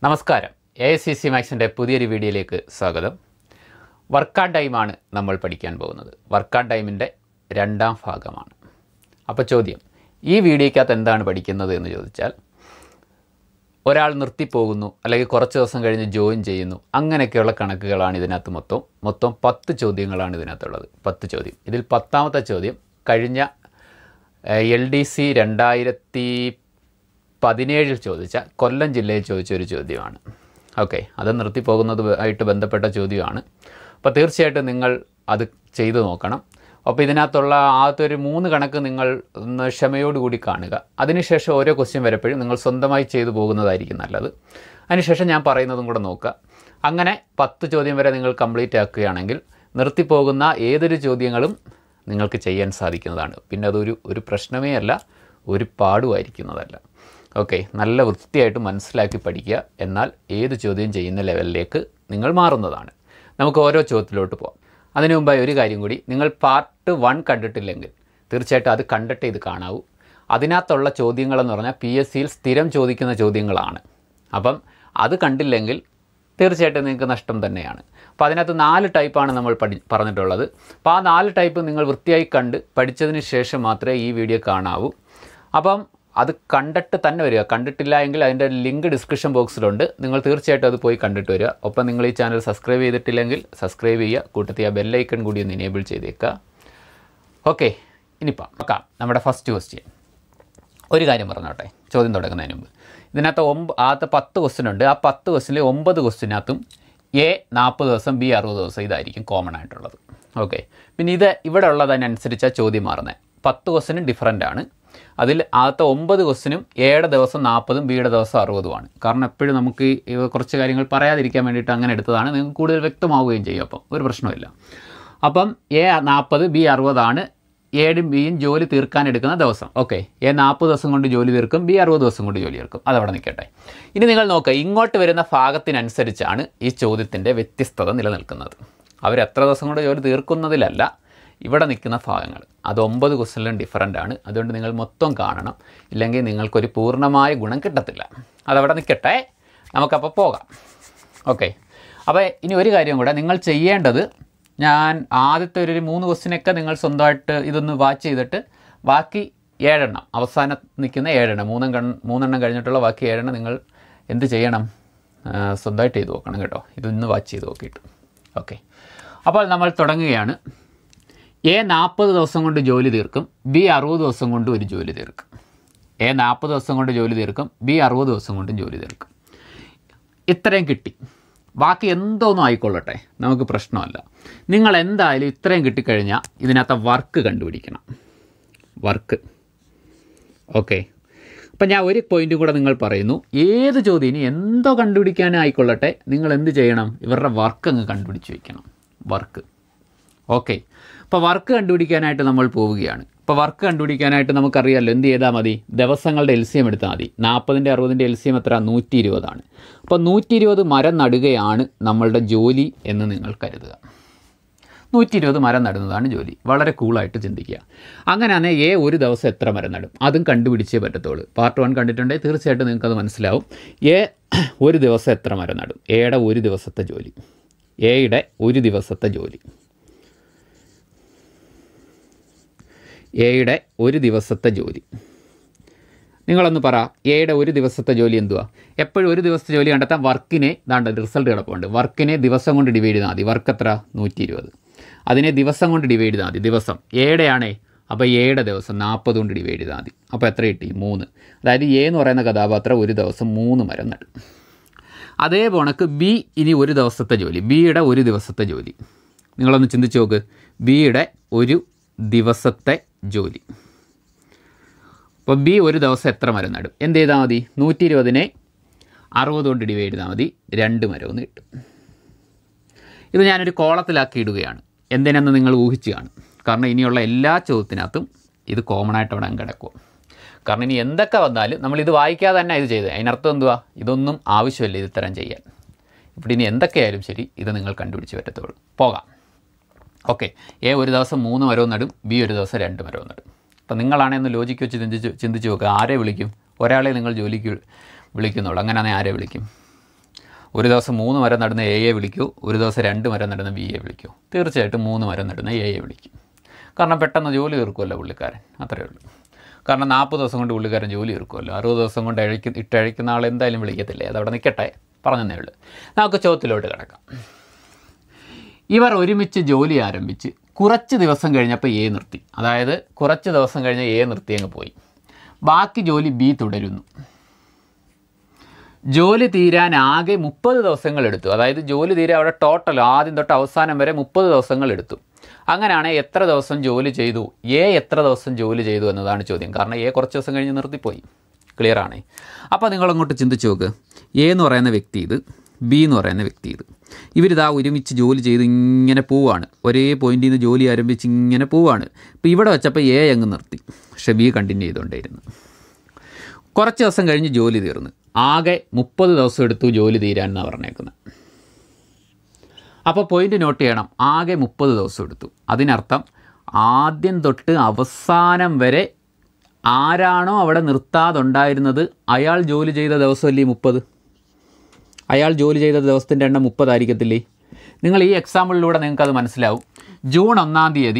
നമസ്കാരം A S C C മാക്സിൻ്റെ പുതിയൊരു വീഡിയോയിലേക്ക് സ്വാഗതം വർക്ക് ആൻഡ് ടൈമാണ് നമ്മൾ പഠിക്കാൻ പോകുന്നത് വർക്ക് ആൻഡ് ടൈമിൻ്റെ രണ്ടാം ഭാഗമാണ് അപ്പോൾ ചോദ്യം ഈ വീഡിയോയ്ക്കകത്ത് എന്താണ് പഠിക്കുന്നത് എന്ന് ചോദിച്ചാൽ ഒരാൾ നിർത്തിപ്പോകുന്നു അല്ലെങ്കിൽ കുറച്ച് ദിവസം കഴിഞ്ഞ് ജോയിൻ ചെയ്യുന്നു അങ്ങനെയൊക്കെയുള്ള കണക്കുകളാണ് ഇതിനകത്ത് മൊത്തം മൊത്തം പത്ത് ചോദ്യങ്ങളാണ് ഇതിനകത്തുള്ളത് പത്ത് ചോദ്യം ഇതിൽ പത്താമത്തെ ചോദ്യം കഴിഞ്ഞ എൽ ഡി സി രണ്ടായിരത്തി പതിനേഴിൽ ചോദിച്ച കൊല്ലം ജില്ലയിൽ ചോദിച്ച ഒരു ചോദ്യമാണ് ഓക്കെ അത് നിർത്തിപ്പോകുന്നത് ആയിട്ട് ബന്ധപ്പെട്ട ചോദ്യമാണ് അപ്പോൾ തീർച്ചയായിട്ടും നിങ്ങൾ അത് ചെയ്തു നോക്കണം അപ്പോൾ ഇതിനകത്തുള്ള ആദ്യത്തെ ഒരു മൂന്ന് കണക്ക് നിങ്ങൾ ഒന്ന് ക്ഷമയോടുകൂടി കാണുക അതിനുശേഷം ഓരോ ക്വസ്റ്റ്യൻ വരപ്പോഴും നിങ്ങൾ സ്വന്തമായി ചെയ്തു പോകുന്നതായിരിക്കും നല്ലത് അതിനുശേഷം ഞാൻ പറയുന്നതും കൂടെ നോക്കുക അങ്ങനെ പത്ത് ചോദ്യം വരെ നിങ്ങൾ കംപ്ലീറ്റ് ആക്കുകയാണെങ്കിൽ നിർത്തിപ്പോകുന്ന ഏതൊരു ചോദ്യങ്ങളും നിങ്ങൾക്ക് ചെയ്യാൻ സാധിക്കുന്നതാണ് പിന്നെ അതൊരു ഒരു പ്രശ്നമേ അല്ല ഒരു പാടുമായിരിക്കുന്നതല്ല ഓക്കെ നല്ല വൃത്തിയായിട്ട് മനസ്സിലാക്കി പഠിക്കുക എന്നാൽ ഏത് ചോദ്യം ചെയ്യുന്ന ലെവലിലേക്ക് നിങ്ങൾ മാറുന്നതാണ് നമുക്ക് ഓരോ ചോദ്യത്തിലോട്ട് പോകാം അതിനു മുമ്പായി ഒരു കാര്യം കൂടി നിങ്ങൾ പാർട്ട് വൺ കണ്ടിട്ടില്ലെങ്കിൽ തീർച്ചയായിട്ടും അത് കണ്ടിട്ട് ഇത് കാണാവൂ അതിനകത്തുള്ള ചോദ്യങ്ങളെന്ന് പറഞ്ഞാൽ പി എസ് സിയിൽ സ്ഥിരം ചോദിക്കുന്ന ചോദ്യങ്ങളാണ് അപ്പം അത് കണ്ടില്ലെങ്കിൽ തീർച്ചയായിട്ടും നിങ്ങൾക്ക് നഷ്ടം തന്നെയാണ് അപ്പോൾ അതിനകത്ത് നാല് ടൈപ്പാണ് നമ്മൾ പഠി പറഞ്ഞിട്ടുള്ളത് അപ്പോൾ ആ നാല് ടൈപ്പ് നിങ്ങൾ വൃത്തിയായി കണ്ട് പഠിച്ചതിന് ശേഷം മാത്രമേ ഈ വീഡിയോ കാണാവൂ അപ്പം അത് കണ്ടിട്ട് തന്നെ വരിക കണ്ടിട്ടില്ല എങ്കിൽ അതിൻ്റെ ലിങ്ക് ഡിസ്ക്രിപ്ഷൻ ബോക്സിലുണ്ട് നിങ്ങൾ തീർച്ചയായിട്ടും അത് പോയി കണ്ടിട്ട് വരിക ഒപ്പം നിങ്ങൾ ഈ ചാനൽ സബ്സ്ക്രൈബ് ചെയ്തിട്ടില്ലെങ്കിൽ സബ്സ്ക്രൈബ് ചെയ്യുക കൂട്ടത്തിൽ ആ ബെല്ലൈക്കൺ കൂടി ഒന്ന് എനേബിൾ ചെയ്തേക്കുക ഓക്കെ ഇനിയിപ്പം നോക്കാം നമ്മുടെ ഫസ്റ്റ് ക്വസ്റ്റ്യൻ ഒരു കാര്യം പറഞ്ഞോട്ടെ ചോദ്യം തുടങ്ങുന്നതിന് മുമ്പ് ഇതിനകത്ത് ഒമ്പ ആദ്യത്തെ പത്ത് ക്വസ്റ്റ്യൻ ഉണ്ട് ആ പത്ത് ക്വസ്റ്റ്യനിൽ ഒമ്പത് ക്വസ്റ്റ്യനകത്തും എ നാൽപ്പത് ദിവസം ബി അറുപത് ദിവസം ഇതായിരിക്കും കോമൺ ആയിട്ടുള്ളത് ഓക്കെ പിന്നെ ഇത് ഇവിടെ ഉള്ളതിനനുസരിച്ചാണ് ചോദ്യം മാറുന്നത് പത്ത് ക്വസ്റ്റ്യനും ഡിഫറൻ്റ് ആണ് അതിൽ ആദ്യത്തെ ഒമ്പത് ക്വസ്റ്റിനും എയുടെ ദിവസം നാൽപ്പതും ബിയുടെ ദിവസം അറുപതുമാണ് കാരണം എപ്പോഴും നമുക്ക് ഈ കുറച്ച് കാര്യങ്ങൾ പറയാതിരിക്കാൻ വേണ്ടിയിട്ട് അങ്ങനെ എടുത്തതാണ് നിങ്ങൾക്ക് കൂടുതൽ വ്യക്തമാവുകയും ചെയ്യും അപ്പം ഒരു പ്രശ്നമില്ല അപ്പം എ നാൽപ്പത് ബി അറുപതാണ് എയും ബിയും ജോലി തീർക്കാൻ എടുക്കുന്ന ദിവസം ഓക്കെ എ നാൽപ്പത് ദിവസം കൊണ്ട് ജോലി തീർക്കും ബി അറുപത് ദിവസം കൊണ്ട് ജോലി തീർക്കും അതവിടെ നിൽക്കട്ടെ ഇനി നിങ്ങൾ നോക്കുക ഇങ്ങോട്ട് വരുന്ന ഭാഗത്തിനനുസരിച്ചാണ് ഈ ചോദ്യത്തിൻ്റെ വ്യത്യസ്തത നിലനിൽക്കുന്നത് അവർ എത്ര ദിവസം കൊണ്ട് ജോലി തീർക്കുന്നതിലല്ല ഇവിടെ നിൽക്കുന്ന ഭാഗങ്ങൾ അത് ഒമ്പത് ക്വസ്റ്റനിലും ഡിഫറൻ്റ് ആണ് അതുകൊണ്ട് നിങ്ങൾ മൊത്തം കാണണം ഇല്ലെങ്കിൽ നിങ്ങൾക്കൊരു പൂർണ്ണമായ ഗുണം കിട്ടത്തില്ല അതവിടെ നിൽക്കട്ടെ നമുക്കപ്പോൾ പോകാം ഓക്കെ അപ്പോൾ ഇനി ഒരു കാര്യം കൂടെ നിങ്ങൾ ചെയ്യേണ്ടത് ഞാൻ ആദ്യത്തെ ഒരു മൂന്ന് ക്വസ്റ്റിനൊക്കെ നിങ്ങൾ സ്വന്തമായിട്ട് ഇതൊന്ന് വാച്ച് ചെയ്തിട്ട് ബാക്കി ഏഴെണ്ണം അവസാനം നിൽക്കുന്ന ഏഴെണ്ണം മൂന്നും കൺ മൂന്നെണ്ണം കഴിഞ്ഞിട്ടുള്ള ബാക്കി ഏഴെണ്ണം നിങ്ങൾ എന്ത് ചെയ്യണം ആ, സ്വന്തമായിട്ട് ചെയ്ത് നോക്കണം കേട്ടോ ഇതൊന്ന് വാച്ച് ചെയ്ത് നോക്കിയിട്ട് ഓക്കെ അപ്പോൾ നമ്മൾ തുടങ്ങുകയാണ് എ നാൽപ്പത് ദിവസം കൊണ്ട് ജോലി തീർക്കും ബി അറുപത് ദിവസം കൊണ്ട് ഒരു ജോലി തീർക്കും എ നാൽപ്പത് ദിവസം കൊണ്ട് ജോലി തീർക്കും ബി അറുപത് ദിവസം കൊണ്ട് ജോലി തീർക്കും ഇത്രയും കിട്ടി ബാക്കി എന്തോന്നും ആയിക്കൊള്ളട്ടെ നമുക്ക് പ്രശ്നമല്ല നിങ്ങൾ എന്തായാലും ഇത്രയും കിട്ടിക്കഴിഞ്ഞാൽ ഇതിനകത്ത് വർക്ക് കണ്ടുപിടിക്കണം വർക്ക് ഓക്കെ അപ്പം ഞാൻ ഒരു പോയിന്റ് കൂടെ നിങ്ങൾ പറയുന്നു ഏത് ചോദ്യം ഇനി എന്തോ കണ്ടുപിടിക്കാനും ആയിക്കൊള്ളട്ടെ നിങ്ങൾ എന്ത് ചെയ്യണം ഇവരുടെ വർക്ക് അങ്ങ് കണ്ടുപിടിച്ച് വയ്ക്കണം വർക്ക് ഓക്കെ അപ്പോൾ വർക്ക് കണ്ടുപിടിക്കാനായിട്ട് നമ്മൾ പോവുകയാണ് ഇപ്പോൾ വർക്ക് കണ്ടുപിടിക്കാനായിട്ട് നമുക്കറിയാമല്ലോ എന്ത് ചെയ്താൽ മതി ദിവസങ്ങളുടെ എൽ സി എം എടുത്താൽ മതി നാൽപ്പതിൻ്റെ അറുപതിൻ്റെ എൽ സി എം എത്ര നൂറ്റി ഇരുപതാണ് അപ്പോൾ നൂറ്റി ഇരുപത് മരം നടുകയാണ് നമ്മളുടെ ജോലി എന്ന് നിങ്ങൾ കരുതുക നൂറ്റി ഇരുപത് മരം നടുന്നതാണ് ജോലി വളരെ കൂളായിട്ട് ചിന്തിക്കുക അങ്ങനെയാണെ എ ഒരു ദിവസം എത്ര മരം നടും അതും കണ്ടുപിടിച്ചേ പറ്റത്തുള്ളൂ പാർട്ട് വൺ കണ്ടിട്ടുണ്ടെങ്കിൽ തീർച്ചയായിട്ടും നിങ്ങൾക്കത് മനസ്സിലാവും എ ഒരു ദിവസം എത്ര മരം നടും എയുടെ ഒരു ദിവസത്തെ ജോലി എയുടെ ഒരു ദിവസത്തെ ജോലി എയുടെ ഒരു ദിവസത്തെ ജോലി നിങ്ങളൊന്ന് പറ എയുടെ ഒരു ദിവസത്തെ ജോലി എന്തുവാ എപ്പോഴും ഒരു ദിവസത്തെ ജോലി കണ്ടെത്താൻ വർക്കിനെ ദാണ്ട് റിസൾട്ട് കിടപ്പുണ്ട് വർക്കിനെ ദിവസം കൊണ്ട് ഡിവൈഡ് ചെയ്താൽ മതി വർക്ക് എത്ര നൂറ്റി ഇരുപത് അതിനെ ദിവസം കൊണ്ട് ഡിവൈഡ് ചെയ്താൽ മതി ദിവസം എയുടെ ആണേ അപ്പോൾ എയുടെ ദിവസം നാൽപ്പത് കൊണ്ട് ഡിവൈഡ് ചെയ്താൽ മതി അപ്പോൾ എത്ര കിട്ടി മൂന്ന് അതായത് എ എന്ന് പറയുന്ന കഥാപാത്രം ഒരു ദിവസം മൂന്ന് മരം നടും അതേ പോണക്ക് ബി ഇനി ഒരു ദിവസത്തെ ജോലി ബിയുടെ ഒരു ദിവസത്തെ ജോലി നിങ്ങളൊന്ന് ചിന്തിച്ച് നോക്ക് ബിയുടെ ഒരു ദിവസത്തെ ജോലി അപ്പോൾ ബി ഒരു ദിവസം എത്ര മരം നടും എന്ത് ചെയ്താൽ മതി നൂറ്റി ഇരുപതിനെ അറുപത് കൊണ്ട് ഡിവൈഡ് ചെയ്താൽ മതി രണ്ട് മരമെന്ന് കിട്ടും ഇത് ഞാനൊരു കോളത്തിലാക്കി ഇടുകയാണ് എന്തിനെന്ന് നിങ്ങൾ ഊഹിച്ച് കാണും കാരണം ഇനിയുള്ള എല്ലാ ചോദ്യത്തിനകത്തും ഇത് കോമൺ ആയിട്ട് അവിടെ അങ്ങ് കിടക്കും കാരണം ഇനി എന്തൊക്കെ വന്നാലും നമ്മൾ ഇത് വായിക്കാതെ തന്നെ ഇത് ചെയ്തത് അതിനർത്ഥം എന്തുവാ ഇതൊന്നും ആവശ്യമില്ല ഇത് ഇത്തരം ചെയ്യാൻ ഇവിടെ ഇനി എന്തൊക്കെയായാലും ശരി ഇത് നിങ്ങൾ കണ്ടുപിടിച്ച് പറ്റത്തുള്ളൂ പോകാം ഓക്കെ എ ഒരു ദിവസം മൂന്ന് മരവും നടും ബി ഒരു ദിവസം രണ്ട് മരവും നടും അപ്പം നിങ്ങളാണെന്ന് ലോജിക്ക് വെച്ച് ചിന്തിച്ച് ചിന്തിച്ച് നോക്കുക ആരെ വിളിക്കും ഒരാളെ നിങ്ങൾ ജോലിക്ക് വിളിക്കുന്നുള്ളൂ അങ്ങനെയാണെങ്കിൽ ആരെ വിളിക്കും ഒരു ദിവസം മൂന്ന് മരം നടുന്ന എയെ വിളിക്കൂ ഒരു ദിവസം രണ്ട് മരം നടുന്ന ബിയെ വിളിക്കൂ തീർച്ചയായിട്ടും മൂന്ന് മരം നടുന്ന എയെ വിളിക്കും കാരണം പെട്ടെന്ന് ജോലി തീർക്കുമല്ലോ പുള്ളിക്കാരൻ അത്രയേ ഉള്ളൂ കാരണം നാൽപ്പത് ദിവസം കൊണ്ട് പുള്ളിക്കാരൻ ജോലി തീർക്കുമല്ലോ അറുപത് ദിവസം കൊണ്ട് അഴിക്ക് ഇട്ടഴിക്കുന്ന ആൾ എന്തായാലും വിളിക്കത്തില്ലേ അതവിടെ നിൽക്കട്ടെ പറഞ്ഞതേ ഉള്ളൂ നമുക്ക് ചോദ്യത്തിലോട്ട് കിടക്കാം ഇവർ ഒരുമിച്ച് ജോലി ആരംഭിച്ച് കുറച്ച് ദിവസം കഴിഞ്ഞപ്പോൾ എ നിർത്തി അതായത് കുറച്ച് ദിവസം കഴിഞ്ഞ് എ നിർത്തി അങ്ങ് പോയി ബാക്കി ജോലി ബി തുടരുന്നു ജോലി തീരാൻ ആകെ മുപ്പത് ദിവസങ്ങൾ എടുത്തു അതായത് ജോലി തീരാൻ അവിടെ ടോട്ടൽ ആദ്യം തൊട്ട് അവസാനം വരെ മുപ്പത് ദിവസങ്ങൾ എടുത്തു അങ്ങനെയാണ് എത്ര ദിവസം ജോലി ചെയ്തു എ എത്ര ദിവസം ജോലി ചെയ്തു എന്നതാണ് ചോദ്യം കാരണം എ കുറച്ച് ദിവസം കഴിഞ്ഞ് നിർത്തിപ്പോയി ക്ലിയർ ആണേ അപ്പോൾ നിങ്ങളങ്ങോട്ട് ചിന്തിച്ച് നോക്ക് എ എന്ന് പറയുന്ന വ്യക്തി ഇത് ബി എന്ന് പറയുന്ന വ്യക്തി ഇത് ഇവരിതാ ഒരുമിച്ച് ജോലി ചെയ്ത് ഇങ്ങനെ പോവാണ് ഒരേ പോയിന്റിൽ നിന്ന് ജോലി ആരംഭിച്ച് ഇങ്ങനെ പോവാണ് ഇപ്പോൾ ഇവിടെ വെച്ചപ്പോൾ എ അങ്ങ് നിർത്തി പക്ഷേ ബി കണ്ടിന്യൂ ചെയ്തുകൊണ്ടേയിരുന്നു കുറച്ച് ദിവസം കഴിഞ്ഞ് ജോലി തീർന്നു ആകെ മുപ്പത് ദിവസം എടുത്തു ജോലി തീരാൻ എന്നാണ് പറഞ്ഞേക്കുന്നത് അപ്പോൾ പോയിന്റ് നോട്ട് ചെയ്യണം ആകെ മുപ്പത് ദിവസം എടുത്തു അതിനർത്ഥം ആദ്യം തൊട്ട് അവസാനം വരെ ആരാണോ അവിടെ നിർത്താതുണ്ടായിരുന്നത് അയാൾ ജോലി ചെയ്ത ദിവസമല്ലേ മുപ്പത് അയാൾ ജോലി ചെയ്ത ദിവസത്തിൻ്റെ എണ്ണം മുപ്പതായിരിക്കത്തില്ലേ നിങ്ങൾ ഈ എക്സാമ്പിളിലൂടെ നിങ്ങൾക്കത് മനസ്സിലാവും ജൂൺ ഒന്നാം തീയതി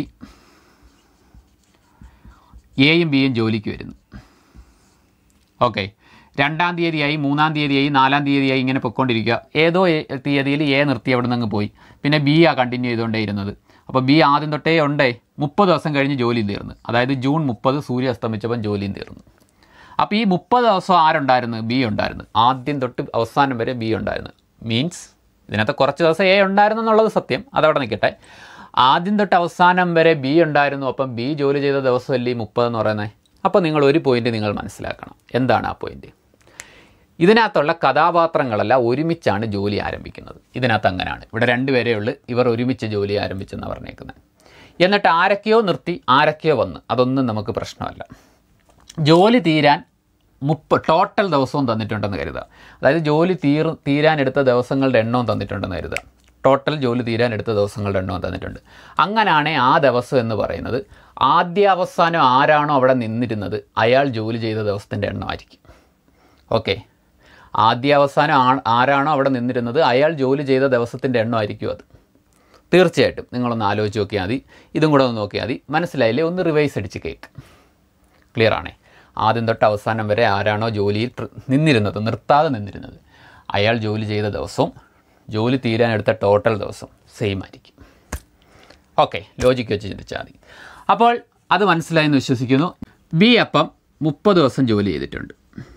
എയും ബിയും ജോലിക്ക് വരുന്നു ഓക്കെ രണ്ടാം തീയതിയായി മൂന്നാം തീയതിയായി നാലാം തീയതിയായി ഇങ്ങനെ പൊയ്ക്കൊണ്ടിരിക്കുക ഏതോ എ- തീയതിയിൽ എ നിർത്തി അവിടെ നിന്ന് അങ്ങ് പോയി പിന്നെ ബി ആ കണ്ടിന്യൂ ചെയ്തുകൊണ്ടേ ഇരുന്നത് അപ്പോൾ ബി ആദ്യം തൊട്ടേ ഉണ്ടേ മുപ്പത് ദിവസം കഴിഞ്ഞ് ജോലിയും തീർന്നു അതായത് ജൂൺ മുപ്പത് സൂര്യ അസ്തമിച്ചപ്പം ജോലിയും തീർന്നു അപ്പോൾ ഈ മുപ്പത് ദിവസം ആരുണ്ടായിരുന്നു ബി ഉണ്ടായിരുന്നു ആദ്യം തൊട്ട് അവസാനം വരെ ബി ഉണ്ടായിരുന്നു മീൻസ് ഇതിനകത്ത് കുറച്ച് ദിവസം എ ഉണ്ടായിരുന്നു എന്നുള്ളത് സത്യം അതവിടെ നിൽക്കട്ടെ ആദ്യം തൊട്ട് അവസാനം വരെ ബി ഉണ്ടായിരുന്നു അപ്പം ബി ജോലി ചെയ്ത ദിവസമല്ലേ ഈ മുപ്പത് എന്ന് പറയുന്നത് അപ്പോൾ നിങ്ങൾ ഒരു പോയിന്റ് നിങ്ങൾ മനസ്സിലാക്കണം എന്താണ് ആ പോയിന്റ് ഇതിനകത്തുള്ള കഥാപാത്രങ്ങളെല്ലാം ഒരുമിച്ചാണ് ജോലി ആരംഭിക്കുന്നത് ഇതിനകത്ത് അങ്ങനെയാണ് ഇവിടെ രണ്ടുപേരേ ഉള്ളൂ ഇവർ ഒരുമിച്ച് ജോലി ആരംഭിച്ചെന്നാണ് പറഞ്ഞേക്കുന്നത് എന്നിട്ട് ആരൊക്കെയോ നിർത്തി ആരൊക്കെയോ വന്ന് അതൊന്നും നമുക്ക് പ്രശ്നമല്ല ജോലി തീരാൻ മുപ്പ ടോട്ടൽ ദിവസവും തന്നിട്ടുണ്ടെന്ന് കരുതുക അതായത് ജോലി തീർ തീരാൻ എടുത്ത ദിവസങ്ങളുടെ എണ്ണവും തന്നിട്ടുണ്ടെന്ന് കരുതുക ടോട്ടൽ ജോലി തീരാൻ എടുത്ത ദിവസങ്ങളുടെ എണ്ണവും തന്നിട്ടുണ്ട് അങ്ങനെയാണ് ആ ദിവസം എന്ന് പറയുന്നത് ആദ്യ അവസാനം ആരാണോ അവിടെ നിന്നിരുന്നത് അയാൾ ജോലി ചെയ്ത ദിവസത്തിൻ്റെ എണ്ണമായിരിക്കും ഓക്കെ ആദ്യ അവസാനം ആ ആരാണോ അവിടെ നിന്നിരുന്നത് അയാൾ ജോലി ചെയ്ത ദിവസത്തിൻ്റെ എണ്ണമായിരിക്കും അത് തീർച്ചയായിട്ടും നിങ്ങളൊന്ന് ആലോചിച്ച് നോക്കിയാൽ മതി ഇതും കൂടെ ഒന്ന് നോക്കിയാൽ മതി മനസ്സിലായില്ലേ ഒന്ന് റിവൈസ് അടിച്ച് കേൾക്ക് ക്ലിയർ ആണേ ആദ്യം തൊട്ട് അവസാനം വരെ ആരാണോ ജോലിയിൽ പ്ര- നിന്നിരുന്നത് നിർത്താതെ നിന്നിരുന്നത് അയാൾ ജോലി ചെയ്ത ദിവസവും ജോലി തീരാൻ എടുത്ത ടോട്ടൽ ദിവസം സെയിം ആയിരിക്കും ഓക്കെ ലോജിക്ക് വെച്ച് ചിന്തിച്ചാൽ മതി അപ്പോൾ അത് മനസ്സിലായെന്ന് വിശ്വസിക്കുന്നു ബി അപ്പം മുപ്പത് ദിവസം ജോലി ചെയ്തിട്ടുണ്ട്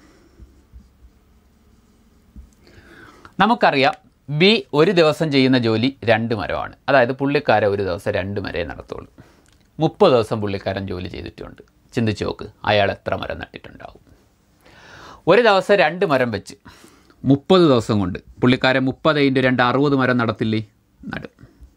നമുക്കറിയാം ബി ഒരു ദിവസം ചെയ്യുന്ന ജോലി രണ്ട് മരമാണ് അതായത് പുള്ളിക്കാരൻ ഒരു ദിവസം രണ്ട് മരേ നടത്തുള്ളൂ മുപ്പത് ദിവസം പുള്ളിക്കാരൻ ജോലി ചെയ്തിട്ടുണ്ട് ചിന്തിച്ച് നോക്ക് അയാൾ എത്ര മരം നട്ടിട്ടുണ്ടാവും ഒരു ദിവസം രണ്ട് മരം വെച്ച് മുപ്പത് ദിവസം കൊണ്ട് പുള്ളിക്കാരൻ മുപ്പത് ഇൻറ്റു രണ്ട് അറുപത് മരം നടത്തില്ലേ നടും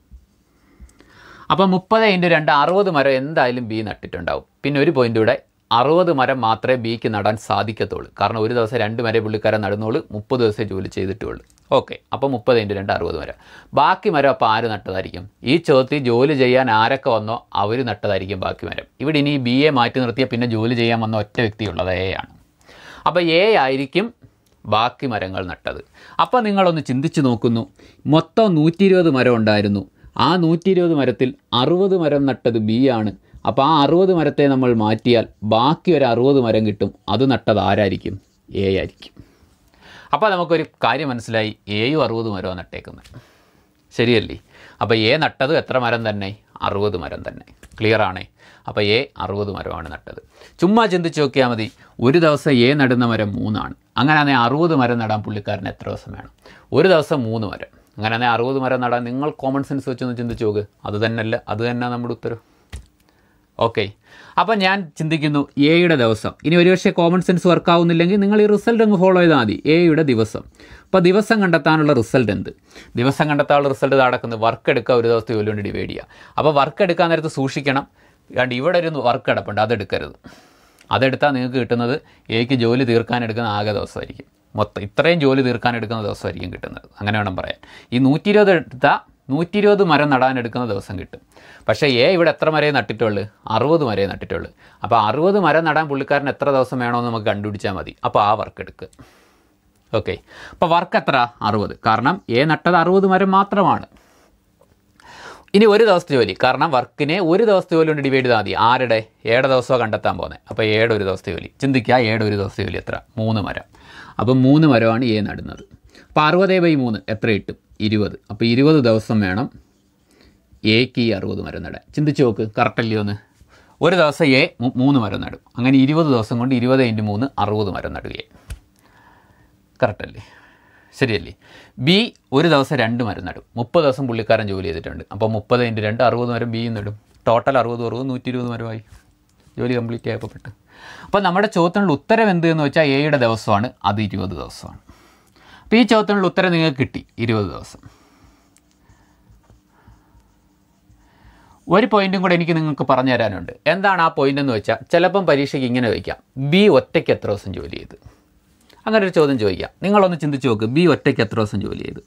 അപ്പോൾ മുപ്പത് ഇൻറ്റു രണ്ട് അറുപത് മരം എന്തായാലും ബി നട്ടിട്ടുണ്ടാവും പിന്നെ ഒരു പോയിന്റ് ഇവിടെ അറുപത് മരം മാത്രമേ ബിക്ക് നടാൻ സാധിക്കത്തുള്ളൂ കാരണം ഒരു ദിവസം രണ്ട് മരം പുള്ളിക്കാരൻ നടുന്നോളൂ മുപ്പത് ദിവസം ജോലി ചെയ്തിട്ടുള്ളൂ ഓക്കെ അപ്പോൾ മുപ്പത് ഇൻറ്റു രണ്ട് അറുപത് മരം ബാക്കി മരം അപ്പോൾ ആര് നട്ടതായിരിക്കും ഈ ചോദ്യത്തിൽ ജോലി ചെയ്യാൻ ആരൊക്കെ വന്നോ അവർ നട്ടതായിരിക്കും ബാക്കി മരം ഇവിടെ ഇനി ബി എ മാറ്റി നിർത്തിയാൽ പിന്നെ ജോലി ചെയ്യാൻ വന്ന ഒറ്റ വ്യക്തിയുള്ളത് എ ആണ് അപ്പോൾ എ ആയിരിക്കും ബാക്കി മരങ്ങൾ നട്ടത് അപ്പോൾ നിങ്ങളൊന്ന് ചിന്തിച്ച് നോക്കുന്നു മൊത്തം നൂറ്റി ഇരുപത് മരം ഉണ്ടായിരുന്നു ആ നൂറ്റി ഇരുപത് മരത്തിൽ അറുപത് മരം നട്ടത് ബി ആണ് അപ്പോൾ ആ അറുപത് മരത്തെ നമ്മൾ മാറ്റിയാൽ ബാക്കി ഒരു അറുപത് മരം കിട്ടും അത് നട്ടത് ആരായിരിക്കും എ ആയിരിക്കും അപ്പോൾ നമുക്കൊരു കാര്യം മനസ്സിലായി എയും അറുപത് മരമാണ് നട്ടേക്കുന്നത് ശരിയല്ലേ അപ്പോൾ എ നട്ടത് എത്ര മരം തന്നെ അറുപത് മരം തന്നെ ക്ലിയർ ആണേ അപ്പോൾ എ അറുപത് മരമാണ് നട്ടത് ചുമ്മാ ചിന്തിച്ച് നോക്കിയാൽ മതി ഒരു ദിവസം എ നടുന്ന മരം മൂന്നാണ് അങ്ങനെയാണെങ്കിൽ അറുപത് മരം നടാൻ പുള്ളിക്കാരന് എത്ര ദിവസം വേണം ഒരു ദിവസം മൂന്ന് മരം അങ്ങനെയാണെങ്കിൽ അറുപത് മരം നടാൻ നിങ്ങൾ കോമൺ സെൻസ് വെച്ചൊന്ന് ചിന്തിച്ച് നോക്ക് അത് തന്നെയല്ല അത് തന്നെ നമ്മുടെ ഉത്തരം ഓക്കെ അപ്പം ഞാൻ ചിന്തിക്കുന്നു എയുടെ ദിവസം ഇനി ഒരുപക്ഷെ കോമൺ സെൻസ് വർക്ക് ആവുന്നില്ലെങ്കിൽ നിങ്ങൾ ഈ റിസൾട്ട് അങ്ങ് ഫോളോ ചെയ്താൽ മതി എയുടെ ദിവസം അപ്പോൾ ദിവസം കണ്ടെത്താനുള്ള റിസൾട്ട് എന്ത് ദിവസം കണ്ടെത്താനുള്ള റിസൾട്ട് നടക്കുന്നത് വർക്ക് എടുക്കുക ഒരു ദിവസത്തെ ജോലി കൊണ്ട് ഡിവൈഡ് ചെയ്യുക അപ്പോൾ വർക്ക് എടുക്കാൻ നേരത്ത് സൂക്ഷിക്കണം രണ്ട് ഇവിടെ ഒരു വർക്ക് കിടപ്പുണ്ട് അതെടുക്കരുത് അതെടുത്താൽ നിങ്ങൾക്ക് കിട്ടുന്നത് എക്ക് ജോലി തീർക്കാൻ എടുക്കുന്ന ആകെ ദിവസമായിരിക്കും മൊത്തം ഇത്രയും ജോലി തീർക്കാൻ എടുക്കുന്ന ദിവസമായിരിക്കും കിട്ടുന്നത് അങ്ങനെ വേണം പറയാൻ ഈ നൂറ്റി ഇരുപത് എടുത്താൽ നൂറ്റി ഇരുപത് മരം നടാൻ എടുക്കുന്ന ദിവസം കിട്ടും പക്ഷേ എ ഇവിടെ എത്ര മരേ നട്ടിട്ടുള്ളൂ അറുപത് മരേ നട്ടിട്ടുള്ളൂ അപ്പോൾ അറുപത് മരം നടാൻ പുള്ളിക്കാരൻ എത്ര ദിവസം വേണമെന്ന് നമുക്ക് കണ്ടുപിടിച്ചാൽ മതി അപ്പോൾ ആ വർക്ക് എടുക്കുക ഓക്കെ അപ്പോൾ വർക്ക് എത്ര അറുപത് കാരണം എ നട്ടത് അറുപത് മരം മാത്രമാണ് ഇനി ഒരു ദിവസത്തെ ജോലി കാരണം വർക്കിനെ ഒരു ദിവസത്തെ ജോലി കൊണ്ട് ഡിവൈഡ് ചെയ്താൽ മതി ആരുടെ ഏഴ് ദിവസമോ കണ്ടെത്താൻ പോകുന്നത് അപ്പോൾ ഏഴ് ഒരു ദിവസത്തെ ജോലി ചിന്തിക്കുക ഏഴ് ഒരു ദിവസത്തെ ജോലി എത്ര മൂന്ന് മരം അപ്പം മൂന്ന് മരമാണ് എ നടുന്നത് അപ്പോൾ അറുപത് ബൈ മൂന്ന് എത്ര കിട്ടും ഇരുപത് അപ്പോൾ ഇരുപത് ദിവസം വേണം എക്ക് ഈ അറുപത് മരം നടാൻ ചിന്തിച്ച് നോക്ക് കറക്റ്റല്ലേ ഒന്ന് ഒരു ദിവസം എ മൂ- മൂന്ന് മരം നടും അങ്ങനെ ഇരുപത് ദിവസം കൊണ്ട് ഇരുപത് ഇൻറ്റു മൂന്ന് അറുപത് മരം നടുകയെ കറക്റ്റല്ലേ ശരിയല്ലേ ബി ഒരു ദിവസം രണ്ട് മരം നടും മുപ്പത് ദിവസം പുള്ളിക്കാരൻ ജോലി ചെയ്തിട്ടുണ്ട് അപ്പോൾ മുപ്പത് ഇൻറ്റു രണ്ട് അറുപത് മരം ബിയും നടും ടോട്ടൽ അറുപത് അറുപത് നൂറ്റി ഇരുപത് മരമായി ജോലി കംപ്ലീറ്റ് ആയപ്പോൾ പെട്ട് അപ്പോൾ നമ്മുടെ ചോദ്യത്തിനുള്ള ഉത്തരം എന്ത് എന്ന് വെച്ചാൽ എയുടെ ദിവസമാണ് അത് ഇരുപത് ദിവസമാണ് അപ്പോൾ ഈ ചോദ്യത്തിനുള്ള ഉത്തരം നിങ്ങൾക്ക് കിട്ടി ഇരുപത് ദിവസം ഒരു പോയിന്റും കൂടെ എനിക്ക് നിങ്ങൾക്ക് പറഞ്ഞു തരാനുണ്ട് എന്താണ് ആ പോയിന്റ് എന്ന് വെച്ചാൽ ചിലപ്പം പരീക്ഷയ്ക്ക് ഇങ്ങനെ ചോദിക്കാം ബി ഒറ്റയ്ക്ക് എത്ര ദിവസം ജോലി ചെയ്ത് അങ്ങനെ ഒരു ചോദ്യം ചോദിക്കാം നിങ്ങളൊന്ന് ചിന്തിച്ച് നോക്ക് ബി ഒറ്റയ്ക്ക് എത്ര ദിവസം ജോലി ചെയ്തു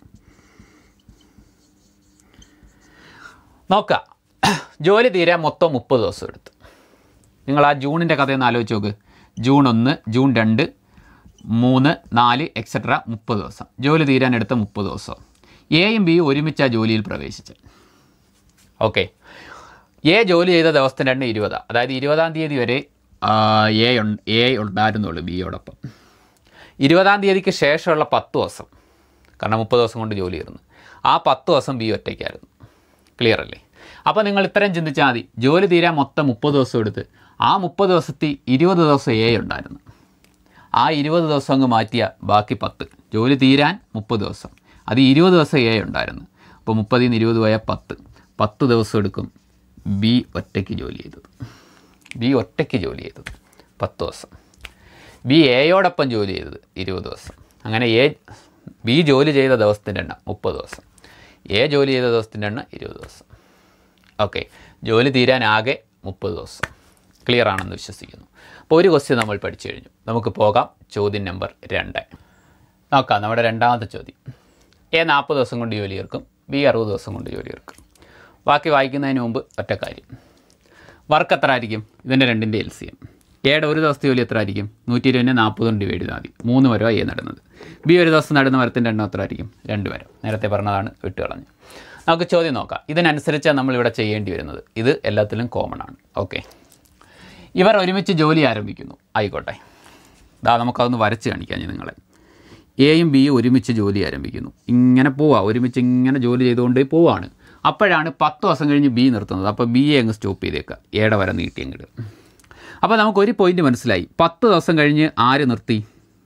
നോക്കാം ജോലി തീരാൻ മൊത്തം മുപ്പത് ദിവസം എടുത്തു നിങ്ങൾ ആ ജൂണിൻ്റെ കഥയൊന്ന് ആലോചിച്ച് നോക്ക് ജൂൺ ഒന്ന് ജൂൺ രണ്ട് മൂന്ന് നാല് എക്സെട്ര മുപ്പത് ദിവസം ജോലി തീരാൻ എടുത്ത മുപ്പത് ദിവസം എയും ബിയും ഒരുമിച്ച് ആ ജോലിയിൽ പ്രവേശിച്ചു ഓക്കെ എ ജോലി ചെയ്ത ദിവസത്തിൻ്റെ എണ്ണം ഇരുപതാണ് അതായത് ഇരുപതാം തീയതി വരെ ആ, എ ഉണ്ട് എ ഉണ്ടായിരുന്നുള്ളൂ ബിയോടൊപ്പം ഇരുപതാം തീയതിക്ക് ശേഷമുള്ള പത്ത് ദിവസം കാരണം മുപ്പത് ദിവസം കൊണ്ട് ജോലി തീർന്നു ആ പത്ത് ദിവസം ബി ഒറ്റയ്ക്കായിരുന്നു ക്ലിയർ അല്ലേ അപ്പോൾ നിങ്ങൾ ഇത്രയും ചിന്തിച്ചാൽ മതി ജോലി തീരാൻ മൊത്തം മുപ്പത് ദിവസം എടുത്ത് ആ മുപ്പത് ദിവസത്തിൽ ഇരുപത് ദിവസം എ ഉണ്ടായിരുന്നു ആ ഇരുപത് ദിവസം അങ്ങ് മാറ്റിയ ബാക്കി പത്ത് ജോലി തീരാൻ മുപ്പത് ദിവസം അത് ഇരുപത് ദിവസം എ ഉണ്ടായിരുന്നു അപ്പോൾ മുപ്പതിൽ നിന്ന് ഇരുപത് പോയാൽ പത്ത് പത്ത് ദിവസം എടുക്കും ബി ഒറ്റയ്ക്ക് ജോലി ചെയ്തത് ബി ഒറ്റയ്ക്ക് ജോലി ചെയ്തത് പത്ത് ദിവസം ബി എയോടൊപ്പം ജോലി ചെയ്തത് ഇരുപത് ദിവസം അങ്ങനെ എ ബി ജോലി ചെയ്ത ദിവസത്തിൻ്റെ എണ്ണം മുപ്പത് ദിവസം എ ജോലി ചെയ്ത ദിവസത്തിൻ്റെ എണ്ണം ഇരുപത് ദിവസം ഓക്കെ ജോലി തീരാൻ ആകെ മുപ്പത് ദിവസം ക്ലിയർ ആണെന്ന് വിശ്വസിക്കുന്നു അപ്പോൾ ഒരു ക്വസ്റ്റ്യൻ നമ്മൾ പഠിച്ചു കഴിഞ്ഞു നമുക്ക് പോകാം ചോദ്യം നമ്പർ രണ്ട് നോക്കാം നമ്മുടെ രണ്ടാമത്തെ ചോദ്യം എ നാൽപ്പത് ദിവസം കൊണ്ട് ജോലി തീർക്കും ബി അറുപത് ദിവസം കൊണ്ട് ജോലി തീർക്കും ബാക്കി വായിക്കുന്നതിന് മുമ്പ് ഒറ്റ കാര്യം വർക്ക് എത്ര ആയിരിക്കും ഇതിൻ്റെ രണ്ടിൻ്റെ എൽ സി എം എയുടെ ഒരു ദിവസത്തെ ജോലി എത്ര ആയിരിക്കും നൂറ്റി ഇരുപതിനെ നാൽപ്പത് കൊണ്ട് ഡിവൈഡ് ചെയ്താൽ മതി മൂന്ന് മരമാണ് എ നടുന്നത് ബി ഒരു ദിവസം നടുന്ന മരത്തിൻ്റെ എണ്ണം എത്ര ആയിരിക്കും രണ്ട് മരം നേരത്തെ പറഞ്ഞതാണ് വിട്ടുകളഞ്ഞു നമുക്ക് ചോദ്യം നോക്കാം ഇതിനനുസരിച്ചാണ് നമ്മളിവിടെ ചെയ്യേണ്ടി വരുന്നത് ഇത് എല്ലാത്തിലും കോമൺ ആണ് ഓക്കെ ഇവർ ഒരുമിച്ച് ജോലി ആരംഭിക്കുന്നു ആയിക്കോട്ടെ ദാ നമുക്കതൊന്ന് വരച്ച് കാണിക്കാം ഞാൻ നിങ്ങളെ എയും ബിയും ഒരുമിച്ച് ജോലി ആരംഭിക്കുന്നു ഇങ്ങനെ പോവാ ഒരുമിച്ച് ഇങ്ങനെ ജോലി ചെയ്തുകൊണ്ട് പോവാണ് അപ്പോഴാണ് പത്ത് ദിവസം കഴിഞ്ഞ് ബി നിർത്തുന്നത് അപ്പോൾ ബി എ അങ്ങ് സ്റ്റോപ്പ് ചെയ്തേക്കുക എയുടെ വരെ നീട്ടി അങ്ങോട്ട് അപ്പോൾ നമുക്ക് ഒരു പോയിന്റ് മനസ്സിലായി പത്ത് ദിവസം കഴിഞ്ഞ് ആര് നിർത്തി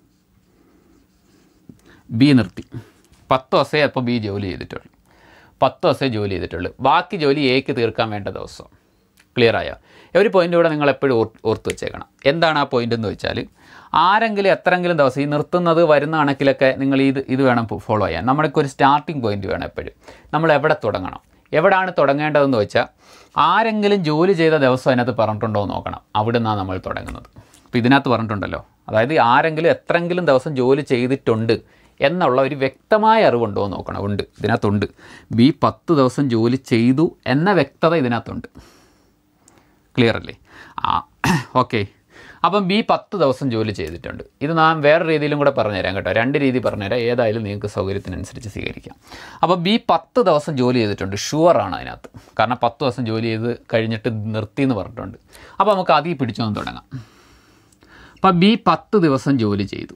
ബി നിർത്തി പത്ത് ദിവസമേ അപ്പോൾ ബി ജോലി ചെയ്തിട്ടുള്ളൂ പത്ത് ദിവസമേ ജോലി ചെയ്തിട്ടുള്ളൂ ബാക്കി ജോലി എക്ക് തീർക്കാൻ വേണ്ട ദിവസം ക്ലിയർ ആയോ ഒരു പോയിന്റ് കൂടെ നിങ്ങൾ എപ്പോഴും ഓർ ഓർത്ത് വെച്ചേക്കണം എന്താണ് ആ പോയിന്റ് എന്ന് വെച്ചാൽ ആരെങ്കിലും എത്രയെങ്കിലും ദിവസം ഈ നിർത്തുന്നത് വരുന്ന കണക്കിലൊക്കെ നിങ്ങൾ ഇത് ഇത് വേണം ഫോളോ ചെയ്യാൻ നമ്മൾക്ക് ഒരു സ്റ്റാർട്ടിംഗ് പോയിന്റ് വേണം എപ്പോഴും നമ്മൾ എവിടെ തുടങ്ങണം എവിടെയാണ് തുടങ്ങേണ്ടതെന്ന് വെച്ചാൽ ആരെങ്കിലും ജോലി ചെയ്ത ദിവസം അതിനകത്ത് പറഞ്ഞിട്ടുണ്ടോ എന്ന് നോക്കണം അവിടെ നിന്നാണ് നമ്മൾ തുടങ്ങുന്നത് അപ്പോൾ ഇതിനകത്ത് പറഞ്ഞിട്ടുണ്ടല്ലോ അതായത് ആരെങ്കിലും എത്രയെങ്കിലും ദിവസം ജോലി ചെയ്തിട്ടുണ്ട് എന്നുള്ള ഒരു വ്യക്തമായ അറിവുണ്ടോ എന്ന് നോക്കണം ഉണ്ട് ഇതിനകത്തുണ്ട് ബി പത്ത് ദിവസം ജോലി ചെയ്തു എന്ന വ്യക്തത ഇതിനകത്തുണ്ട് ക്ലിയർ അല്ലേ ആ ഓക്കെ അപ്പം ബി പത്ത് ദിവസം ജോലി ചെയ്തിട്ടുണ്ട് ഇത് നാം വേറെ രീതിയിലും കൂടെ പറഞ്ഞുതരാം കേട്ടോ രണ്ട് രീതി പറഞ്ഞുതരാം ഏതായാലും നിങ്ങൾക്ക് സൗകര്യത്തിനനുസരിച്ച് സ്വീകരിക്കാം അപ്പോൾ ബി പത്ത് ദിവസം ജോലി ചെയ്തിട്ടുണ്ട് ഷുവറാണ് അതിനകത്ത് കാരണം പത്ത് ദിവസം ജോലി ചെയ്ത് കഴിഞ്ഞിട്ട് നിർത്തി എന്ന് പറഞ്ഞിട്ടുണ്ട് അപ്പോൾ നമുക്ക് അതിൽ പിടിച്ചൊന്ന് തുടങ്ങാം അപ്പം ബി പത്ത് ദിവസം ജോലി ചെയ്തു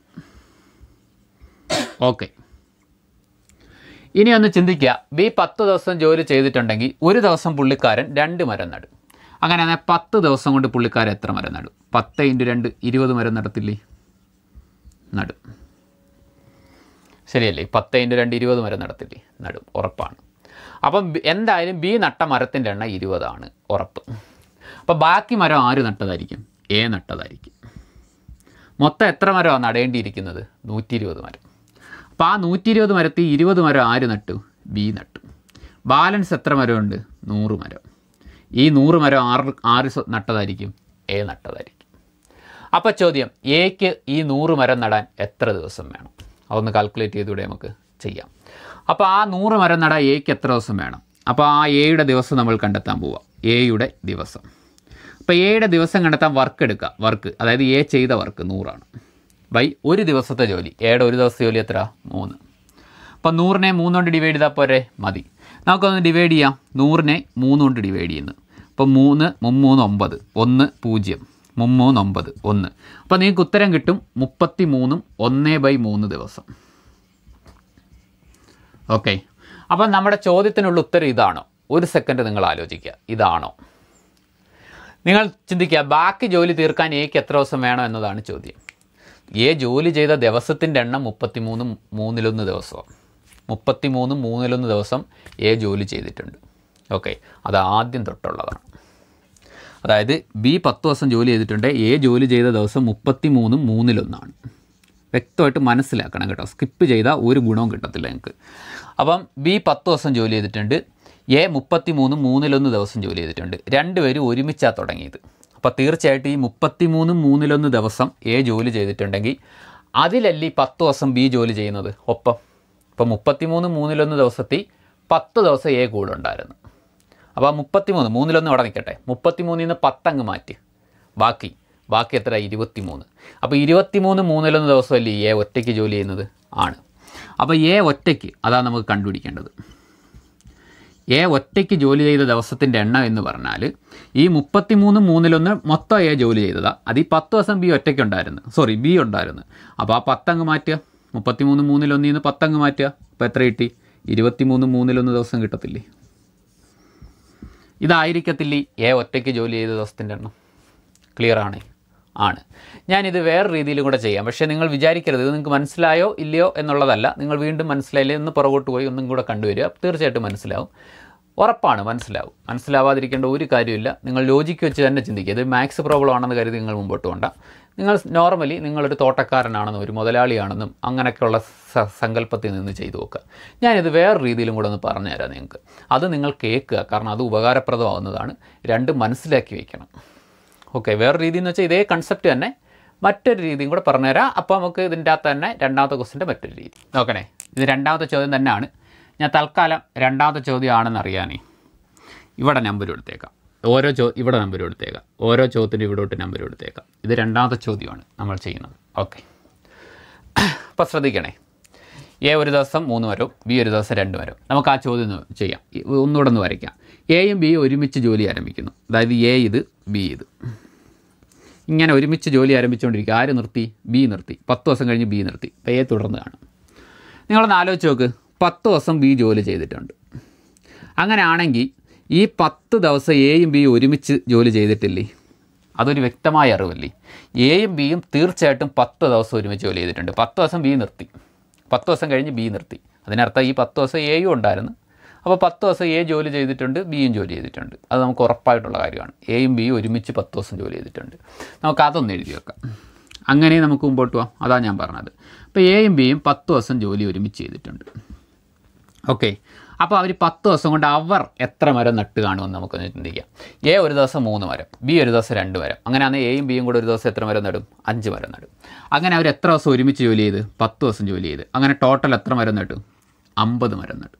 ഓക്കെ ഇനി ഒന്ന് ചിന്തിക്കുക ബി പത്ത് ദിവസം ജോലി ചെയ്തിട്ടുണ്ടെങ്കിൽ ഒരു ദിവസം പുള്ളിക്കാരൻ രണ്ട് മരം നടും അങ്ങനെ പത്ത് ദിവസം കൊണ്ട് പുള്ളിക്കാരൻ എത്ര മരം നടും പത്ത് ഇൻറ്റു രണ്ട് ഇരുപത് മരം നടത്തില്ലേ നടും ശരിയല്ലേ പത്ത് ഇൻറ്റു രണ്ട് ഇരുപത് മരം നടത്തില്ലേ നടും ഉറപ്പാണ് അപ്പം ബി- എന്തായാലും ബി നട്ട മരത്തിൻ്റെ എണ്ണം ഇരുപതാണ് ഉറപ്പ് അപ്പം ബാക്കി മരം ആര് നട്ടതായിരിക്കും എ നട്ടതായിരിക്കും മൊത്തം എത്ര മരമാണ് നടേണ്ടിയിരിക്കുന്നത് നൂറ്റി ഇരുപത് മരം അപ്പോൾ ആ നൂറ്റി ഇരുപത് മരത്തിൽ ഇരുപത് മരം ആര് നട്ടു ബി നട്ടു ബാലൻസ് എത്ര മരമുണ്ട് നൂറ് മരം ഈ നൂറ് മരം ആറ് ആര് സ്വ- നട്ടതായിരിക്കും എ നട്ടതായിരിക്കും അപ്പോൾ ചോദ്യം എക്ക് ഈ നൂറ് മരം നടാൻ എത്ര ദിവസം വേണം അതൊന്ന് കാൽക്കുലേറ്റ് ചെയ്തുകൂടെ നമുക്ക് ചെയ്യാം അപ്പോൾ ആ നൂറ് മരം നടാൻ എക്ക് എത്ര ദിവസം വേണം അപ്പോൾ ആ എയുടെ ദിവസം നമ്മൾ കണ്ടെത്താൻ പോവാം എയുടെ ദിവസം അപ്പോൾ എയുടെ ദിവസം കണ്ടെത്താൻ വർക്ക് എടുക്കുക വർക്ക് അതായത് എ ചെയ്ത വർക്ക് നൂറാണ് ബൈ ഒരു ദിവസത്തെ ജോലി എയുടെ ഒരു ദിവസത്തെ ജോലി എത്ര മൂന്ന് അപ്പം നൂറിനെ മൂന്ന് കൊണ്ട് ഡിവൈഡ് ചെയ്താൽ പോരെ മതി നമുക്കൊന്ന് ഡിവൈഡ് ചെയ്യാം നൂറിനെ മൂന്ന് കൊണ്ട് ഡിവൈഡ് ചെയ്യുന്നു അപ്പം മൂന്ന് മുമ്മൂന്ന് ഒമ്പത് ഒന്ന് പൂജ്യം മുമ്മൂന്ന് ഒമ്പത് ഒന്ന് അപ്പോൾ നിങ്ങൾക്ക് ഉത്തരം കിട്ടും മുപ്പത്തി മൂന്നും ഒന്ന് ബൈ മൂന്ന് ദിവസം ഓക്കെ അപ്പം നമ്മുടെ ചോദ്യത്തിനുള്ള ഉത്തരം ഇതാണോ ഒരു സെക്കൻഡ് നിങ്ങൾ ആലോചിക്കുക ഇതാണോ നിങ്ങൾ ചിന്തിക്കുക ബാക്കി ജോലി തീർക്കാൻ എക്ക് എത്ര ദിവസം വേണം എന്നതാണ് ചോദ്യം എ ജോലി ചെയ്ത ദിവസത്തിൻ്റെ എണ്ണം മുപ്പത്തി മൂന്ന് മൂന്നിലൊന്ന് ദിവസമാണ് മുപ്പത്തി മൂന്ന് മൂന്നിലൊന്ന് ദിവസം എ ജോലി ചെയ്തിട്ടുണ്ട് ഓക്കെ അത് ആദ്യം തൊട്ടുള്ളതാണ് അതായത് ബി പത്ത് ദിവസം ജോലി ചെയ്തിട്ടുണ്ട് എ ജോലി ചെയ്ത ദിവസം മുപ്പത്തി മൂന്നും മൂന്നിലൊന്നാണ് വ്യക്തമായിട്ട് മനസ്സിലാക്കണം കേട്ടോ സ്കിപ്പ് ചെയ്താൽ ഒരു ഗുണവും കിട്ടത്തില്ല നിങ്ങൾക്ക് അപ്പം ബി പത്ത് ദിവസം ജോലി ചെയ്തിട്ടുണ്ട് എ മുപ്പത്തി മൂന്ന് മൂന്നിലൊന്ന് ദിവസം ജോലി ചെയ്തിട്ടുണ്ട് രണ്ടുപേരും ഒരുമിച്ചാണ് തുടങ്ങിയത് അപ്പോൾ തീർച്ചയായിട്ടും ഈ മുപ്പത്തി മൂന്നും മൂന്നിലൊന്ന് ദിവസം എ ജോലി ചെയ്തിട്ടുണ്ടെങ്കിൽ അതിലല്ലേ ഈ പത്ത് ദിവസം ബി ജോലി ചെയ്യുന്നത് ഒപ്പം ഇപ്പോൾ മുപ്പത്തി മൂന്ന് മൂന്നിലൊന്ന് ദിവസത്തിൽ പത്ത് ദിവസം എ കൂടെ ഉണ്ടായിരുന്നു അപ്പോൾ ആ മുപ്പത്തിമൂന്ന് മൂന്നിലൊന്ന് അവിടെ നിൽക്കട്ടെ മുപ്പത്തിമൂന്നിൽ നിന്ന് പത്തങ്ങ് മാറ്റി ബാക്കി ബാക്കി എത്ര ഇരുപത്തിമൂന്ന് അപ്പോൾ ഇരുപത്തിമൂന്ന് മൂന്നിലൊന്ന് ദിവസമല്ലേ എ ഒറ്റയ്ക്ക് ജോലി ചെയ്യുന്നത് ആണ് അപ്പോൾ എ ഒറ്റയ്ക്ക് അതാണ് നമുക്ക് കണ്ടുപിടിക്കേണ്ടത് എ ഒറ്റയ്ക്ക് ജോലി ചെയ്ത ദിവസത്തിൻ്റെ എണ്ണം എന്ന് പറഞ്ഞാൽ ഈ മുപ്പത്തിമൂന്ന് മൂന്നിലൊന്ന് മൊത്തം എ ജോലി ചെയ്തതാണ് അത് ഈ പത്ത് ദിവസം ബി ഒറ്റയ്ക്ക് ഉണ്ടായിരുന്നു സോറി ബി ഉണ്ടായിരുന്നു അപ്പോൾ ആ പത്തങ്ങ് മാറ്റുക മുപ്പത്തിമൂന്ന് മൂന്നിലൊന്നിൽ നിന്ന് പത്തങ്ങ് മാറ്റുക അപ്പോൾ എത്ര കിട്ടി ഇരുപത്തിമൂന്ന് മൂന്നിലൊന്ന് ദിവസം കിട്ടത്തില്ലേ ഇതായിരിക്കത്തില്ലേ എ ഒറ്റയ്ക്ക് ജോലി ചെയ്ത ദിവസത്തിൻ്റെ എണ്ണം ക്ലിയർ ആണ് ആണ് ഞാനിത് വേറെ രീതിയിലും കൂടെ ചെയ്യാം പക്ഷേ നിങ്ങൾ വിചാരിക്കരുത് ഇത് നിങ്ങൾക്ക് മനസ്സിലായോ ഇല്ലയോ എന്നുള്ളതല്ല നിങ്ങൾ വീണ്ടും മനസ്സിലായില്ലേ ഒന്ന് പുറകോട്ട് പോയി ഒന്നും കൂടെ കണ്ടുവരിക തീർച്ചയായിട്ടും മനസ്സിലാവും ഉറപ്പാണ് മനസ്സിലാവും മനസ്സിലാവാതിരിക്കേണ്ട ഒരു കാര്യമില്ല നിങ്ങൾ ലോജിക്ക് വെച്ച് തന്നെ ചിന്തിക്കുക ഇത് മാത്സ് പ്രോബ്ലം ആണെന്ന് കരുതി നിങ്ങൾ മുമ്പോട്ട് കൊണ്ട നിങ്ങൾ നോർമലി നിങ്ങളൊരു തോട്ടക്കാരനാണെന്നും ഒരു മുതലാളിയാണെന്നും അങ്ങനെയൊക്കെയുള്ള സ സങ്കല്പത്തിൽ നിന്ന് ചെയ്തു നോക്കുക ഞാനിത് വേറെ രീതിയിലും കൂടെ ഒന്ന് പറഞ്ഞുതരാം നിങ്ങൾക്ക് അത് നിങ്ങൾ കേൾക്കുക കാരണം അത് ഉപകാരപ്രദമാവുന്നതാണ് രണ്ടും മനസ്സിലാക്കി വയ്ക്കണം ഓക്കെ വേറെ രീതി എന്ന് വെച്ചാൽ ഇതേ കൺസെപ്റ്റ് തന്നെ മറ്റൊരു രീതിയും കൂടെ പറഞ്ഞുതരാം അപ്പോൾ നമുക്ക് ഇതിൻ്റെ അകത്ത് തന്നെ രണ്ടാമത്തെ ക്വസ്റ്റിൻ്റെ മറ്റൊരു രീതി നോക്കണേ ഇത് രണ്ടാമത്തെ ചോദ്യം തന്നെയാണ് ഞാൻ തൽക്കാലം രണ്ടാമത്തെ ചോദ്യമാണെന്ന് അറിയാനേ ഇവിടെ നമ്പർ കൊടുത്തേക്കാം ഓരോ ചോ ഇവിടെ നമ്പർ കൊടുത്തേക്കാം ഓരോ ചോദ്യത്തിൻ്റെ ഇവിടോട്ട് നമ്പർ കൊടുത്തേക്കാം ഇത് രണ്ടാമത്തെ ചോദ്യമാണ് നമ്മൾ ചെയ്യുന്നത് ഓക്കെ അപ്പോൾ ശ്രദ്ധിക്കണേ എ ഒരു ദിവസം മൂന്ന് വരവും ബി ഒരു ദിവസം രണ്ട് വരവും നമുക്ക് ആ ചോദ്യം ഒന്ന് ചെയ്യാം ഈ ഒന്നുകൂടെ ഒന്ന് വരയ്ക്കാം എയും ബിയും ഒരുമിച്ച് ജോലി ആരംഭിക്കുന്നു അതായത് എ ഇത് ബി ഇത് ഇങ്ങനെ ഒരുമിച്ച് ജോലി ആരംഭിച്ചുകൊണ്ടിരിക്കുക ആര് നിർത്തി ബി നിർത്തി പത്ത് ദിവസം കഴിഞ്ഞ് ബി നിർത്തി അപ്പോൾ എ തുടർന്ന് കാണും നിങ്ങളൊന്ന് ആലോചിച്ച് നോക്ക് പത്ത് ദിവസം ബി ജോലി ചെയ്തിട്ടുണ്ട് അങ്ങനെയാണെങ്കിൽ ഈ പത്ത് ദിവസം എയും ബിയും ഒരുമിച്ച് ജോലി ചെയ്തിട്ടില്ലേ അതൊരു വ്യക്തമായ അറിവല്ലേ എയും ബിയും തീർച്ചയായിട്ടും പത്ത് ദിവസം ഒരുമിച്ച് ജോലി ചെയ്തിട്ടുണ്ട് പത്ത് ദിവസം ബി നിർത്തി പത്ത് ദിവസം കഴിഞ്ഞ് ബി നിർത്തി അതിനർത്ഥം ഈ പത്ത് ദിവസം എയും ഉണ്ടായിരുന്നു അപ്പോൾ പത്ത് ദിവസം എ ജോലി ചെയ്തിട്ടുണ്ട് ബിയും ജോലി ചെയ്തിട്ടുണ്ട് അത് നമുക്ക് ഉറപ്പായിട്ടുള്ള കാര്യമാണ് എയും ബിയും ഒരുമിച്ച് പത്ത് ദിവസം ജോലി ചെയ്തിട്ടുണ്ട് നമുക്ക് അതൊന്ന് എഴുതി വെക്കാം അങ്ങനെ നമുക്ക് മുമ്പോട്ട് പോവാം അതാണ് ഞാൻ പറഞ്ഞത് അപ്പോൾ എയും ബിയും പത്ത് ദിവസം ജോലി ഒരുമിച്ച് ചെയ്തിട്ടുണ്ട് ഓക്കെ അപ്പോൾ അവർ പത്ത് ദിവസം കൊണ്ട് അവർ എത്ര മരം നട്ട് കാണുമെന്ന് നമുക്കൊന്ന് ചിന്തിക്കാം എ ഒരു ദിവസം മൂന്ന് മരം ബി ഒരു ദിവസം രണ്ട് മരം അങ്ങനെയാണെങ്കിൽ എയും ബിയും കൂടെ ഒരു ദിവസം എത്ര മരം നടും അഞ്ച് മരം നടും അങ്ങനെ അവർ എത്ര ദിവസം ഒരുമിച്ച് ജോലി ചെയ്ത് പത്ത് ദിവസം ജോലി ചെയ്ത് അങ്ങനെ ടോട്ടൽ എത്ര മരം നട്ടും അമ്പത് മരം നട്ടു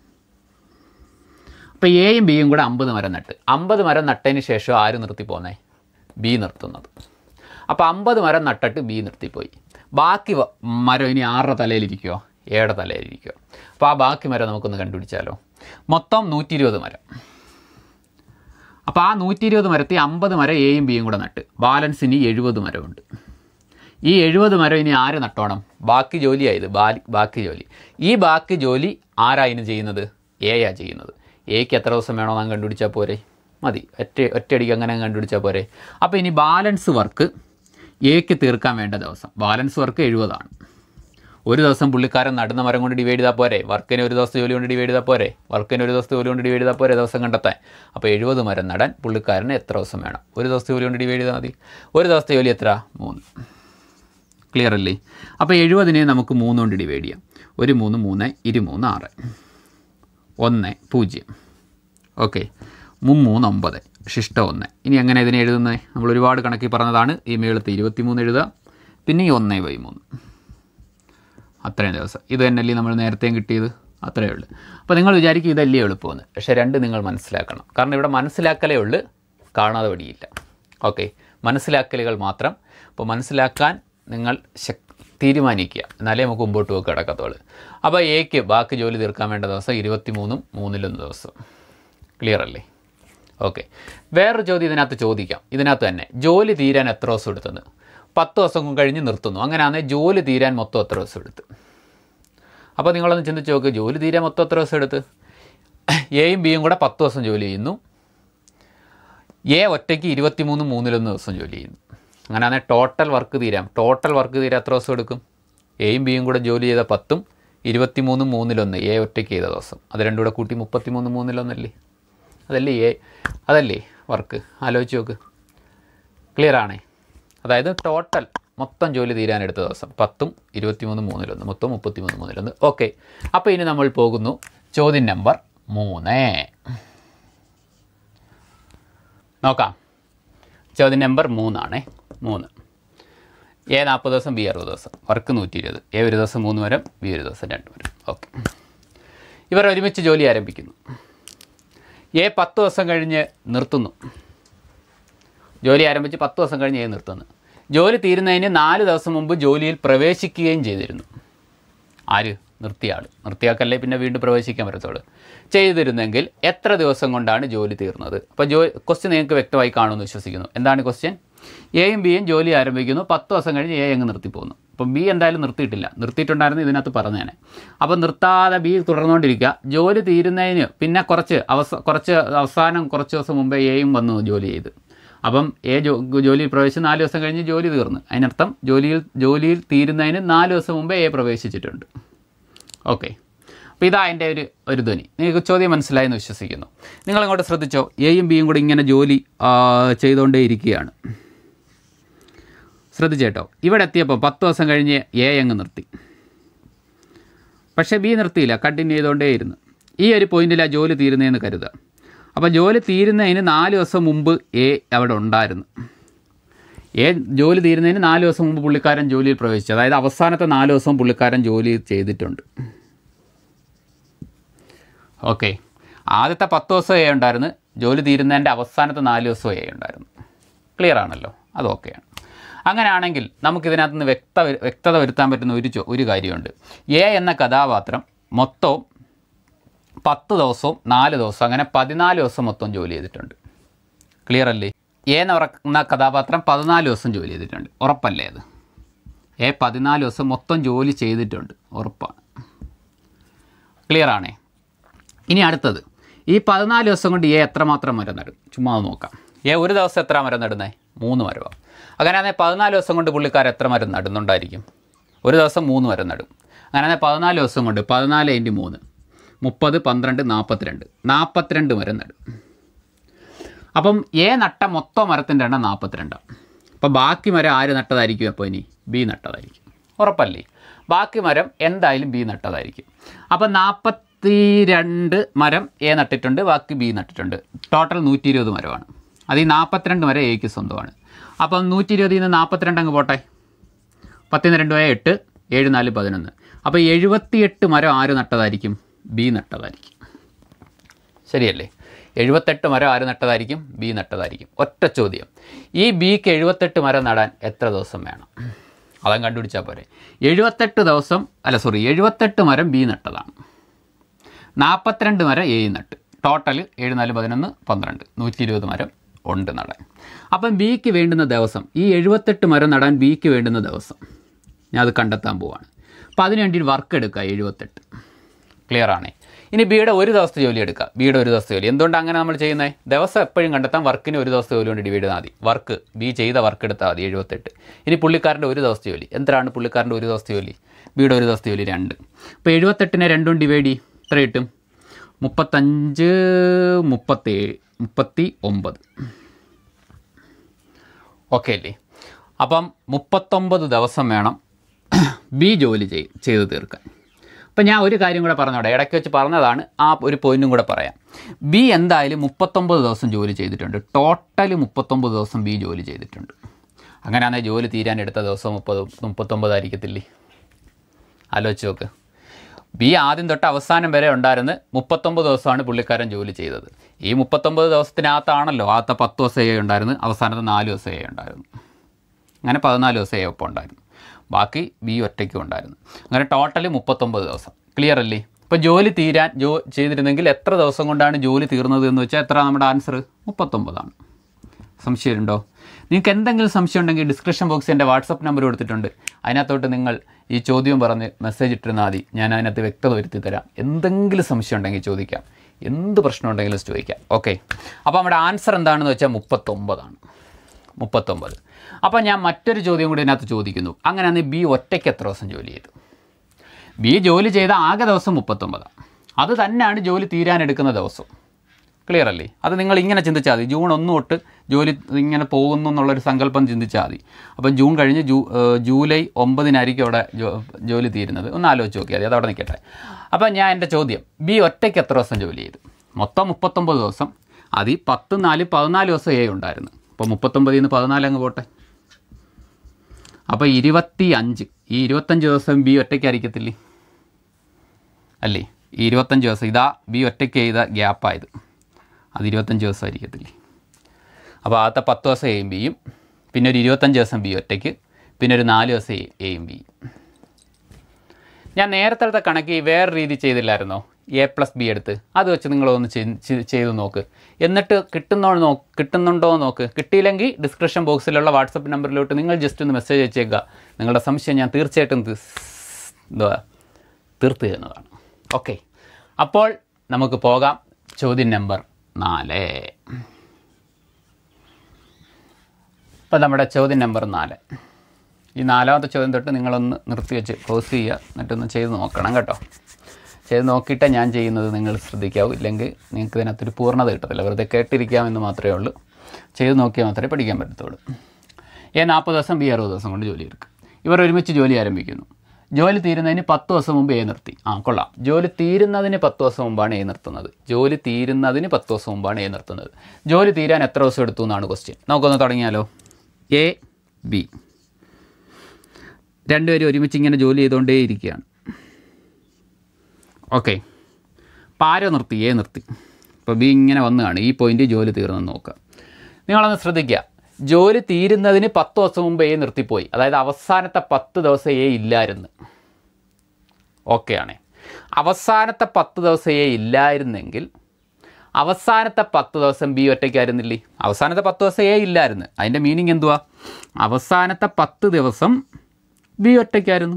അപ്പോൾ എയും ബിയും കൂടെ അമ്പത് മരം നട്ട് അമ്പത് മരം നട്ടതിന് ശേഷം ആര് നിർത്തി പോന്നേ ബി നിർത്തുന്നത് അപ്പോൾ അമ്പത് മരം നട്ടിട്ട് ബി നിർത്തിപ്പോയി ബാക്കി വ- മരം ഇനി ആരുടെ തലയിലിരിക്കുമോ എയുടെ തലയിലിരിക്കുമോ അപ്പോൾ ആ ബാക്കി മരം നമുക്കൊന്ന് കണ്ടുപിടിച്ചാലോ മൊത്തം നൂറ്റി ഇരുപത് മരം അപ്പോൾ ആ നൂറ്റി ഇരുപത് മരത്തിൽ അമ്പത് മരം എയും ബിയും കൂടെ നട്ട് ബാലൻസ് ഇനി എഴുപത് മരമുണ്ട് ഈ എഴുപത് മരം ഇനി ആര് നട്ടോണം ബാക്കി ജോലിയായത് ബാലി ബാക്കി ജോലി ഈ ബാക്കി ജോലി ആരായിന് ചെയ്യുന്നത് എയാ ചെയ്യുന്നത് എക്ക് എത്ര ദിവസം വേണോ നാം കണ്ടുപിടിച്ചാൽ പോരെ മതി ഒറ്റ ഒറ്റയടിക്ക് അങ്ങനെ അങ്ങ് കണ്ടുപിടിച്ചാൽ പോരെ അപ്പോൾ ഇനി ബാലൻസ് വർക്ക് എക്ക് തീർക്കാൻ വേണ്ട ദിവസം ബാലൻസ് വർക്ക് എഴുപതാണ് ഒരു ദിവസം പുള്ളിക്കാരൻ നടുന്ന മരം കൊണ്ട് ഡിവൈഡ് ചെയ്താൽ പോരെ വർക്കിന് ഒരു ദിവസത്തെ ജോലി കൊണ്ട് ഡിവൈഡ് ചെയ്താൽ പോരെ വർക്കിന് ഒരു ദിവസത്തെ ജോലി കൊണ്ട് ഡിവൈഡ് ചെയ്താൽ പോരെ ദിവസം കണ്ടെത്താൻ അപ്പോൾ എഴുപത് മരം നടാൻ പുള്ളിക്കാരന് എത്ര ദിവസം വേണം ഒരു ദിവസത്തെ ജോലി കൊണ്ട് ഡിവൈഡ് ചെയ്താൽ മതി ഒരു ദിവസത്തെ ജോലി എത്ര മൂന്ന് ക്ലിയർ അല്ലേ അപ്പോൾ എഴുപതിനെ നമുക്ക് മൂന്ന് കൊണ്ട് ഡിവൈഡ് ചെയ്യാം ഒരു മൂന്ന് മൂന്ന് ഇരുമൂന്ന് ആറ് ഒന്ന് പൂജ്യം ഓക്കെ മുമ്മൂന്ന് ഒമ്പത് ശിഷ്ട ഒന്ന് ഇനി എങ്ങനെ ഇതിനെ എഴുതുന്നത് നമ്മൾ ഒരുപാട് കണക്കി പറഞ്ഞതാണ് ഈ മേളത്ത് ഇരുപത്തി മൂന്ന് എഴുതുക പിന്നെ ഈ ഒന്നേ ബൈ മൂന്ന് അത്രയും ദിവസം ഇത് തന്നെയല്ലേ നമ്മൾ നേരത്തെയും കിട്ടിയത് അത്രയേ ഉള്ളൂ അപ്പോൾ നിങ്ങൾ വിചാരിക്കും ഇതല്ലേ എളുപ്പമെന്ന് പക്ഷേ രണ്ട് നിങ്ങൾ മനസ്സിലാക്കണം കാരണം ഇവിടെ മനസ്സിലാക്കലേ ഉള്ളൂ കാണാതെ വഴിയില്ല ഓക്കെ മനസ്സിലാക്കലുകൾ മാത്രം അപ്പോൾ മനസ്സിലാക്കാൻ നിങ്ങൾ ശക് തീരുമാനിക്കുക എന്നാലേ നമുക്ക് മുമ്പോട്ട് പോക്ക് കിടക്കത്തുള്ളൂ അപ്പോൾ എക്ക് ബാക്കി ജോലി തീർക്കാൻ വേണ്ട ദിവസം ഇരുപത്തി മൂന്നും മൂന്നിലൊന്ന് ദിവസം ക്ലിയർ അല്ലേ ഓക്കെ വേറൊരു ചോദ്യം ഇതിനകത്ത് ചോദിക്കാം ഇതിനകത്ത് തന്നെ ജോലി തീരാൻ എത്ര ദിവസം എടുത്തെന്ന് പത്ത് ദിവസം കഴിഞ്ഞ് നിർത്തുന്നു അങ്ങനെയാണെങ്കിൽ ജോലി തീരാൻ മൊത്തം എത്ര ദിവസം എടുത്ത് അപ്പോൾ നിങ്ങളൊന്ന് ചിന്തിച്ച് നോക്ക് ജോലി തീരാൻ മൊത്തം എത്ര ദിവസം എടുത്ത് എയും ബിയും കൂടെ പത്ത് ദിവസം ജോലി ചെയ്യുന്നു എ ഒറ്റയ്ക്ക് ഇരുപത്തി മൂന്ന് മൂന്നിലൊന്ന് ദിവസം ജോലി ചെയ്യുന്നു അങ്ങനെയാണെങ്കിൽ ടോട്ടൽ വർക്ക് തീരാം ടോട്ടൽ വർക്ക് തീരാൻ എത്ര ദിവസം എടുക്കും എയും ബിയും കൂടെ ജോലി ചെയ്ത പത്തും ഇരുപത്തി മൂന്നും മൂന്നിലൊന്ന് എ ഒറ്റയ്ക്ക് ചെയ്ത ദിവസം അത് രണ്ടും കൂടെ കൂട്ടി മുപ്പത്തി മൂന്ന് മൂന്നിലൊന്നല്ലേ അതല്ലേ എ അതല്ലേ വർക്ക് ആലോചിച്ച് നോക്ക് ക്ലിയർ ആണേ അതായത് ടോട്ടൽ മൊത്തം ജോലി തീരാൻ എടുത്ത ദിവസം പത്തും ഇരുപത്തി മൂന്ന് മൂന്നിലൊന്ന് മൊത്തം മുപ്പത്തി മൂന്ന് മൂന്നിലൊന്ന് ഓക്കെ അപ്പോൾ ഇനി നമ്മൾ പോകുന്നു ചോദ്യം നമ്പർ മൂന്ന് നോക്കാം ചോദ്യം നമ്പർ മൂന്നാണേ മൂന്ന് എ നാൽപ്പത് ദിവസം ബി അറുപത് ദിവസം വർക്ക് നൂറ്റി ഇരുപത് എ ഒരു ദിവസം മൂന്ന് വരം ബി ഒരു ദിവസം രണ്ട് വരം ഓക്കെ ഇവർ ഒരുമിച്ച് ജോലി ആരംഭിക്കുന്നു എ പത്ത് ദിവസം കഴിഞ്ഞ് നിർത്തുന്നു ജോലി ആരംഭിച്ച് പത്ത് ദിവസം കഴിഞ്ഞ് എ നിർത്തുന്നു ജോലി തീരുന്നതിന് നാല് ദിവസം മുമ്പ് ജോലിയിൽ പ്രവേശിക്കുകയും ചെയ്തിരുന്നു ആര് നിർത്തിയ ആൾ നിർത്തിയാക്കല്ലേ പിന്നെ വീണ്ടും പ്രവേശിക്കാൻ പറ്റത്തുള്ളൂ ചെയ്തിരുന്നെങ്കിൽ എത്ര ദിവസം കൊണ്ടാണ് ജോലി തീർന്നത് അപ്പോൾ ജോ ക്വസ്റ്റ്യൻ നിങ്ങൾക്ക് വ്യക്തമായി കാണുമെന്ന് വിശ്വസിക്കുന്നു എന്താണ് ക്വസ്റ്റ്യൻ എയും ബിയും ജോലി ആരംഭിക്കുന്നു പത്ത് ദിവസം കഴിഞ്ഞ് എ അങ്ങ് നിർത്തിപ്പോകുന്നു അപ്പം ബി എന്തായാലും നിർത്തിയിട്ടില്ല നിർത്തിയിട്ടുണ്ടായിരുന്നു ഇതിനകത്ത് പറഞ്ഞേനെ അപ്പോൾ നിർത്താതെ ബി തുടർന്നുകൊണ്ടിരിക്കുക ജോലി തീരുന്നതിന് പിന്നെ കുറച്ച് അവസ കുറച്ച് അവസാനം കുറച്ച് ദിവസം മുമ്പേ എയും വന്നു ജോലി ചെയ്ത് അപ്പം എ ജോ ജോലിയിൽ പ്രവേശിച്ച് നാല് ദിവസം കഴിഞ്ഞ് ജോലി തീർന്നു അതിനർത്ഥം ജോലിയിൽ ജോലിയിൽ തീരുന്നതിന് നാല് ദിവസം മുമ്പേ എ പ്രവേശിച്ചിട്ടുണ്ട് ഓക്കെ അപ്പോൾ ഇതാ എൻ്റെ ഒരു ഒരു ധ്വനി നിങ്ങൾക്ക് ചോദ്യം മനസ്സിലായെന്ന് വിശ്വസിക്കുന്നു നിങ്ങളിങ്ങോട്ട് ശ്രദ്ധിച്ചോ എയും ബിയും കൂടി ഇങ്ങനെ ജോലി ആ, ചെയ്തുകൊണ്ടേ ഇരിക്കുകയാണ് ശ്രദ്ധിച്ചേട്ടോ ഇവിടെ എത്തിയപ്പോൾ പത്ത് ദിവസം കഴിഞ്ഞ് എ അങ്ങ് നിർത്തി പക്ഷേ ബി നിർത്തിയില്ല കണ്ടിന്യൂ ചെയ്തുകൊണ്ടേയിരുന്നു ഈ ഒരു പോയിന്റിലാണ് ജോലി തീരുന്നതെന്ന് കരുതുക അപ്പോൾ ജോലി തീരുന്നതിന് നാല് ദിവസം മുമ്പ് എ അവിടെ ഉണ്ടായിരുന്നു എ ജോലി തീരുന്നതിന് നാല് ദിവസം മുമ്പ് പുള്ളിക്കാരൻ ജോലിയിൽ പ്രവേശിച്ചു അതായത് അവസാനത്തെ നാല് ദിവസം പുള്ളിക്കാരൻ ജോലി ചെയ്തിട്ടുണ്ട് ഓക്കെ ആദ്യത്തെ പത്ത് ദിവസം എ ഉണ്ടായിരുന്നു ജോലി തീരുന്നതിൻ്റെ അവസാനത്തെ നാല് ദിവസം എ ഉണ്ടായിരുന്നു ക്ലിയർ ആണല്ലോ അത് ഓക്കെയാണ് അങ്ങനെയാണെങ്കിൽ നമുക്കിതിനകത്ത് നിന്ന് വ്യക്ത വ്യക്തത വരുത്താൻ പറ്റുന്ന ഒരു ചോ- ഒരു കാര്യമുണ്ട് എ എന്ന കഥാപാത്രം മൊത്തവും പത്ത് ദിവസവും നാല് ദിവസവും അങ്ങനെ പതിനാല് ദിവസം മൊത്തം ജോലി ചെയ്തിട്ടുണ്ട് ക്ലിയർ അല്ലേ എ എന്ന് പറയുന്ന കഥാപാത്രം പതിനാല് ദിവസം ജോലി ചെയ്തിട്ടുണ്ട് ഉറപ്പല്ലേ അത് എ പതിനാല് ദിവസം മൊത്തം ജോലി ചെയ്തിട്ടുണ്ട് ഉറപ്പാണ് ക്ലിയർ ആണേ ഇനി അടുത്തത് ഈ പതിനാല് ദിവസം കൊണ്ട് എ എത്രമാത്രം മരം നടും ചുമ്മാ ഒന്ന് നോക്കാം എ ഒരു ദിവസം എത്ര മരം നടുന്നേ മൂന്ന് മരമാണ് അങ്ങനെയാണെങ്കിൽ പതിനാല് ദിവസം കൊണ്ട് പുള്ളിക്കാർ എത്ര മരം നടുന്നുണ്ടായിരിക്കും ഒരു ദിവസം മൂന്ന് മരം നടും അങ്ങനെയാണെങ്കിൽ പതിനാല് ദിവസം കൊണ്ട് പതിനാല് ഇൻറ്റു മൂന്ന് മുപ്പത് പന്ത്രണ്ട് നാൽപ്പത്തിരണ്ട് നാൽപ്പത്തിരണ്ട് മരം നടും അപ്പം എ നട്ട മൊത്തം മരത്തിൻ്റെ എണ്ണം നാൽപ്പത്തിരണ്ടാണ് അപ്പോൾ ബാക്കി മരം ആര് നട്ടതായിരിക്കും അപ്പോൾ ഇനി ബി നട്ടതായിരിക്കും ഉറപ്പല്ലേ ബാക്കി മരം എന്തായാലും ബി നട്ടതായിരിക്കും അപ്പം നാൽപ്പത്തി രണ്ട് മരം എ നട്ടിട്ടുണ്ട് ബാക്കി ബി നട്ടിട്ടുണ്ട് ടോട്ടൽ നൂറ്റി ഇരുപത് മരമാണ് അത് ഈ നാൽപ്പത്തിരണ്ട് മരം എക്ക് സ്വന്തമാണ് അപ്പം നൂറ്റി ഇരുപതിൽ നിന്ന് നാൽപ്പത്തിരണ്ട് അങ്ങ് പോട്ടെ പത്തിന് രണ്ട് പോയ എട്ട് ഏഴ് നാല് പതിനൊന്ന് അപ്പോൾ എഴുപത്തിയെട്ട് മരം ആര് നട്ടതായിരിക്കും ബി നട്ടതായിരിക്കും ശരിയല്ലേ എഴുപത്തെട്ട് മരം ആര് നട്ടതായിരിക്കും ബി നട്ടതായിരിക്കും ഒറ്റ ചോദ്യം ഈ ബിക്ക് എഴുപത്തെട്ട് മരം നടാൻ എത്ര ദിവസം വേണം അതങ്ങ് കണ്ടുപിടിച്ചാൽ പോരെ എഴുപത്തെട്ട് ദിവസം അല്ല സോറി എഴുപത്തെട്ട് മരം ബി നട്ടതാണ് നാൽപ്പത്തിരണ്ട് മരം എ നട്ട് ടോട്ടൽ ഏഴ് നാല് പതിനൊന്ന് പന്ത്രണ്ട് നൂറ്റി ഇരുപത് മരം ഉണ്ട് നടാൻ അപ്പം ബിക്ക് വേണ്ടുന്ന ദിവസം ഈ എഴുപത്തെട്ട് മരം നടാൻ ബിക്ക് വേണ്ടുന്ന ദിവസം ഞാൻ അത് കണ്ടെത്താൻ പോവാണ് അപ്പോൾ അതിന് വേണ്ടി വർക്ക് എടുക്കുക എഴുപത്തെട്ട് ക്ലിയർ ആണേ ഇനി ബിയുടെ ഒരു ദിവസത്തെ ജോലി എടുക്കുക ബിയുടെ ഒരു ദിവസത്തെ ജോലി എന്തുകൊണ്ട് അങ്ങനെ നമ്മൾ ചെയ്യുന്നത് ദിവസം എപ്പോഴും കണ്ടെത്താൻ വർക്കിന് ഒരു ദിവസത്തെ ജോലി കൊണ്ട് ഡിവൈഡ് ചെയ്താൽ മതി വർക്ക് ബി ചെയ്ത വർക്ക് എടുത്താൽ മതി എഴുപത്തെട്ട് ഇനി പുള്ളിക്കാരൻ്റെ ഒരു ദിവസത്തെ ജോലി എന്തിനാണ് പുള്ളിക്കാരൻ്റെ ഒരു ദിവസത്തെ ജോലി ബിയുടെ ഒരു ദിവസത്തെ ജോലി രണ്ട് അപ്പോൾ എഴുപത്തെട്ടിനെ രണ്ടും ഡിവൈഡ് ചെയ്യും എത്ര കിട്ടും മുപ്പത്തഞ്ച് മുപ്പത്തേഴ് മുപ്പത്തി ഒമ്പത് ഓക്കെ അല്ലേ അപ്പം മുപ്പത്തൊമ്പത് ദിവസം വേണം ബി ജോലി ചെയ് ചെയ്ത് തീർക്കാൻ അപ്പം ഞാൻ ഒരു കാര്യം കൂടെ പറഞ്ഞോടെ ഇടയ്ക്ക് വെച്ച് പറഞ്ഞതാണ് ആ ഒരു പോയിന്റും കൂടെ പറയാം ബി എന്തായാലും മുപ്പത്തൊമ്പത് ദിവസം ജോലി ചെയ്തിട്ടുണ്ട് ടോട്ടൽ മുപ്പത്തൊമ്പത് ദിവസം ബി ജോലി ചെയ്തിട്ടുണ്ട് അങ്ങനെയാണെങ്കിൽ ജോലി തീരാൻ എടുത്ത ദിവസം മുപ്പത് മുപ്പത്തൊമ്പതായിരിക്കത്തില്ലേ ആലോചിച്ച് നോക്ക് ബി ആദ്യം തൊട്ട് അവസാനം വരെ ഉണ്ടായിരുന്ന് മുപ്പത്തൊമ്പത് ദിവസമാണ് പുള്ളിക്കാരൻ ജോലി ചെയ്തത് ഈ മുപ്പത്തൊമ്പത് ദിവസത്തിനകത്താണല്ലോ ആദ്യത്തെ പത്ത് ദിവസം എ ഉണ്ടായിരുന്നു അവസാനത്തെ നാല് ദിവസം എ ഉണ്ടായിരുന്നു അങ്ങനെ പതിനാല് ദിവസം എ ഒപ്പം ഉണ്ടായിരുന്നു ബാക്കി ബി ഒറ്റയ്ക്കും ഉണ്ടായിരുന്നു അങ്ങനെ ടോട്ടൽ മുപ്പത്തൊമ്പത് ദിവസം ക്ലിയർ അല്ലേ ഇപ്പോൾ ജോലി തീരാൻ ജോ ചെയ്തിരുന്നെങ്കിൽ എത്ര ദിവസം കൊണ്ടാണ് ജോലി തീർന്നത് എന്ന് വെച്ചാൽ എത്ര നമ്മുടെ ആൻസർ മുപ്പത്തൊമ്പതാണ് സംശയമുണ്ടോ നിങ്ങൾക്ക് എന്തെങ്കിലും സംശയം ഉണ്ടെങ്കിൽ ഡിസ്ക്രിപ്ഷൻ ബോക്സിൽ എൻ്റെ വാട്സപ്പ് നമ്പർ കൊടുത്തിട്ടുണ്ട് അതിനകത്തോട്ട് നിങ്ങൾ ഈ ചോദ്യം പറഞ്ഞ് മെസ്സേജ് ഇട്ടിരുന്നാൽ മതി ഞാൻ അതിനകത്ത് വ്യക്തത വരുത്തി തരാം എന്തെങ്കിലും സംശയം ഉണ്ടെങ്കിൽ ചോദിക്കാം എന്ത് പ്രശ്നം ഉണ്ടെങ്കിലും ചോദിക്കാം ഓക്കെ അപ്പോൾ നമ്മുടെ ആൻസർ എന്താണെന്ന് വെച്ചാൽ മുപ്പത്തൊമ്പതാണ് മുപ്പത്തൊമ്പത് അപ്പോൾ ഞാൻ മറ്റൊരു ചോദ്യം കൂടി ഇതിനകത്ത് ചോദിക്കുന്നു അങ്ങനെയാണെങ്കിൽ ബി ഒറ്റയ്ക്ക് എത്ര ദിവസം ജോലി ചെയ്തു ബി ജോലി ചെയ്ത ആകെ ദിവസം മുപ്പത്തൊമ്പതാണ് അത് തന്നെയാണ് ജോലി തീരാനെടുക്കുന്ന ദിവസം ക്ലിയർ അല്ലേ അത് നിങ്ങൾ ഇങ്ങനെ ചിന്തിച്ചാൽ മതി ജൂൺ ഒന്ന് തൊട്ട് ജോലി ഇങ്ങനെ പോകുന്നു എന്നുള്ളൊരു സങ്കല്പം ചിന്തിച്ചാൽ മതി അപ്പം ജൂൺ കഴിഞ്ഞ് ജൂ ഏഹ് ജൂലൈ ഒമ്പതിനായിരിക്കും അവിടെ ജോ ജോലി തീരുന്നത് ഒന്ന് ആലോചിച്ച് നോക്കിയാൽ മതി അത് അവിടെ നിൽക്കട്ടെ അപ്പം ഞാൻ എൻ്റെ ചോദ്യം ബി ഒറ്റയ്ക്ക് എത്ര ദിവസം ജോലി ചെയ്തു മൊത്തം മുപ്പത്തൊമ്പത് ദിവസം അതിൽ പത്ത് നാല് പതിനാല് ദിവസം എ ഉണ്ടായിരുന്നു അപ്പോൾ മുപ്പത്തൊമ്പതിൽ നിന്ന് പതിനാല് അങ്ങ് പോട്ടെ അപ്പോൾ ഇരുപത്തി അഞ്ച് ഈ ഇരുപത്തഞ്ച് ദിവസം ബി ഒറ്റയ്ക്കായിരിക്കത്തില്ലേ അല്ലേ ഈ ഇരുപത്തഞ്ച് ദിവസം ഇതാ ബി ഒറ്റയ്ക്ക് ചെയ്ത ഗ്യാപ്പായത് അത് ഇരുപത്തഞ്ച് ദിവസം ആയിരിക്കത്തില്ലേ അപ്പോൾ ആദ്യത്തെ പത്ത് ദിവസം എയും ബിയും പിന്നെ ഒരു ഇരുപത്തഞ്ച് ദിവസം ബി ഒറ്റയ്ക്ക് പിന്നെ ഒരു നാല് ദിവസം എ എയും ബിയും ഞാൻ നേരത്തെ കണക്ക് വേറെ രീതി ചെയ്തില്ലായിരുന്നോ എ പ്ലസ് ബി എടുത്ത് അത് വെച്ച് നിങ്ങളൊന്ന് ചെയ്- ചെയ്- ചെയ്ത് നോക്ക് എന്നിട്ട് കിട്ടുന്നോ നോ കിട്ടുന്നുണ്ടോ എന്ന് നോക്ക് കിട്ടിയില്ലെങ്കിൽ ഡിസ്ക്രിപ്ഷൻ ബോക്സിലുള്ള വാട്സപ്പ് നമ്പറിലോട്ട് നിങ്ങൾ ജസ്റ്റ് ഒന്ന് മെസ്സേജ് അയച്ചേക്കുക നിങ്ങളുടെ സംശയം ഞാൻ തീർച്ചയായിട്ടും തീ- എന്തുവാ തീർത്ത് തരുന്നതാണ് ഓക്കെ അപ്പോൾ നമുക്ക് പോകാം ചോദ്യം നമ്പർ നാല് ഇപ്പം നമ്മുടെ ചോദ്യം നമ്പർ നാല് ഈ നാലാമത്തെ ചോദ്യം തൊട്ട് നിങ്ങളൊന്ന് നിർത്തി വെച്ച് പോസ് ചെയ്യുക എന്നിട്ടൊന്ന് ചെയ്ത് നോക്കണം കേട്ടോ ചെയ്ത് നോക്കിയിട്ടേ ഞാൻ ചെയ്യുന്നത് നിങ്ങൾ ശ്രദ്ധിക്കാവൂ ഇല്ലെങ്കിൽ നിങ്ങൾക്ക് ഇതിനകത്തൊരു പൂർണ്ണത കിട്ടത്തില്ല വെറുതെ കേട്ടിരിക്കാമെന്ന് മാത്രമേ ഉള്ളൂ ചെയ്ത് നോക്കിയാൽ മാത്രമേ പഠിക്കാൻ പറ്റത്തുള്ളൂ എ നാൽപ്പത് ദിവസം ബി അറുപത് ദിവസം കൊണ്ട് ജോലി എടുക്കും ഇവർ ഒരുമിച്ച് ജോലി ആരംഭിക്കുന്നു ജോലി തീരുന്നതിന് പത്ത് ദിവസം മുമ്പ് എ നിർത്തി ആ കൊള്ളാം ജോലി തീരുന്നതിന് പത്ത് ദിവസം മുമ്പാണ് എ നിർത്തുന്നത് ജോലി തീരുന്നതിന് പത്ത് ദിവസം മുമ്പാണ് എ നിർത്തുന്നത് ജോലി തീരാൻ എത്ര ദിവസം എടുത്തു എന്നാണ് ക്വസ്റ്റ്യൻ നമുക്കൊന്ന് തുടങ്ങിയാലോ എ ബി രണ്ടുപേരും ഒരുമിച്ച് ഇങ്ങനെ ജോലി ചെയ്തുകൊണ്ടേയിരിക്കുകയാണ് ഓക്കെ അപ്പോൾ ആരോ നിർത്തി എ നിർത്തി അപ്പോൾ ബി ഇങ്ങനെ വന്ന് കാണും ഈ പോയിന്റ് ജോലി തീർന്നെന്ന് നോക്കുക നിങ്ങളൊന്ന് ശ്രദ്ധിക്കുക ജോലി തീരുന്നതിന് പത്ത് ദിവസം മുമ്പ് എ നിർത്തിപ്പോയി അതായത് അവസാനത്തെ പത്ത് ദിവസം എ ഇല്ലായിരുന്നു ഓക്കെയാണേ അവസാനത്തെ പത്ത് ദിവസം എ ഇല്ലായിരുന്നെങ്കിൽ അവസാനത്തെ പത്ത് ദിവസം ബി ഒറ്റയ്ക്കായിരുന്നില്ലേ അവസാനത്തെ പത്ത് ദിവസം എ ഇല്ലായിരുന്നു അതിൻ്റെ മീനിങ് എന്തുവാ അവസാനത്തെ പത്ത് ദിവസം ബി ഒറ്റയ്ക്കായിരുന്നു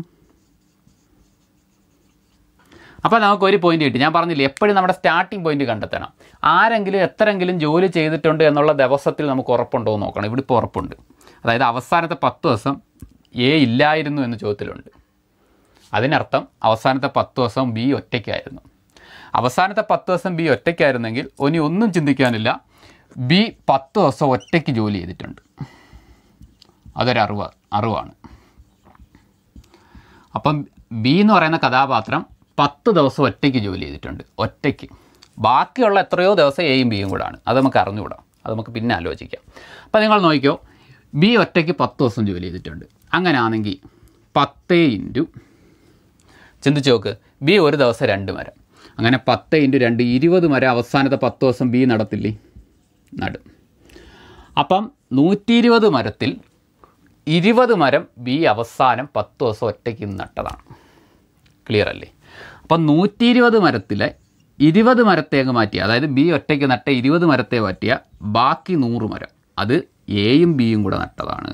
അപ്പോൾ നമുക്ക് ഒരു പോയിന്റ് കിട്ടി ഞാൻ പറഞ്ഞില്ലേ എപ്പോഴും നമ്മുടെ സ്റ്റാർട്ടിംഗ് പോയിന്റ് കണ്ടെത്തണം ആരെങ്കിലും എത്രയെങ്കിലും ജോലി ചെയ്തിട്ടുണ്ട് എന്നുള്ള ദിവസത്തിൽ നമുക്ക് ഉറപ്പുണ്ടോ എന്ന് നോക്കണം ഇവിടെ ഇപ്പോൾ ഉറപ്പുണ്ട് അതായത് അവസാനത്തെ പത്ത് ദിവസം എ ഇല്ലായിരുന്നു എന്ന് ചോദ്യത്തിലുണ്ട് അതിനർത്ഥം അവസാനത്തെ പത്ത് ദിവസം ബി ഒറ്റയ്ക്കായിരുന്നു അവസാനത്തെ പത്ത് ദിവസം ബി ഒറ്റയ്ക്കായിരുന്നെങ്കിൽ ഇനി ഒന്നും ചിന്തിക്കാനില്ല ബി പത്ത് ദിവസം ഒറ്റയ്ക്ക് ജോലി ചെയ്തിട്ടുണ്ട് അതൊരു അറിവ് അറിവാണ് അപ്പം ബി എന്ന് പറയുന്ന കഥാപാത്രം പത്ത് ദിവസം ഒറ്റയ്ക്ക് ജോലി ചെയ്തിട്ടുണ്ട് ഒറ്റയ്ക്ക് ബാക്കിയുള്ള എത്രയോ ദിവസം എയും ബിയും കൂടാണ് അത് നമുക്ക് അറിഞ്ഞുകൂടാ അത് നമുക്ക് പിന്നെ ആലോചിക്കാം അപ്പം നിങ്ങൾ നോക്കിക്കോ ബി ഒറ്റയ്ക്ക് പത്ത് ദിവസം ജോലി ചെയ്തിട്ടുണ്ട് അങ്ങനെയാണെങ്കിൽ പത്ത് ഇൻറ്റു ചിന്തിച്ച് നോക്ക് ബി ഒരു ദിവസം രണ്ട് മരം അങ്ങനെ പത്ത് ഇൻറ്റു രണ്ട് ഇരുപത് മരം അവസാനത്തെ പത്ത് ദിവസം ബി നടത്തില്ലേ നടും അപ്പം നൂറ്റി ഇരുപത് മരത്തിൽ ഇരുപത് മരം ബി അവസാനം പത്ത് ദിവസം ഒറ്റയ്ക്ക് നട്ടതാണ് ക്ലിയർ അല്ലേ അപ്പം നൂറ്റി ഇരുപത് മരത്തിലെ ഇരുപത് മരത്തെ അങ്ങ് മാറ്റിയ അതായത് ബി ഒറ്റയ്ക്ക് നട്ട ഇരുപത് മരത്തെ മാറ്റിയ ബാക്കി നൂറ് മരം അത് എയും ബിയും കൂടെ നട്ടതാണ്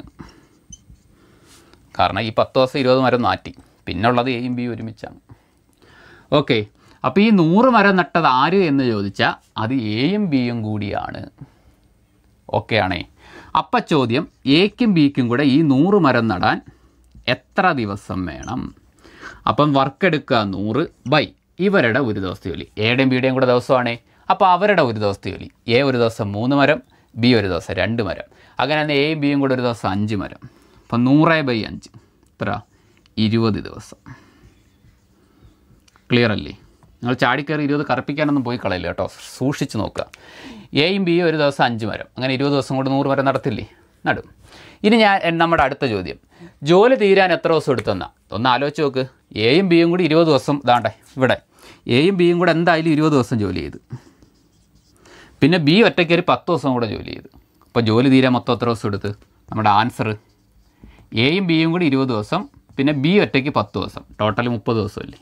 കാരണം ഈ പത്ത് ദിവസം ഇരുപത് മരം മാറ്റി പിന്നുള്ളത് എയും ബിയും ഒരുമിച്ചാണ് ഓക്കെ അപ്പോൾ ഈ നൂറ് മരം നട്ടത് ആര് എന്ന് ചോദിച്ചാൽ അത് എയും ബിയും കൂടിയാണ് ഓക്കെ ആണേ അപ്പം ചോദ്യം എക്കും ബിക്കും കൂടെ ഈ നൂറ് മരം നടാൻ എത്ര ദിവസം വേണം അപ്പം വർക്ക് എടുക്കുക നൂറ് ബൈ ഇവരുടെ ഒരു ദിവസത്തെ ജോലി എയുടെയും ബിയുടെയും കൂടെ ദിവസമാണേ അപ്പോൾ അവരുടെ ഒരു ദിവസത്തെ ജോലി എ ഒരു ദിവസം മൂന്ന് മരം ബി ഒരു ദിവസം രണ്ട് മരം അങ്ങനെ എയും ബിയും കൂടെ ഒരു ദിവസം അഞ്ച് മരം അപ്പം നൂറ് ബൈ അഞ്ച് എത്ര ഇരുപത് ദിവസം ക്ലിയർ അല്ലേ നിങ്ങൾ ചാടിക്കയറി ഇരുപത് കറപ്പിക്കാനൊന്നും പോയി കളയില്ല കേട്ടോ സൂക്ഷിച്ച് നോക്കുക എയും ബിയും ഒരു ദിവസം അഞ്ച് മരം അങ്ങനെ ഇരുപത് ദിവസം കൊണ്ട് നൂറ് മരം നടത്തില്ലേ നടും ഇനി ഞാൻ എൻ- നമ്മുടെ അടുത്ത ചോദ്യം ജോലി തീരാൻ എത്ര ദിവസം എടുത്തെന്ന ഒന്ന് ആലോചിച്ച് നോക്ക് എയും ബിയും കൂടി ഇരുപത് ദിവസം ഇതാണ്ടേ ഇവിടെ എയും ബിയും കൂടെ എന്തായാലും ഇരുപത് ദിവസം ജോലി ചെയ്ത് പിന്നെ ബി ഒറ്റയ്ക്ക് ഒരു പത്ത് ദിവസം കൂടെ ജോലി ചെയ്ത് അപ്പോൾ ജോലി തീരാൻ മൊത്തം എത്ര ദിവസം എടുത്ത് നമ്മുടെ ആൻസർ എയും ബിയും കൂടി ഇരുപത് ദിവസം പിന്നെ ബി ഒറ്റയ്ക്ക് പത്ത് ദിവസം ടോട്ടൽ മുപ്പത് ദിവസമല്ലേ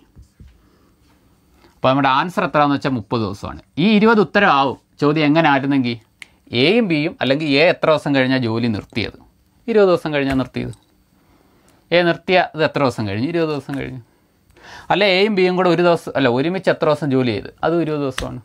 അപ്പോൾ നമ്മുടെ ആൻസർ എത്രയാണെന്ന് വെച്ചാൽ മുപ്പത് ദിവസമാണ് ഈ ഇരുപത് ഉത്തരം ആവും ചോദ്യം എങ്ങനെ ആയിരുന്നെങ്കിൽ എയും ബിയും അല്ലെങ്കിൽ എ എത്ര ദിവസം കഴിഞ്ഞാൽ ജോലി നിർത്തിയത് ഇരുപത് ദിവസം കഴിഞ്ഞാൽ നിർത്തിയത് എ നിർത്തിയ ഇത് എത്ര ദിവസം കഴിഞ്ഞു ഇരുപത് ദിവസം കഴിഞ്ഞു അല്ല എയും ബിയും കൂടെ ഒരു ദിവസം അല്ല ഒരുമിച്ച് എത്ര ദിവസം ജോലി ചെയ്ത് അതും ഇരുപത് ദിവസമാണ്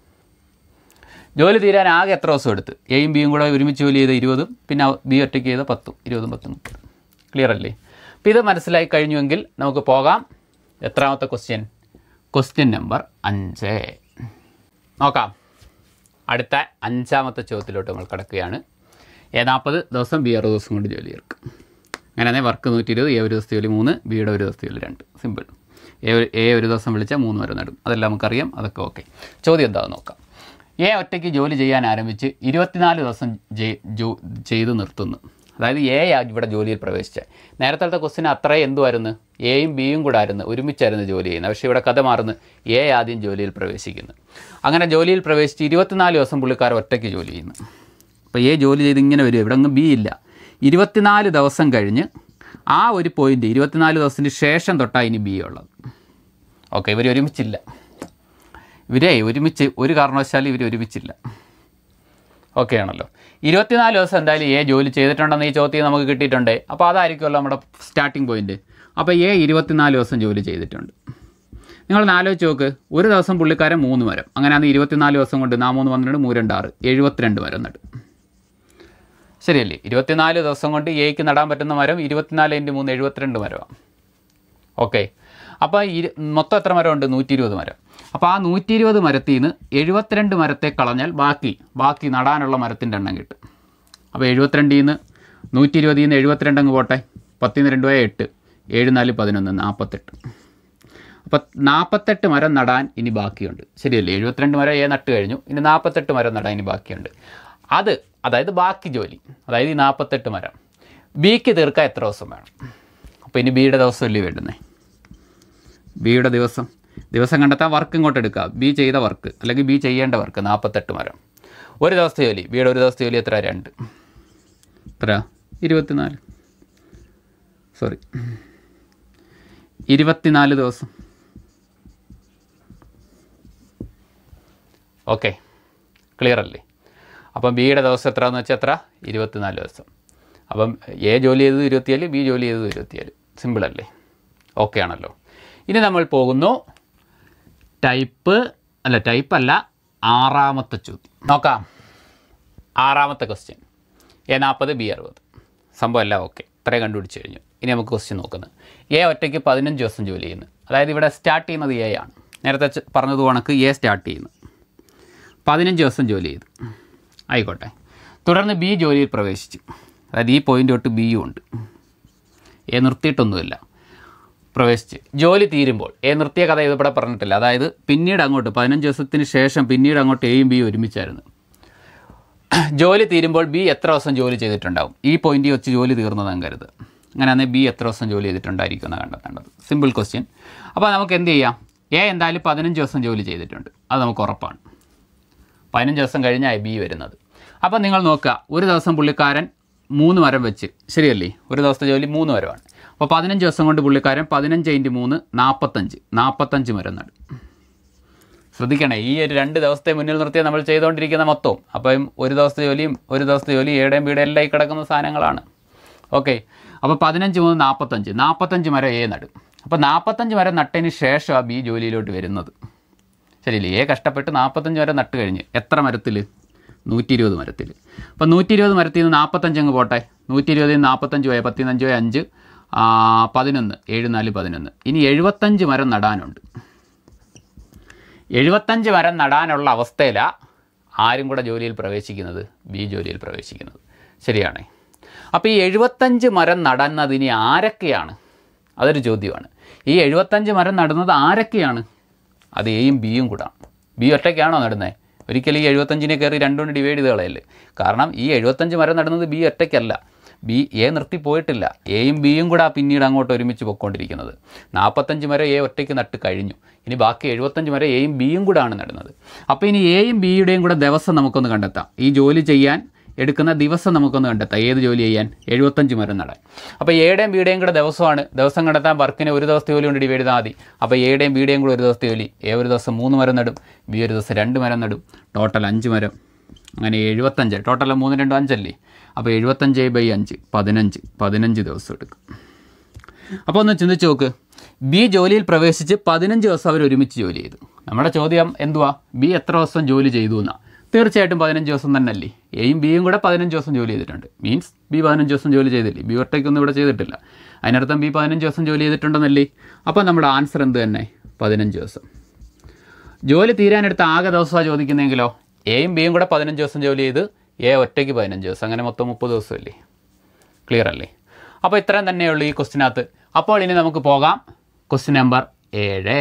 ജോലി തീരാൻ ആകെ എത്ര ദിവസം എടുത്ത് എയും ബിയും കൂടെ ഒരുമിച്ച് ജോലി ചെയ്ത ഇരുപതും പിന്നെ ബി ഒറ്റയ്ക്ക് ചെയ്ത പത്തും ഇരുപതും പത്തും മുപ്പതും ക്ലിയർ അല്ലേ അപ്പോൾ ഇത് മനസ്സിലായി കഴിഞ്ഞുവെങ്കിൽ നമുക്ക് പോകാം എത്രാമത്തെ ക്വസ്റ്റ്യൻ ക്വസ്റ്റ്യൻ നമ്പർ അഞ്ച് നോക്കാം അടുത്ത അഞ്ചാമത്തെ ചോദ്യത്തിലോട്ട് നമ്മൾ കിടക്കുകയാണ് എ നാൽപ്പത് ദിവസം ബി അറുപത് ദിവസം കൊണ്ട് ജോലി തീർക്കും അങ്ങനെയാണെങ്കിൽ വർക്ക് നൂറ്റി ഇരുപത് എ ഒരു ദിവസത്തെ ജോലി മൂന്ന് ബിയുടെ ഒരു ദിവസത്തെ ജോലി രണ്ട് സിമ്പിൾ എ ഒരു- എ ഒരു ദിവസം വിളിച്ചാൽ മൂന്ന് വരെ നടും അതെല്ലാം നമുക്കറിയാം അതൊക്കെ ഓക്കെ ചോദ്യം എന്താണെന്ന് നോക്കാം എ ഒറ്റയ്ക്ക് ജോലി ചെയ്യാൻ ആരംഭിച്ച് ഇരുപത്തിനാല് ദിവസം ജെ- ജോ- ചെയ്ത് നിർത്തുന്നു അതായത് എ ആ ഇവിടെ ജോലിയിൽ പ്രവേശിച്ചത് നേരത്തെ ക്വസ്റ്റിന് അത്രേ എന്തുമായിരുന്നു എയും ബിയും കൂടെ ആയിരുന്നു ഒരുമിച്ചായിരുന്നു ജോലി ചെയ്യുന്നത് പക്ഷേ ഇവിടെ കഥ മാറുന്നു എ ആദ്യം ജോലിയിൽ പ്രവേശിക്കുന്നു അങ്ങനെ ജോലിയിൽ പ്രവേശിച്ച് ഇരുപത്തിനാല് ദിവസം പുള്ളിക്കാർ ഒറ്റയ്ക്ക് ജോലി ചെയ്യുന്നു അപ്പോൾ എ ജോലി ചെയ്ത് ഇങ്ങനെ വരും ഇവിടെ ഒന്നും ബി ഇല്ല ഇരുപത്തിനാല് ദിവസം കഴിഞ്ഞ് ആ ഒരു പോയിൻ്റ് ഇരുപത്തിനാല് ദിവസത്തിന് ശേഷം തൊട്ടാണ് ഇനി ബി ഉള്ളത് ഓക്കെ ഇവർ ഒരുമിച്ചില്ല ഇവരെ ഒരുമിച്ച് ഒരു കാരണവശാലും ഇവർ ഒരുമിച്ചില്ല ഓക്കെ ആണല്ലോ ഇരുപത്തിനാല് ദിവസം എന്തായാലും എ ജോലി ചെയ്തിട്ടുണ്ടെന്ന് ഈ ചോദ്യം നമുക്ക് കിട്ടിയിട്ടുണ്ട് അപ്പോൾ അതായിരിക്കുമല്ലോ നമ്മുടെ സ്റ്റാർട്ടിംഗ് പോയിന്റ് അപ്പോൾ എ ഇരുപത്തിനാല് ദിവസം ജോലി ചെയ്തിട്ടുണ്ട് നിങ്ങൾ ആലോചിച്ച് നോക്ക് ഒരു ദിവസം പുള്ളിക്കാരൻ മൂന്ന് മരം അങ്ങനെയാണ് ഇരുപത്തിനാല് ദിവസം കൊണ്ട് നാ മൂന്ന് പന്ത്രണ്ട് മൂന്ന് ആറ് എഴുപത്തിരണ്ട് മരം നടും ശരിയല്ലേ ഇരുപത്തിനാല് ദിവസം കൊണ്ട് എക്ക് നടാൻ പറ്റുന്ന മരം ഇരുപത്തിനാല് ഇൻറ്റു മൂന്ന് എഴുപത്തിരണ്ട് മരമാണ് ഓക്കെ അപ്പോൾ ഇരു മൊത്തം എത്ര മരമുണ്ട് നൂറ്റി ഇരുപത് മരം അപ്പോൾ ആ നൂറ്റി ഇരുപത് മരത്തിൽ നിന്ന് എഴുപത്തിരണ്ട് മരത്തെ കളഞ്ഞാൽ ബാക്കി ബാക്കി നടാനുള്ള മരത്തിൻ്റെ എണ്ണം കിട്ടും അപ്പോൾ എഴുപത്തിരണ്ടിൽ നിന്ന് നൂറ്റി ഇരുപതിൽ നിന്ന് എഴുപത്തിരണ്ട് അങ്ങ് പോട്ടെ പത്തിൽ നിന്ന് രണ്ട് പോയ എട്ട് ഏഴ് നാല് പതിനൊന്ന് നാൽപ്പത്തെട്ട് അപ്പോൾ നാൽപ്പത്തെട്ട് മരം നടാൻ ഇനി ബാക്കിയുണ്ട് ശരിയല്ലേ എഴുപത്തിരണ്ട് മരം ഏ നട്ട് കഴിഞ്ഞു ഇനി നാൽപ്പത്തെട്ട് മരം നടാൻ ഇനി ബാക്കിയുണ്ട് അത് അതായത് ബാക്കി ജോലി അതായത് ഈ നാൽപ്പത്തെട്ട് മരം ബിക്ക് തീർക്കാൻ എത്ര ദിവസം വേണം അപ്പോൾ ഇനി ബിയുടെ ദിവസമല്ലേ വേണ്ടുന്നേ ബിയുടെ ദിവസം ദിവസം കണ്ടെത്താൻ വർക്ക് ഇങ്ങോട്ട് എടുക്കുക ബി ചെയ്ത വർക്ക് അല്ലെങ്കിൽ ബി ചെയ്യേണ്ട വർക്ക് നാൽപ്പത്തെട്ട് മരം ഒരു ദിവസത്തെ ജോലി ബിയുടെ ഒരു ദിവസത്തെ ജോലി എത്ര രണ്ട് എത്ര ഇരുപത്തിനാല് സോറി ഇരുപത്തിനാല് ദിവസം ഓക്കെ ക്ലിയർ അല്ലേ അപ്പം ബിയുടെ ദിവസം എത്രയെന്ന് വെച്ചാൽ എത്ര ഇരുപത്തിനാല് ദിവസം അപ്പം എ ജോലി ചെയ്തത് ഇരുപത്തിയേഴ് ബി ജോലി ചെയ്തത് ഇരുപത്തിയേഴ് സിമ്പിൾ അല്ലേ ഓക്കെ ആണല്ലോ ഇനി നമ്മൾ പോകുന്നു ടൈപ്പ് അല്ല ടൈപ്പ് അല്ല ആറാമത്തെ ചോദ്യം നോക്കാം ആറാമത്തെ ക്വസ്റ്റ്യൻ എ നാൽപ്പത് ബി അറുപത് സംഭവം എല്ലാം ഓക്കെ ഇത്രയും കണ്ടുപിടിച്ച് കഴിഞ്ഞു ഇനി നമുക്ക് ക്വസ്റ്റ്യൻ നോക്കുന്നത് എ ഒറ്റയ്ക്ക് പതിനഞ്ച് ദിവസം ജോലി ചെയ്യുന്നു അതായത് ഇവിടെ സ്റ്റാർട്ട് ചെയ്യുന്നത് എ ആണ് നേരത്തെ ച- പറഞ്ഞത് കണക്ക് എ സ്റ്റാർട്ട് ചെയ്യുന്നു പതിനഞ്ച് ദിവസം ജോലി ചെയ്തു ആയിക്കോട്ടെ തുടർന്ന് ബി ജോലിയിൽ പ്രവേശിച്ചു അതായത് ഈ പോയിൻ്റ് തൊട്ട് ബിയും ഉണ്ട് എ നിർത്തിയിട്ടൊന്നുമില്ല പ്രവേശിച്ച് ജോലി തീരുമ്പോൾ എ നിർത്തിയ കഥ ഇതിവിടെ പറഞ്ഞിട്ടില്ല അതായത് പിന്നീട് അങ്ങോട്ട് പതിനഞ്ച് ദിവസത്തിന് ശേഷം പിന്നീട് അങ്ങോട്ട് എയും ബിയും ഒരുമിച്ചായിരുന്നു ജോലി തീരുമ്പോൾ ബി എത്ര ദിവസം ജോലി ചെയ്തിട്ടുണ്ടാവും ഈ പോയിന്റിൽ വെച്ച് ജോലി തീർന്നതെന്ന് കരുത് അങ്ങനെയാണെങ്കിൽ ബി എത്ര ദിവസം ജോലി ചെയ്തിട്ടുണ്ടായിരിക്കും എന്നാണ് കണ്ടെത്തേണ്ടത് സിമ്പിൾ ക്വസ്റ്റ്യൻ അപ്പോൾ നമുക്ക് എന്ത് ചെയ്യാം എ എന്തായാലും പതിനഞ്ച് ദിവസം ജോലി ചെയ്തിട്ടുണ്ട് അത് നമുക്ക് ഉറപ്പാണ് പതിനഞ്ച് ദിവസം കഴിഞ്ഞാൽ ബി വരുന്നത് അപ്പോൾ നിങ്ങൾ നോക്കുക ഒരു ദിവസം പുള്ളിക്കാരൻ മൂന്ന് മരം വെച്ച് ശരിയല്ലേ ഒരു ദിവസത്തെ ജോലി മൂന്ന് മരമാണ് അപ്പോൾ പതിനഞ്ച് ദിവസം കൊണ്ട് പുള്ളിക്കാരൻ പതിനഞ്ച് ഇൻറ്റ് മൂന്ന് നാൽപ്പത്തഞ്ച് നാൽപ്പത്തഞ്ച് മരം നടും ശ്രദ്ധിക്കണേ ഈ ഒരു രണ്ട് ദിവസത്തെ മുന്നിൽ നിർത്തിയാൽ നമ്മൾ ചെയ്തുകൊണ്ടിരിക്കുന്ന മൊത്തവും അപ്പം ഒരു ദിവസത്തെ ജോലിയും ഒരു ദിവസത്തെ ജോലി ഏടേയും വീടും എല്ലാം ഈ കിടക്കുന്ന സാധനങ്ങളാണ് ഓക്കെ അപ്പോൾ പതിനഞ്ച് മൂന്ന് നാൽപ്പത്തഞ്ച് നാൽപ്പത്തഞ്ച് മരം എ നടും അപ്പോൾ നാൽപ്പത്തഞ്ച് മരം നട്ടതിന് ശേഷമാണ് ബി ജോലിയിലോട്ട് വരുന്നത് ശരിയല്ലേ എ കഷ്ടപ്പെട്ട് നാൽപ്പത്തഞ്ച് വരെ നട്ട് കഴിഞ്ഞ് എത്ര മരത്തിൽ നൂറ്റി ഇരുപത് മരത്തിൽ അപ്പം നൂറ്റി ഇരുപത് മരത്തിൽ നിന്ന് നാൽപ്പത്തഞ്ച് അങ്ങ് പോട്ടെ നൂറ്റി ഇരുപതിൽ നിന്ന് നാൽപ്പത്തഞ്ച് പോയ പത്തിനഞ്ച് പോയ അഞ്ച് ആ, പതിനൊന്ന് ഏഴ് നാല് പതിനൊന്ന് ഇനി എഴുപത്തഞ്ച് മരം നടാനുണ്ട് എഴുപത്തഞ്ച് മരം നടാനുള്ള അവസ്ഥയിലാണ് ആരും കൂടെ ജോലിയിൽ പ്രവേശിക്കുന്നത് ബി ജോലിയിൽ പ്രവേശിക്കുന്നത് ശരിയാണേ അപ്പോൾ ഈ എഴുപത്തഞ്ച് മരം നടുന്നത് ഇനി ആരൊക്കെയാണ് അതൊരു ചോദ്യമാണ് ഈ എഴുപത്തഞ്ച് മരം നടുന്നത് ആരൊക്കെയാണ് അത് എയും ബിയും കൂടാണ് ബി ഒറ്റയ്ക്കാണോ നടുന്നത് ഒരിക്കലും ഈ എഴുപത്തഞ്ചിനെ കയറി രണ്ടുകൊണ്ട് ഡിവൈഡ് ചെയ്ത് കളയല്ലേ കാരണം ഈ എഴുപത്തഞ്ച് മരം നടുന്നത് ബി ഒറ്റയ്ക്കല്ല ബി എ നിർത്തി പോയിട്ടില്ല എയും ബിയും കൂടെ പിന്നീട് അങ്ങോട്ട് ഒരുമിച്ച് പൊയ്ക്കൊണ്ടിരിക്കുന്നത് നാൽപ്പത്തഞ്ച് മരം എ ഒറ്റയ്ക്ക് നട്ട് കഴിഞ്ഞു ഇനി ബാക്കി എഴുപത്തഞ്ച് മരം എയും ബിയും കൂടെ ആണ് നടുന്നത് അപ്പോൾ ഇനി എയും ബിയുടെയും കൂടെ ദിവസം നമുക്കൊന്ന് കണ്ടെത്താം ഈ ജോലി ചെയ്യാൻ എടുക്കുന്ന ദിവസം നമുക്കൊന്ന് കണ്ടെത്താം ഏത് ജോലി ചെയ്യാൻ എഴുപത്തഞ്ച് മരം നടാൻ അപ്പോൾ എയുടെയും ബിയുടെയും കൂടെ ദിവസമാണ് ദിവസം കണ്ടെത്താൻ വർക്കിന് ഒരു ദിവസത്തെ ജോലി കൊണ്ട് ഡിവൈഡ് ചെയ്താൽ മതി അപ്പോൾ എയുടെയും ബിയുടെയും കൂടെ ഒരു ദിവസത്തെ ജോലി എ ഒരു ദിവസം മൂന്ന് മരം നടും ബി ഒരു ദിവസം രണ്ട് മരം നടും ടോട്ടൽ അഞ്ച് മരം അങ്ങനെ എഴുപത്തഞ്ച് ടോട്ടൽ മൂന്ന് രണ്ടും അഞ്ചല്ലേ അപ്പോൾ എഴുപത്തഞ്ച് ബൈ അഞ്ച് പതിനഞ്ച് പതിനഞ്ച് ദിവസം എടുക്കും അപ്പോൾ ഒന്ന് ചിന്തിച്ച് നോക്ക് ബി ജോലിയിൽ പ്രവേശിച്ച് പതിനഞ്ച് ദിവസം അവർ ഒരുമിച്ച് ജോലി ചെയ്തു നമ്മുടെ ചോദ്യം എന്തുവാ ബി എത്ര ദിവസം ജോലി ചെയ്തു എന്നാ തീർച്ചയായിട്ടും പതിനഞ്ച് ദിവസം തന്നെയല്ലേ എയും ബിയും കൂടെ പതിനഞ്ച് ദിവസം ജോലി ചെയ്തിട്ടുണ്ട് മീൻസ് ബി പതിനഞ്ച് ദിവസം ജോലി ചെയ്തില്ലേ ബി ഒറ്റയ്ക്കൊന്നും ഇവിടെ ചെയ്തിട്ടില്ല അതിനർത്ഥം ബി പതിനഞ്ച് ദിവസം ജോലി ചെയ്തിട്ടുണ്ടെന്നല്ലേ അപ്പോൾ നമ്മുടെ ആൻസർ എന്ത് തന്നെ പതിനഞ്ച് ദിവസം ജോലി തീരാനെടുത്ത ആകെ ദിവസമാണ് ചോദിക്കുന്നതെങ്കിലോ എയും ബിയും കൂടെ പതിനഞ്ച് ദിവസം ജോലി ചെയ്ത് എ ഒറ്റയ്ക്ക് പതിനഞ്ച് ദിവസം അങ്ങനെ മൊത്തം മുപ്പത് ദിവസമല്ലേ ക്ലിയർ അല്ലേ അപ്പോൾ ഇത്രയും തന്നെയുള്ളൂ ഈ ക്വസ്റ്റിനകത്ത് അപ്പോൾ ഇനി നമുക്ക് പോകാം ക്വസ്റ്റ്യൻ നമ്പർ ഏഴ്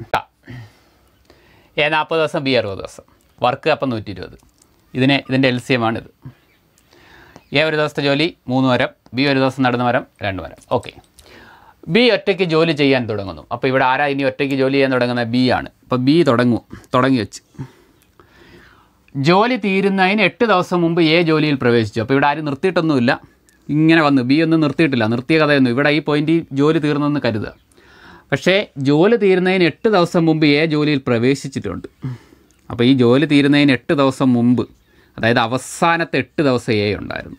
എ നാൽപ്പത് ദിവസം ബി അറുപത് ദിവസം വർക്ക് അപ്പം നൂറ്റി ഇരുപത് ഇതിന് ഇതിൻ്റെ എൽ സി എമാണിത് എ ഒരു ദിവസത്തെ ജോലി മൂന്ന് മരം ബി ഒരു ദിവസം നടന്ന മരം രണ്ട് മരം ഓക്കെ ബി ഒറ്റയ്ക്ക് ജോലി ചെയ്യാൻ തുടങ്ങുന്നു അപ്പോൾ ഇവിടെ ആരാ ഇനി ഒറ്റയ്ക്ക് ജോലി ചെയ്യാൻ തുടങ്ങുന്നത് ബി ആണ് അപ്പോൾ ബി തുടങ്ങും തുടങ്ങി വെച്ച് ജോലി തീരുന്നതിന് എട്ട് ദിവസം മുമ്പ് എ ജോലിയിൽ പ്രവേശിച്ചു അപ്പോൾ ഇവിടെ ആരും നിർത്തിയിട്ടൊന്നുമില്ല ഇങ്ങനെ വന്നു ബി ഒന്നും നിർത്തിയിട്ടില്ല നിർത്തിയ കഥയൊന്നും ഇവിടെ ഈ പോയിന്റിൽ ജോലി തീർന്നെന്ന് കരുതുക പക്ഷേ ജോലി തീരുന്നതിന് എട്ട് ദിവസം മുമ്പ് എ ജോലിയിൽ പ്രവേശിച്ചിട്ടുണ്ട് അപ്പോൾ ഈ ജോലി തീരുന്നതിന് എട്ട് ദിവസം മുമ്പ് അതായത് അവസാനത്തെ എട്ട് ദിവസം എ ഉണ്ടായിരുന്നു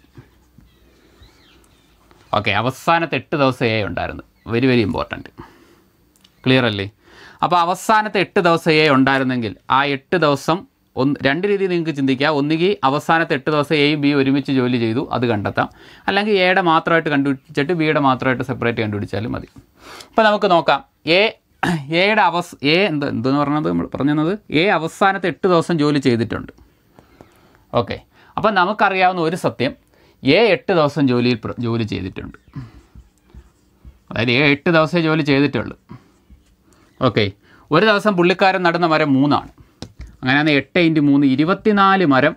ഓക്കെ അവസാനത്തെ എട്ട് ദിവസം എ ഉണ്ടായിരുന്നു വെരി വെരി ഇമ്പോർട്ടൻറ്റ് ക്ലിയർ അല്ലേ അപ്പോൾ അവസാനത്തെ എട്ട് ദിവസം എ ഉണ്ടായിരുന്നെങ്കിൽ ആ എട്ട് ദിവസം ഒന്ന് രണ്ട് രീതിയിൽ നിങ്ങൾക്ക് ചിന്തിക്കാം ഒന്നുകിൽ അവസാനത്തെ എട്ട് ദിവസം എയും ബിയും ഒരുമിച്ച് ജോലി ചെയ്തു അത് കണ്ടെത്താം അല്ലെങ്കിൽ എയുടെ മാത്രമായിട്ട് കണ്ടുപിടിച്ചിട്ട് ബിയുടെ മാത്രമായിട്ട് സെപ്പറേറ്റ് കണ്ടുപിടിച്ചാലും മതി അപ്പോൾ നമുക്ക് നോക്കാം എ എയുടെ അവസ് എ എന്ത് എന്തെന്ന് പറഞ്ഞത് നമ്മൾ പറഞ്ഞത് എ അവസാനത്തെ എട്ട് ദിവസം ജോലി ചെയ്തിട്ടുണ്ട് ഓക്കെ അപ്പം നമുക്കറിയാവുന്ന ഒരു സത്യം എ എട്ട് ദിവസം ജോലിയിൽ പ്ര- ജോലി ചെയ്തിട്ടുണ്ട് അതായത് എ എട്ട് ദിവസമേ ജോലി ചെയ്തിട്ടുള്ളൂ ഓക്കെ ഒരു ദിവസം പുള്ളിക്കാരൻ നടുന്ന മരം മൂന്നാണ് അങ്ങനെയാണെങ്കിൽ എട്ട് ഇൻറ്റു മൂന്ന് ഇരുപത്തിനാല് മരം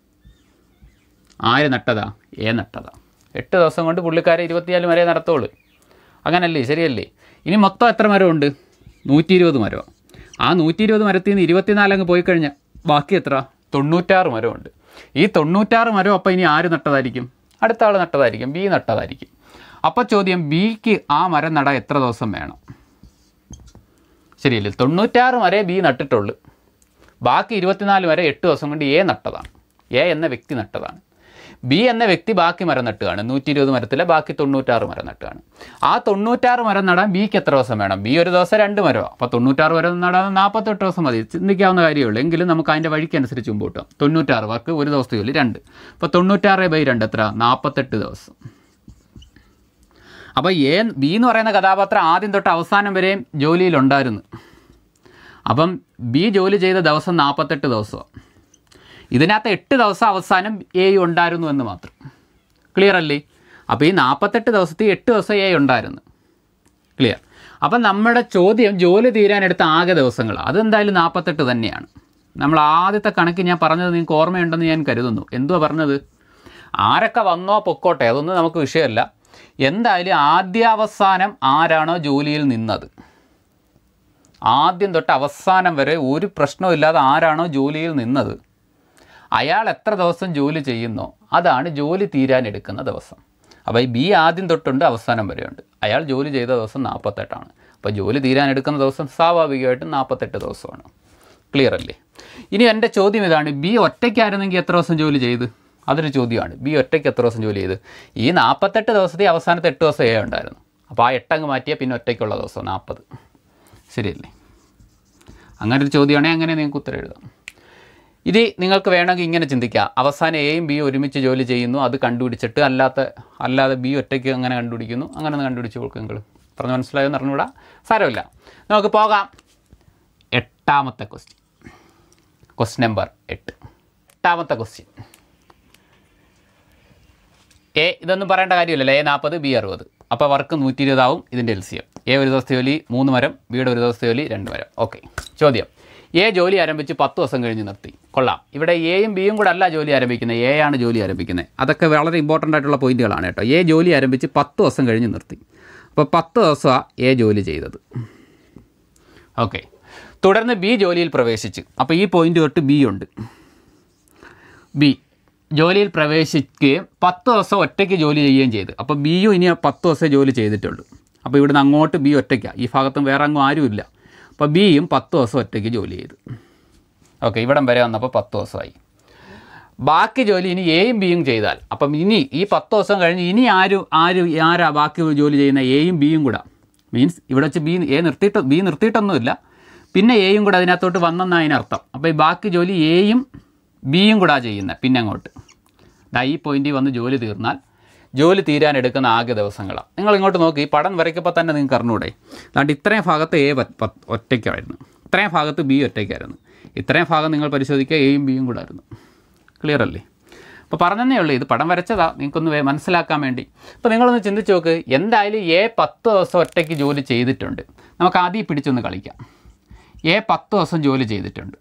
ആര് നട്ടതാ എ നട്ടതാ എട്ട് ദിവസം കൊണ്ട് പുള്ളിക്കാരൻ ഇരുപത്തിനാല് മരേ നടത്തുള്ളൂ അങ്ങനല്ലേ ശരിയല്ലേ ഇനി മൊത്തം എത്ര മരമുണ്ട് നൂറ്റി ഇരുപത് മരമാണ് ആ നൂറ്റി ഇരുപത് മരത്തിൽ നിന്ന് ഇരുപത്തിനാല് അങ്ങ് പോയി കഴിഞ്ഞാൽ ബാക്കി എത്ര തൊണ്ണൂറ്റാറ് മരമുണ്ട് ഈ തൊണ്ണൂറ്റാറ് മരം അപ്പോൾ ഇനി ആര് നട്ടതായിരിക്കും അടുത്ത ആൾ നട്ടതായിരിക്കും ബി നട്ടതായിരിക്കും അപ്പോൾ ചോദ്യം ബിക്ക് ആ മരം നടാൻ എത്ര ദിവസം വേണം ശരിയല്ലേ തൊണ്ണൂറ്റാറ് വരെ ബി നട്ടിട്ടുള്ളൂ ബാക്കി ഇരുപത്തിനാല് വരെ എട്ട് ദിവസം കൊണ്ട് എ നട്ടതാണ് എ എന്ന വ്യക്തി നട്ടതാണ് ബി എന്ന വ്യക്തി ബാക്കി മരം നട്ടുകയാണ് നൂറ്റി ഇരുപത് മരത്തിലെ ബാക്കി തൊണ്ണൂറ്റാറ് മരം നട്ടുകയാണ് ആ തൊണ്ണൂറ്റാറ് മരം നടാൻ ബിക്ക് എത്ര ദിവസം വേണം ബി ഒരു ദിവസം രണ്ട് മരമാണ് അപ്പോൾ തൊണ്ണൂറ്റാറ് മരം നടാൻ നാൽപ്പത്തെട്ട് ദിവസം മതി ചിന്തിക്കാവുന്ന കാര്യമുള്ളൂ എങ്കിലും നമുക്ക് അതിൻ്റെ വഴിക്കനുസരിച്ച് മുമ്പോട്ട് പോകാം തൊണ്ണൂറ്റാറ് വർക്ക് ഒരു ദിവസത്തെ ജോലി രണ്ട് അപ്പോൾ തൊണ്ണൂറ്റാറ് ബൈ രണ്ട് എത്ര നാൽപ്പത്തെട്ട് ദിവസം അപ്പോൾ എ ബി എന്ന് പറയുന്ന കഥാപാത്രം ആദ്യം തൊട്ട് അവസാനം വരെയും ജോലിയിലുണ്ടായിരുന്നു അപ്പം ബി ജോലി ചെയ്ത ദിവസം നാൽപ്പത്തെട്ട് ദിവസമാണ് ഇതിനകത്ത് എട്ട് ദിവസം അവസാനം എ ഉണ്ടായിരുന്നു എന്ന് മാത്രം ക്ലിയർ അല്ലേ അപ്പോൾ ഈ നാൽപ്പത്തെട്ട് ദിവസത്തിൽ എട്ട് ദിവസം എ ഉണ്ടായിരുന്നു ക്ലിയർ അപ്പം നമ്മുടെ ചോദ്യം ജോലി തീരാനെടുത്ത ആകെ ദിവസങ്ങൾ അതെന്തായാലും നാൽപ്പത്തെട്ട് തന്നെയാണ് നമ്മൾ ആദ്യത്തെ കണക്ക് ഞാൻ പറഞ്ഞത് നിങ്ങൾക്ക് ഓർമ്മയുണ്ടെന്ന് ഞാൻ കരുതുന്നു എന്തുവാ പറഞ്ഞത് ആരൊക്കെ വന്നോ പൊക്കോട്ടെ അതൊന്നും നമുക്ക് വിഷയമല്ല എന്തായാലും ആദ്യാവസാനം ആരാണോ ജോലിയിൽ നിന്നത് ആദ്യം തൊട്ട് അവസാനം വരെ ഒരു പ്രശ്നമില്ലാതെ ആരാണോ ജോലിയിൽ നിന്നത് അയാൾ എത്ര ദിവസം ജോലി ചെയ്യുന്നോ അതാണ് ജോലി തീരാൻ എടുക്കുന്ന ദിവസം അപ്പോൾ ഈ ബി ആദ്യം തൊട്ടുണ്ട് അവസാനം വരെയുണ്ട് അയാൾ ജോലി ചെയ്ത ദിവസം നാൽപ്പത്തെട്ടാണ് അപ്പോൾ ജോലി തീരാൻ എടുക്കുന്ന ദിവസം സ്വാഭാവികമായിട്ടും നാൽപ്പത്തെട്ട് ദിവസമാണ് ക്ലിയർ അല്ലേ ഇനി എൻ്റെ ചോദ്യം ഇതാണ് ബി ഒറ്റയ്ക്കായിരുന്നെങ്കിൽ എത്ര ദിവസം ജോലി ചെയ്ത് അതൊരു ചോദ്യമാണ് ബി ഒറ്റയ്ക്ക് എത്ര ദിവസം ജോലി ചെയ്ത് ഈ നാൽപ്പത്തെട്ട് ദിവസത്തെ അവസാനത്തെ എട്ട് ദിവസം എ ഉണ്ടായിരുന്നു അപ്പോൾ ആ എട്ടങ്ങ് മാറ്റിയാൽ പിന്നെ ഒറ്റയ്ക്കുള്ള ദിവസം നാൽപ്പത് ശരിയല്ലേ അങ്ങനെ ഒരു ചോദ്യമാണെങ്കിൽ അങ്ങനെ നിങ്ങൾക്ക് ഉത്തരം എഴുതാം ഇത് നിങ്ങൾക്ക് വേണമെങ്കിൽ ഇങ്ങനെ ചിന്തിക്കാം അവസാനം എയും ബിയും ഒരുമിച്ച് ജോലി ചെയ്യുന്നു അത് കണ്ടുപിടിച്ചിട്ട് അല്ലാത്ത അല്ലാതെ ബി ഒറ്റയ്ക്ക് അങ്ങനെ കണ്ടുപിടിക്കുന്നു അങ്ങനെ ഒന്ന് കണ്ടുപിടിച്ച് കൊടുക്കും നിങ്ങൾ പറഞ്ഞു മനസ്സിലായെന്ന് അറിഞ്ഞുകൂടാ സാരമില്ല നമുക്ക് പോകാം എട്ടാമത്തെ ക്വസ്റ്റ്യൻ ക്വസ്റ്റ്യൻ നമ്പർ എട്ട് എട്ടാമത്തെ ക്വസ്റ്റ്യൻ എ ഇതൊന്നും പറയേണ്ട കാര്യമില്ലല്ലോ എ നാൽപ്പത് ബി അറുപത് അപ്പോൾ വർക്ക് നൂറ്റി ഇരുപതാവും ഇതിൻ്റെ എൽ സി എം എ ഒരു ദിവസത്തെ ജോലി മൂന്ന് മരം ബിയുടെ ഒരു ദിവസത്തെ ജോലി രണ്ട് മരം ഓക്കെ ചോദ്യം എ ജോലി ആരംഭിച്ച് പത്ത് ദിവസം കഴിഞ്ഞ് നിർത്തി കൊള്ളാം ഇവിടെ എയും ബിയും കൂടെ അല്ല ജോലി ആരംഭിക്കുന്നത് എ ആണ് ജോലി ആരംഭിക്കുന്നത് അതൊക്കെ വളരെ ഇമ്പോർട്ടൻ്റ് ആയിട്ടുള്ള പോയിന്റുകളാണ് കേട്ടോ എ ജോലി ആരംഭിച്ച് പത്ത് ദിവസം കഴിഞ്ഞ് നിർത്തി അപ്പോൾ പത്ത് ദിവസമാണ് എ ജോലി ചെയ്തത് ഓക്കെ തുടർന്ന് ബി ജോലിയിൽ പ്രവേശിച്ച് അപ്പോൾ ഈ പോയിന്റ് തൊട്ട് ബി ഉണ്ട് ബി ജോലിയിൽ പ്രവേശിക്കുകയും പത്ത് ദിവസം ഒറ്റയ്ക്ക് ജോലി ചെയ്യുകയും ചെയ്തു അപ്പോൾ ബിയും ഇനി പത്ത് ദിവസമേ ജോലി ചെയ്തിട്ടുള്ളൂ അപ്പോൾ ഇവിടുന്ന് അങ്ങോട്ട് ബി ഒറ്റയ്ക്കാണ് ഈ ഭാഗത്തും വേറെ അങ്ങും ആരുമില്ല അപ്പോൾ ബിയും പത്ത് ദിവസം ഒറ്റയ്ക്ക് ജോലി ചെയ്തു ഓക്കെ ഇവിടം വരെ വന്നപ്പോൾ പത്ത് ദിവസമായി ബാക്കി ജോലി ഇനി എയും ബിയും ചെയ്താൽ അപ്പം ഇനി ഈ പത്ത് ദിവസം കഴിഞ്ഞ് ഇനി ആരും ആരും ആരാ ബാക്കി ജോലി ചെയ്യുന്ന എയും ബിയും കൂടെ മീൻസ് ഇവിടെ വെച്ച് ബി എ നിർത്തിയിട്ട് ബി നിർത്തിയിട്ടൊന്നുമില്ല പിന്നെ എയും കൂടെ അതിനകത്തോട്ട് വന്നെന്നാണ് അതിനർത്ഥം അപ്പോൾ ഈ ബാക്കി ജോലി എയും ബിയും കൂടെ ചെയ്യുന്നത് പിന്നെ അങ്ങോട്ട് ദാ ഈ പോയിന്റിൽ വന്ന് ജോലി തീർന്നാൽ ജോലി തീരാൻ എടുക്കുന്ന ആകെ ദിവസങ്ങളാണ് നിങ്ങൾ ഇങ്ങോട്ട് നോക്കി ഈ പടം വരയ്ക്കുമ്പോൾ തന്നെ നിങ്ങൾക്ക് അറിഞ്ഞൂടെ അതുകൊണ്ട് ഇത്രയും ഭാഗത്ത് എ പത്ത് പത്ത് ഒറ്റയ്ക്കായിരുന്നു ഇത്രയും ഭാഗത്ത് ബി ഒറ്റയ്ക്കായിരുന്നു ഇത്രയും ഭാഗം നിങ്ങൾ പരിശോധിക്കുക എയും ബിയും കൂടെ ആയിരുന്നു ക്ലിയർ അല്ലേ അപ്പോൾ പറഞ്ഞതേ ഉള്ളൂ ഇത് പടം വരച്ചതാ നിങ്ങൾക്കൊന്ന് വേ- മനസ്സിലാക്കാൻ വേണ്ടി അപ്പോൾ നിങ്ങളൊന്ന് ചിന്തിച്ച് നോക്ക് എന്തായാലും എ പത്ത് ദിവസം ഒറ്റയ്ക്ക് ജോലി ചെയ്തിട്ടുണ്ട് നമുക്ക് ആദ്യം പിടിച്ചൊന്ന് കളിക്കാം എ പത്ത് ദിവസം ജോലി ചെയ്തിട്ടുണ്ട്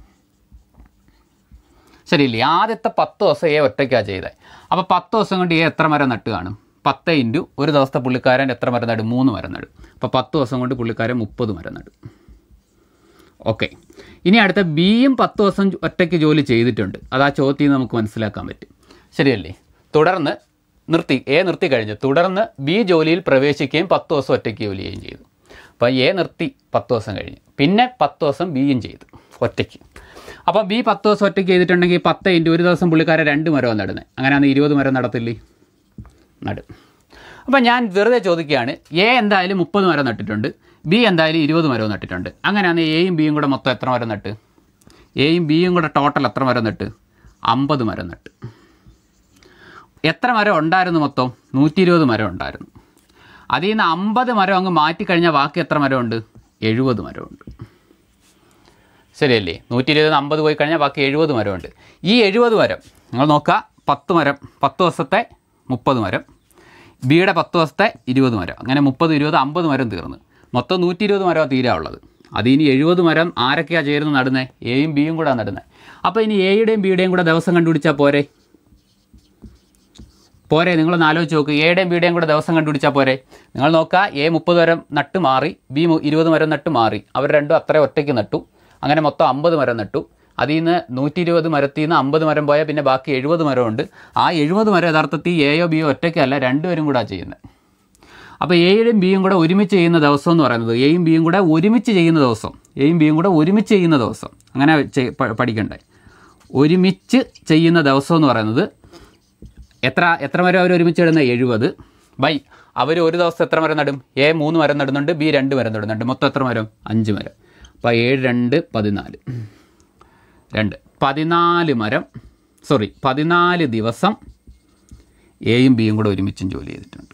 ശരിയില്ലേ ആദ്യത്തെ പത്ത് ദിവസം എ ഒറ്റയ്ക്കാണ് ചെയ്തത് അപ്പോൾ പത്ത് ദിവസം കൊണ്ട് എ എത്ര മരം നട്ട് കാണും പത്ത് ഇൻറ്റു ഒരു ദിവസത്തെ പുള്ളിക്കാരൻ എത്ര മരം നടും മൂന്ന് മരം നടും അപ്പോൾ പത്ത് ദിവസം കൊണ്ട് പുള്ളിക്കാരൻ മുപ്പത് മരം നടും ഓക്കെ ഇനി അടുത്ത ബിയും പത്ത് ദിവസം ഒറ്റയ്ക്ക് ജോലി ചെയ്തിട്ടുണ്ട് അത് ആ ചോദ്യത്തിൽ നിന്ന് നമുക്ക് മനസ്സിലാക്കാൻ പറ്റും ശരിയല്ലേ തുടർന്ന് നിർത്തി എ നിർത്തി കഴിഞ്ഞ് തുടർന്ന് ബി ജോലിയിൽ പ്രവേശിക്കുകയും പത്ത് ദിവസം ഒറ്റയ്ക്ക് ജോലി ചെയ്യുകയും ചെയ്തു അപ്പോൾ എ നിർത്തി പത്ത് ദിവസം കഴിഞ്ഞ് പിന്നെ പത്ത് ദിവസം ബിയും ചെയ്തു ഒറ്റയ്ക്ക് അപ്പോൾ ബി പത്ത് ദിവസം ഒറ്റയ്ക്ക് ചെയ്തിട്ടുണ്ടെങ്കിൽ പത്ത് ഇൻറ്റു ഒരു ദിവസം പുള്ളിക്കാരെ രണ്ട് മരമാണ് നടുന്നത് അങ്ങനെയാണ് ഇരുപത് മരം നടത്തില്ലേ നടും അപ്പോൾ ഞാൻ വെറുതെ ചോദിക്കുകയാണ് എ എന്തായാലും മുപ്പത് മരം നട്ടിട്ടുണ്ട് ബി എന്തായാലും ഇരുപത് മരവും നട്ടിട്ടുണ്ട് അങ്ങനെയാണ് എയും ബിയും കൂടെ മൊത്തം എത്ര മരം നട്ട് എയും ബിയും കൂടെ ടോട്ടൽ എത്ര മരം നട്ട് അമ്പത് മരം നട്ട് എത്ര മരം ഉണ്ടായിരുന്നു മൊത്തം നൂറ്റി ഇരുപത് മരം ഉണ്ടായിരുന്നു അതിൽ നിന്ന് അമ്പത് മരം അങ്ങ് മാറ്റിക്കഴിഞ്ഞാൽ ബാക്കി എത്ര മരമുണ്ട് എഴുപത് മരമുണ്ട് ശരിയല്ലേ നൂറ്റി ഇരുപത് അമ്പത് പോയി കഴിഞ്ഞാൽ ബാക്കി എഴുപത് മരമുണ്ട് ഈ എഴുപത് മരം നിങ്ങൾ നോക്കുക പത്ത് മരം പത്ത് ദിവസത്തെ മുപ്പത് മരം ബിയുടെ പത്ത് ദിവസത്തെ ഇരുപത് മരം അങ്ങനെ മുപ്പത് ഇരുപത് അമ്പത് മരം തീർന്ന് മൊത്തം നൂറ്റി ഇരുപത് മരമാണ് തീരാനുള്ളത് അത് ഇനി എഴുപത് മരം ആരൊക്കെയാണ് ചേർന്ന് നടുന്നത് എയും ബിയും കൂടെ നടുന്നത് അപ്പോൾ ഇനി എയുടെയും ബിയുടെയും കൂടെ ദിവസം കണ്ടുപിടിച്ചാൽ പോരെ പോരെ നിങ്ങളൊന്ന് ആലോചിച്ച് നോക്ക് എയുടെയും ബിയുടെയും കൂടെ ദിവസം കണ്ടുപിടിച്ചാൽ പോരെ നിങ്ങൾ നോക്കുക എ മുപ്പത് മരം നട്ട് മാറി ബി മു- ഇരുപത് മരം നട്ട് മാറി അവർ രണ്ടും അത്ര ഒറ്റയ്ക്ക് നട്ടു അങ്ങനെ മൊത്തം അമ്പത് മരം നട്ടു അതിൽ നിന്ന് നൂറ്റി ഇരുപത് മരത്തിൽ നിന്ന് അമ്പത് മരം പോയാൽ പിന്നെ ബാക്കി എഴുപത് മരമുണ്ട് ആ എഴുപത് മരം യഥാർത്ഥത്തിൽ എയോ ബിയോ ഒറ്റയ്ക്കല്ല രണ്ടുപേരും കൂടെ ചെയ്യുന്നത് അപ്പോൾ എയുടെയും ബിയും കൂടെ ഒരുമിച്ച് ചെയ്യുന്ന ദിവസം എന്ന് പറയുന്നത് എയും ബിയും കൂടെ ഒരുമിച്ച് ചെയ്യുന്ന ദിവസം എയും ബിയും കൂടെ ഒരുമിച്ച് ചെയ്യുന്ന ദിവസം അങ്ങനെ ചെയ്- പ- പഠിക്കണ്ടേ ഒരുമിച്ച് ചെയ്യുന്ന ദിവസം എന്ന് പറയുന്നത് എത്ര എത്ര മരം അവർ ഒരുമിച്ച് ഇടുന്നത് എഴുപത് ബൈ അവർ ഒരു ദിവസം എത്ര മരം നടും എ മൂന്ന് മരം നടുന്നുണ്ട് ബി രണ്ട് മരം നടുന്നുണ്ട് മൊത്തം എത്ര മരം അഞ്ച് മരം അപ്പോൾ ഏഴ് രണ്ട് പതിനാല് രണ്ട് പതിനാല് മരം സോറി പതിനാല് ദിവസം എയും ബിയും കൂടെ ഒരുമിച്ചും ജോലി ചെയ്തിട്ടുണ്ട്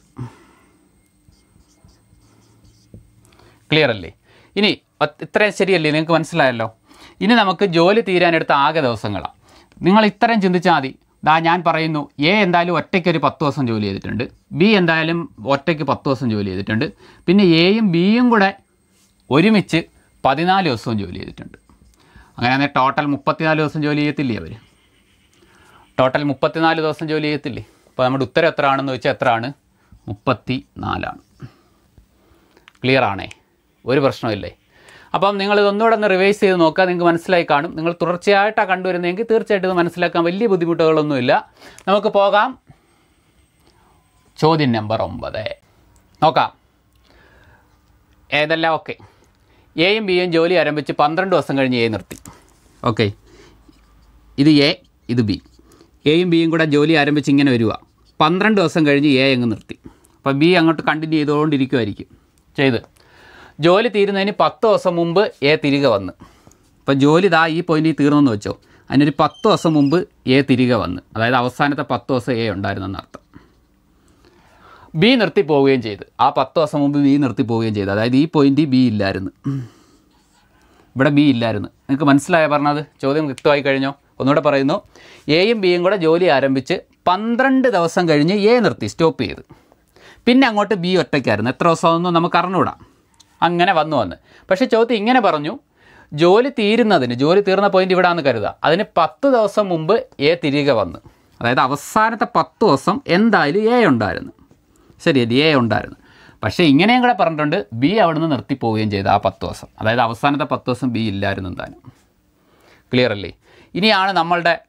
ക്ലിയർ അല്ലേ ഇനി അത് ഇത്രയും ശരിയല്ലേ നിങ്ങൾക്ക് മനസ്സിലായല്ലോ ഇനി നമുക്ക് ജോലി തീരാനെടുത്ത ആകെ ദിവസങ്ങളാണ് നിങ്ങൾ ഇത്രയും ചിന്തിച്ചാൽ മതി ദാ ഞാൻ പറയുന്നു എ എന്തായാലും ഒറ്റയ്ക്ക് ഒരു പത്ത് ദിവസം ജോലി ചെയ്തിട്ടുണ്ട് ബി എന്തായാലും ഒറ്റയ്ക്ക് പത്ത് ദിവസം ജോലി ചെയ്തിട്ടുണ്ട് പിന്നെ എയും ബിയും കൂടെ ഒരുമിച്ച് പതിനാല് ദിവസവും ജോലി ചെയ്തിട്ടുണ്ട് അങ്ങനെയാണെങ്കിൽ ടോട്ടൽ മുപ്പത്തിനാല് ദിവസം ജോലി ചെയ്യത്തില്ലേ അവർ ടോട്ടൽ മുപ്പത്തിനാല് ദിവസം ജോലി ചെയ്യത്തില്ലേ അപ്പോൾ നമ്മുടെ ഉത്തരം എത്ര ആണെന്ന് വെച്ചാൽ എത്ര ആണ് മുപ്പത്തി നാലാണ് ക്ലിയർ ആണേ ഒരു പ്രശ്നമില്ലേ അപ്പം നിങ്ങൾ ഇതൊന്നുകൂടെ ഒന്ന് റിവൈസ് ചെയ്ത് നോക്കുക നിങ്ങൾക്ക് മനസ്സിലായി കാണും നിങ്ങൾ തുടർച്ചയായിട്ടാണ് കണ്ടുവരുന്നതെങ്കിൽ തീർച്ചയായിട്ടും ഇത് മനസ്സിലാക്കാൻ വലിയ ബുദ്ധിമുട്ടുകളൊന്നുമില്ല നമുക്ക് പോകാം ചോദ്യം നമ്പർ ഒമ്പത് നോക്കാം ഏതെല്ലാം ഓക്കെ എയും ബിയും ജോലി ആരംഭിച്ച് പന്ത്രണ്ട് ദിവസം കഴിഞ്ഞ് എ നിർത്തി ഓക്കെ ഇത് എ ഇത് ബി എയും ബിയും കൂടെ ജോലി ആരംഭിച്ച് ഇങ്ങനെ വരിക പന്ത്രണ്ട് ദിവസം കഴിഞ്ഞ് എ അങ്ങ് നിർത്തി അപ്പോൾ ബി അങ്ങോട്ട് കണ്ടിന്യൂ ചെയ്തുകൊണ്ടിരിക്കുമായിരിക്കും ചെയ്ത് ജോലി തീരുന്നതിന് പത്ത് ദിവസം മുമ്പ് എ തിരികെ വന്ന് അപ്പോൾ ജോലി ദാ ഈ പോയിന്റിൽ തീർന്നെന്ന് വെച്ചോ അതിനൊരു പത്ത് ദിവസം മുമ്പ് എ തിരികെ വന്ന് അതായത് അവസാനത്തെ പത്ത് ദിവസം എ ഉണ്ടായിരുന്നെന്ന് അർത്ഥം ബി നിർത്തി പോവുകയും ചെയ്ത് ആ പത്ത് ദിവസം മുമ്പ് ബി നിർത്തി പോവുകയും ചെയ്തു അതായത് ഈ പോയിന്റിൽ ബി ഇല്ലായിരുന്നു ഇവിടെ ബി ഇല്ലായിരുന്നു നിങ്ങൾക്ക് മനസ്സിലായ പറഞ്ഞത് ചോദ്യം വ്യക്തമായി കഴിഞ്ഞോ ഒന്നുകൂടെ പറയുന്നു എയും ബിയും കൂടെ ജോലി ആരംഭിച്ച് പന്ത്രണ്ട് ദിവസം കഴിഞ്ഞ് എ നിർത്തി സ്റ്റോപ്പ് ചെയ്ത് പിന്നെ അങ്ങോട്ട് ബി ഒറ്റയ്ക്കായിരുന്നു എത്ര ദിവസമൊന്നും നമുക്ക് അറിഞ്ഞുകൂടാ അങ്ങനെ വന്നു വന്ന് പക്ഷേ ചോദ്യം ഇങ്ങനെ പറഞ്ഞു ജോലി തീരുന്നതിന് ജോലി തീർന്ന പോയിന്റ് ഇവിടെ ആണെന്ന് കരുതുക അതിന് പത്ത് ദിവസം മുമ്പ് എ തിരികെ വന്ന് അതായത് അവസാനത്തെ പത്ത് ദിവസം എന്തായാലും എ ഉണ്ടായിരുന്നു ശരിയല്ലേ എ ഉണ്ടായിരുന്നു പക്ഷേ ഇങ്ങനെയും കൂടെ പറഞ്ഞിട്ടുണ്ട് ബി അവിടെ നിന്ന് നിർത്തിപ്പോവുകയും ചെയ്തു ആ പത്ത് ദിവസം അതായത് അവസാനത്തെ പത്ത് ദിവസം ബി ഇല്ലായിരുന്നു താനും ക്ലിയർ അല്ലേ ഇനിയാണ് നമ്മളുടെ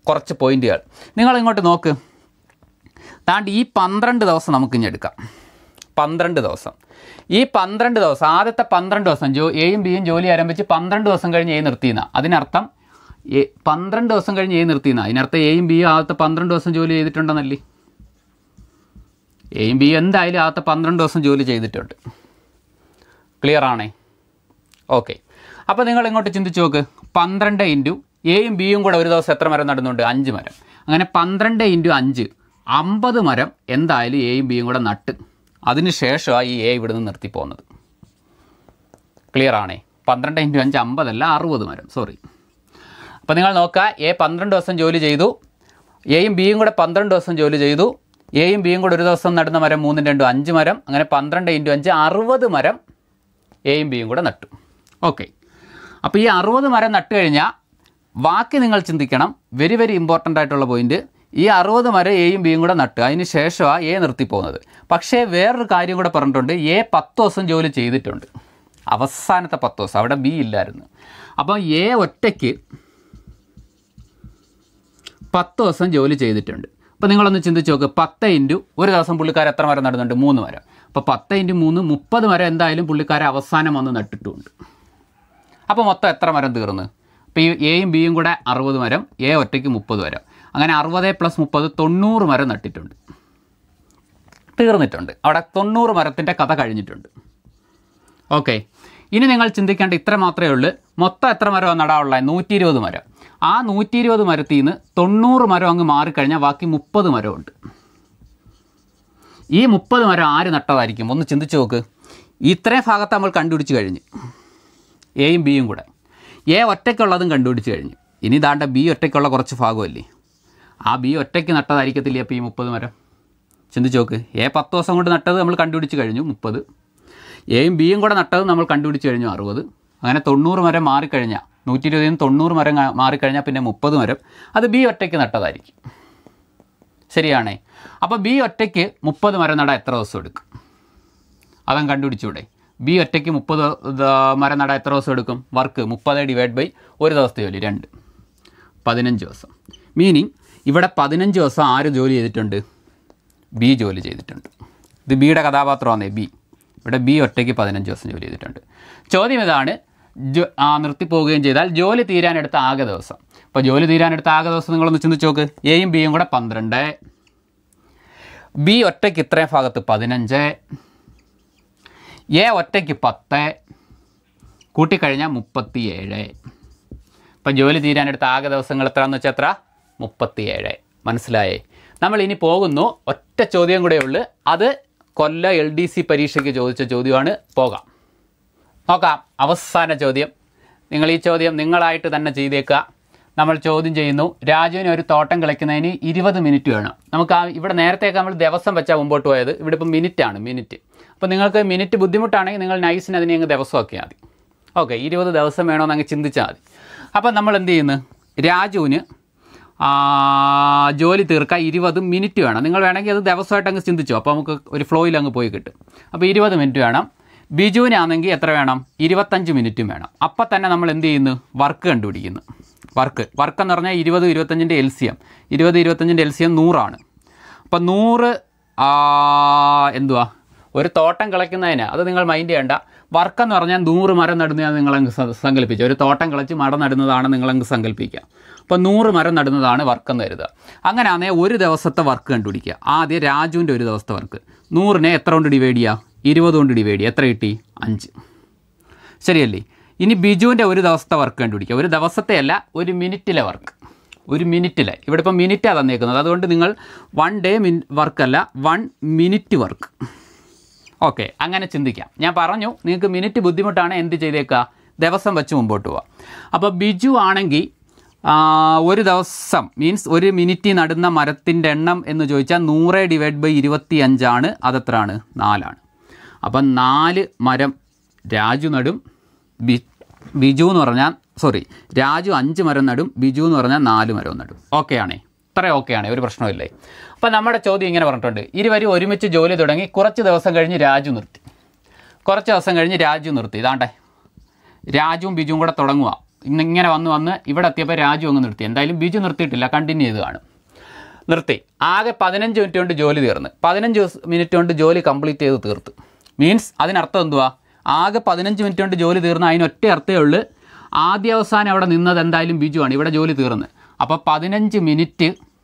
കുറച്ച് പോയിന്റുകൾ നിങ്ങൾ ഇങ്ങോട്ട് നോക്ക് താണ്ട് ഈ പന്ത്രണ്ട് ദിവസം നമുക്ക് ഇനി എടുക്കാം പന്ത്രണ്ട് ദിവസം ഈ പന്ത്രണ്ട് ദിവസം ആദ്യത്തെ പന്ത്രണ്ട് ദിവസം ജോ എയും ബിയും ജോലി ആരംഭിച്ച് പന്ത്രണ്ട് ദിവസം കഴിഞ്ഞ് എ നിർത്തിയെന്ന അതിനർത്ഥം എ പന്ത്രണ്ട് ദിവസം കഴിഞ്ഞ് എ നിർത്തിയെന്ന അതിനർത്ഥം എയും ബിയും ആദ്യത്തെ പന്ത്രണ്ട് ദിവസം ജോലി ചെയ്തിട്ടുണ്ടെന്നല്ലേ എയും ബിയും എന്തായാലും ആദ്യത്തെ പന്ത്രണ്ട് ദിവസം ജോലി ചെയ്തിട്ടുണ്ട് ക്ലിയർ ആണേ ഓക്കെ അപ്പോൾ നിങ്ങൾ ഇങ്ങോട്ട് ചിന്തിച്ച് നോക്ക് പന്ത്രണ്ട് ഇൻറ്റു എയും ബിയും കൂടെ ഒരു ദിവസം എത്ര മരം നടുന്നുണ്ട് അഞ്ച് മരം അങ്ങനെ പന്ത്രണ്ട് ഇൻറ്റു അഞ്ച് അമ്പത് മരം എന്തായാലും എയും ബിയും കൂടെ നട്ട് അതിന് ശേഷമാണ് ഈ എ ഇവിടുന്ന് നിർത്തി പോകുന്നത് ക്ലിയർ ആണേ പന്ത്രണ്ട് ഇൻറ്റു അഞ്ച് അമ്പതല്ല അറുപത് മരം സോറി അപ്പോൾ നിങ്ങൾ നോക്കുക എ പന്ത്രണ്ട് ദിവസം ജോലി ചെയ്തു എയും ബിയും കൂടെ പന്ത്രണ്ട് ദിവസം ജോലി ചെയ്തു എയും ബിയും കൂടെ ഒരു ദിവസം നടുന്ന മരം മൂന്നും രണ്ടും അഞ്ച് മരം അങ്ങനെ പന്ത്രണ്ട് ഇൻറ്റു അഞ്ച് അറുപത് മരം എയും ബിയും കൂടെ നട്ടു ഓക്കെ അപ്പോൾ ഈ അറുപത് മരം നട്ട് കഴിഞ്ഞാൽ ബാക്കി നിങ്ങൾ ചിന്തിക്കണം വെരി വെരി ഇമ്പോർട്ടൻ്റ് ആയിട്ടുള്ള പോയിന്റ് ഈ അറുപത് മരം എയും ബിയും കൂടെ നട്ട് അതിന് ശേഷമാണ് എ നിർത്തിപ്പോകുന്നത് പക്ഷേ വേറൊരു കാര്യം കൂടെ പറഞ്ഞിട്ടുണ്ട് എ പത്ത് ദിവസം ജോലി ചെയ്തിട്ടുണ്ട് അവസാനത്തെ പത്ത് ദിവസം അവിടെ ബി ഇല്ലായിരുന്നു അപ്പം എ ഒറ്റയ്ക്ക് പത്ത് ദിവസം ജോലി ചെയ്തിട്ടുണ്ട് അപ്പോൾ നിങ്ങളൊന്ന് ചിന്തിച്ച് നോക്ക് പത്ത് ഇൻറ്റു ഒരു ദിവസം പുള്ളിക്കാർ എത്ര മരം നടുന്നുണ്ട് മൂന്ന് മരം അപ്പോൾ പത്ത് ഇൻറ്റു മൂന്ന് മുപ്പത് മരം എന്തായാലും പുള്ളിക്കാരെ അവസാനം വന്ന് നട്ടിട്ടുമുണ്ട് അപ്പോൾ മൊത്തം എത്ര മരം തീർന്ന് ഇപ്പോൾ ഈ എയും ബിയും കൂടെ അറുപത് മരം എ ഒറ്റയ്ക്ക് മുപ്പത് മരം അങ്ങനെ അറുപത് പ്ലസ് മുപ്പത് തൊണ്ണൂറ് മരം നട്ടിട്ടുണ്ട് തീർന്നിട്ടുണ്ട് അവിടെ തൊണ്ണൂറ് മരത്തിൻ്റെ കഥ കഴിഞ്ഞിട്ടുണ്ട് ഓക്കെ ഇനി നിങ്ങൾ ചിന്തിക്കേണ്ട ഇത്ര മാത്രമേ ഉള്ളൂ മൊത്തം എത്ര മരമാണ് നടാനുള്ളത് നൂറ്റി ഇരുപത് മരം ആ നൂറ്റി ഇരുപത് മരത്തിൽ നിന്ന് തൊണ്ണൂറ് മരം അങ്ങ് മാറിക്കഴിഞ്ഞാൽ ബാക്കി മുപ്പത് മരമുണ്ട് ഈ മുപ്പത് മരം ആര് നട്ടതായിരിക്കും ഒന്ന് ചിന്തിച്ച് നോക്ക് ഇത്രയും ഭാഗത്ത് നമ്മൾ കണ്ടുപിടിച്ച് കഴിഞ്ഞ് എയും ബിയും കൂടെ എ ഒറ്റയ്ക്കുള്ളതും കണ്ടുപിടിച്ച് കഴിഞ്ഞു ഇനി ദാണ്ട ബി ഒറ്റയ്ക്കുള്ള കുറച്ച് ഭാഗമല്ലേ ആ ബി ഒറ്റയ്ക്ക് നട്ടതായിരിക്കത്തില്ലേ അപ്പോൾ ഈ മുപ്പത് മരം ചിന്തിച്ച് നോക്ക് എ പത്ത് ദിവസം കൊണ്ട് നട്ടത് നമ്മൾ കണ്ടുപിടിച്ച് കഴിഞ്ഞു മുപ്പത് എയും ബിയും കൂടെ നട്ടത് നമ്മൾ കണ്ടുപിടിച്ച് കഴിഞ്ഞു അറുപത് അങ്ങനെ തൊണ്ണൂറ് മരം മാറിക്കഴിഞ്ഞാൽ നൂറ്റി ഇരുപതിൽ നിന്ന് തൊണ്ണൂറ് മരം കാ- മാറിക്കഴിഞ്ഞാൽ പിന്നെ മുപ്പത് മരം അത് ബി ഒറ്റയ്ക്ക് നട്ടതായിരിക്കും ശരിയാണേ അപ്പോൾ ബി ഒറ്റയ്ക്ക് മുപ്പത് മരം നടാൻ എത്ര ദിവസം എടുക്കും അതം കണ്ടുപിടിച്ചൂടെ ബി ഒറ്റയ്ക്ക് മുപ്പത് മരം നടാൻ എത്ര ദിവസം എടുക്കും വർക്ക് മുപ്പത് ഡിവൈഡ് ബൈ ഒരു ദിവസത്തെ ജോലി രണ്ട് പതിനഞ്ച് ദിവസം മീനിങ് ഇവിടെ പതിനഞ്ച് ദിവസം ആര് ജോലി ചെയ്തിട്ടുണ്ട് ബി ജോലി ചെയ്തിട്ടുണ്ട് ഇത് ബിയുടെ കഥാപാത്രമാണ് ബി ഇവിടെ ബി ഒറ്റയ്ക്ക് പതിനഞ്ച് ദിവസം ജോലി ചെയ്തിട്ടുണ്ട് ചോദ്യം ഇതാണ് ജോ ആ നിർത്തിപ്പോവുകയും ചെയ്താൽ ജോലി തീരാനെടുത്ത ആകെ ദിവസം അപ്പോൾ ജോലി തീരാനെടുത്ത ആകെ ദിവസം നിങ്ങളൊന്ന് ചിന്തിച്ച് നോക്ക് എയും ബിയും കൂടെ പന്ത്രണ്ട് ബി ഒറ്റയ്ക്ക് ഇത്രയും ഭാഗത്ത് പതിനഞ്ച് എ ഒറ്റയ്ക്ക് പത്ത് കൂട്ടിക്കഴിഞ്ഞാൽ മുപ്പത്തിയേഴ് ഇപ്പം ജോലി തീരാനെടുത്ത ആകെ ദിവസങ്ങൾ എത്രയാണെന്ന് വെച്ചാൽ എത്ര മുപ്പത്തിയേഴ് മനസ്സിലായേ നമ്മൾ ഇനി പോകുന്നു ഒറ്റ ചോദ്യം കൂടെ ഉള്ളു അത് കൊല്ല എൽ ഡി സി പരീക്ഷയ്ക്ക് ചോദിച്ച ചോദ്യമാണ് പോകാം നോക്കാം അവസാന ചോദ്യം നിങ്ങൾ ഈ ചോദ്യം നിങ്ങളായിട്ട് തന്നെ ചെയ്തേക്കുക നമ്മൾ ചോദ്യം ചെയ്യുന്നു രാജുവിന് ഒരു തോട്ടം കളിക്കുന്നതിന് ഇരുപത് മിനിറ്റ് വേണം നമുക്ക് ആ ഇവിടെ നേരത്തേക്ക് നമ്മൾ ദിവസം വെച്ചാൽ മുമ്പോട്ട് പോയത് ഇവിടെ ഇപ്പം മിനിറ്റാണ് മിനിറ്റ് അപ്പോൾ നിങ്ങൾക്ക് മിനിറ്റ് ബുദ്ധിമുട്ടാണെങ്കിൽ നിങ്ങൾ നൈസിന് അതിനെ അങ്ങ് ദിവസമാക്കിയാൽ മതി ഓക്കെ ഇരുപത് ദിവസം വേണമെന്ന് അങ്ങ് ചിന്തിച്ചാൽ മതി അപ്പോൾ നമ്മൾ എന്ത് ചെയ്യുന്നു രാജുവിന് ആ, ജോലി തീർക്കാൻ ഇരുപത് മിനിറ്റ് വേണം നിങ്ങൾ വേണമെങ്കിൽ അത് ദിവസമായിട്ട് അങ്ങ് ചിന്തിച്ചു അപ്പോൾ നമുക്ക് ഒരു ഫ്ലോയിൽ അങ്ങ് പോയി കിട്ടും അപ്പോൾ ഇരുപത് മിനിറ്റ് വേണം ബിജുവിനാണെങ്കിൽ എത്ര വേണം ഇരുപത്തഞ്ച് മിനിറ്റും വേണം അപ്പം തന്നെ നമ്മൾ എന്ത് ചെയ്യുന്നു വർക്ക് കണ്ടുപിടിക്കുന്നു വർക്ക് വർക്ക് എന്ന് പറഞ്ഞാൽ ഇരുപത് ഇരുപത്തഞ്ചിൻ്റെ എൽ സി എം ഇരുപത് ഇരുപത്തഞ്ചിൻ്റെ എൽ സി എം നൂറാണ് അപ്പം നൂറ് ആ, എന്തുവാ ഒരു തോട്ടം കിളയ്ക്കുന്നതിന് അത് നിങ്ങൾ മൈൻഡ് ചെയ്യേണ്ട വർക്ക് എന്ന് പറഞ്ഞാൽ നൂറ് മരം നടുന്നതാണ് നിങ്ങളങ്ങ് സ- സങ്കല്പിക്കുക ഒരു തോട്ടം കിളച്ച് മട നടുന്നതാണ് നിങ്ങളങ്ങ് സങ്കല്പിക്കുക അപ്പോൾ നൂറ് മരം നടുന്നതാണ് വർക്ക് എന്ന് കരുതുക അങ്ങനെയാണെങ്കിൽ ഒരു ദിവസത്തെ വർക്ക് കണ്ടുപിടിക്കുക ആദ്യം രാജുവിൻ്റെ ഒരു ദിവസത്തെ വർക്ക് നൂറിനെ എത്ര കൊണ്ട് ഡിവൈഡ് ചെയ്യുക ഇരുപത് കൊണ്ട് ഡിവൈഡ് ചെയ്യുക എത്ര കിട്ടി അഞ്ച് ശരിയല്ലേ ഇനി ബിജുവിൻ്റെ ഒരു ദിവസത്തെ വർക്ക് കണ്ടുപിടിക്കുക ഒരു ദിവസത്തെ അല്ല ഒരു മിനിറ്റിലെ വർക്ക് ഒരു മിനിറ്റിലെ ഇവിടെ ഇപ്പം മിനിറ്റാണ് തന്നേക്കുന്നത് അതുകൊണ്ട് നിങ്ങൾ വൺ ഡേ മിൻ വർക്കല്ല വൺ മിനിറ്റ് വർക്ക് ഓക്കെ അങ്ങനെ ചിന്തിക്കാം ഞാൻ പറഞ്ഞു നിങ്ങൾക്ക് മിനിറ്റ് ബുദ്ധിമുട്ടാണ് എന്ത് ചെയ്തേക്കുക ദിവസം വെച്ച് മുമ്പോട്ട് പോവാം അപ്പോൾ ബിജു ആണെങ്കിൽ ആ, ഒരു ദിവസം മീൻസ് ഒരു മിനിറ്റ് നടുന്ന മരത്തിൻ്റെ എണ്ണം എന്ന് ചോദിച്ചാൽ നൂറ് ഡിവൈഡ് ബൈ ഇരുപത്തി അഞ്ചാണ് അതെത്രയാണ് നാലാണ് അപ്പം നാല് മരം രാജു നടും ബി ബിജു എന്ന് പറഞ്ഞാൽ സോറി രാജു അഞ്ച് മരം നടും ബിജു എന്ന് പറഞ്ഞാൽ നാല് മരവും നടും ഓക്കെ ആണേ ഇത്ര ഓക്കെ ആണ് ഒരു പ്രശ്നമില്ലേ അപ്പം നമ്മുടെ ചോദ്യം ഇങ്ങനെ പറഞ്ഞിട്ടുണ്ട് ഇരുവരും ഒരുമിച്ച് ജോലി തുടങ്ങി കുറച്ച് ദിവസം കഴിഞ്ഞ് രാജു നിർത്തി കുറച്ച് ദിവസം കഴിഞ്ഞ് രാജു നിർത്തി ഇതാണ്ടേ രാജുവും ബിജുവും കൂടെ തുടങ്ങുക ഇന്ന് ഇങ്ങനെ വന്ന് വന്ന് ഇവിടെ എത്തിയപ്പോൾ രാജു അങ്ങ് നിർത്തി എന്തായാലും ബിജു നിർത്തിയിട്ടില്ല കണ്ടിന്യൂ ചെയ്ത് കാണും നിർത്തി ആകെ പതിനഞ്ച് മിനിറ്റ് കൊണ്ട് ജോലി തീർന്ന് പതിനഞ്ച് ദിവസ- മിനിറ്റ് കൊണ്ട് ജോലി കംപ്ലീറ്റ് ചെയ്ത് തീർത്ത് മീൻസ് അതിനർത്ഥം എന്തുവാ ആകെ പതിനഞ്ച് മിനിറ്റ് കൊണ്ട് ജോലി തീർന്ന് അതിനൊറ്റ അർത്ഥമേ ഉള്ളൂ ആദ്യ അവസാനം അവിടെ നിന്നത് എന്തായാലും ബിജു ആണ് ഇവിടെ ജോലി തീർന്ന് അപ്പോൾ പതിനഞ്ച് മിനിറ്റ്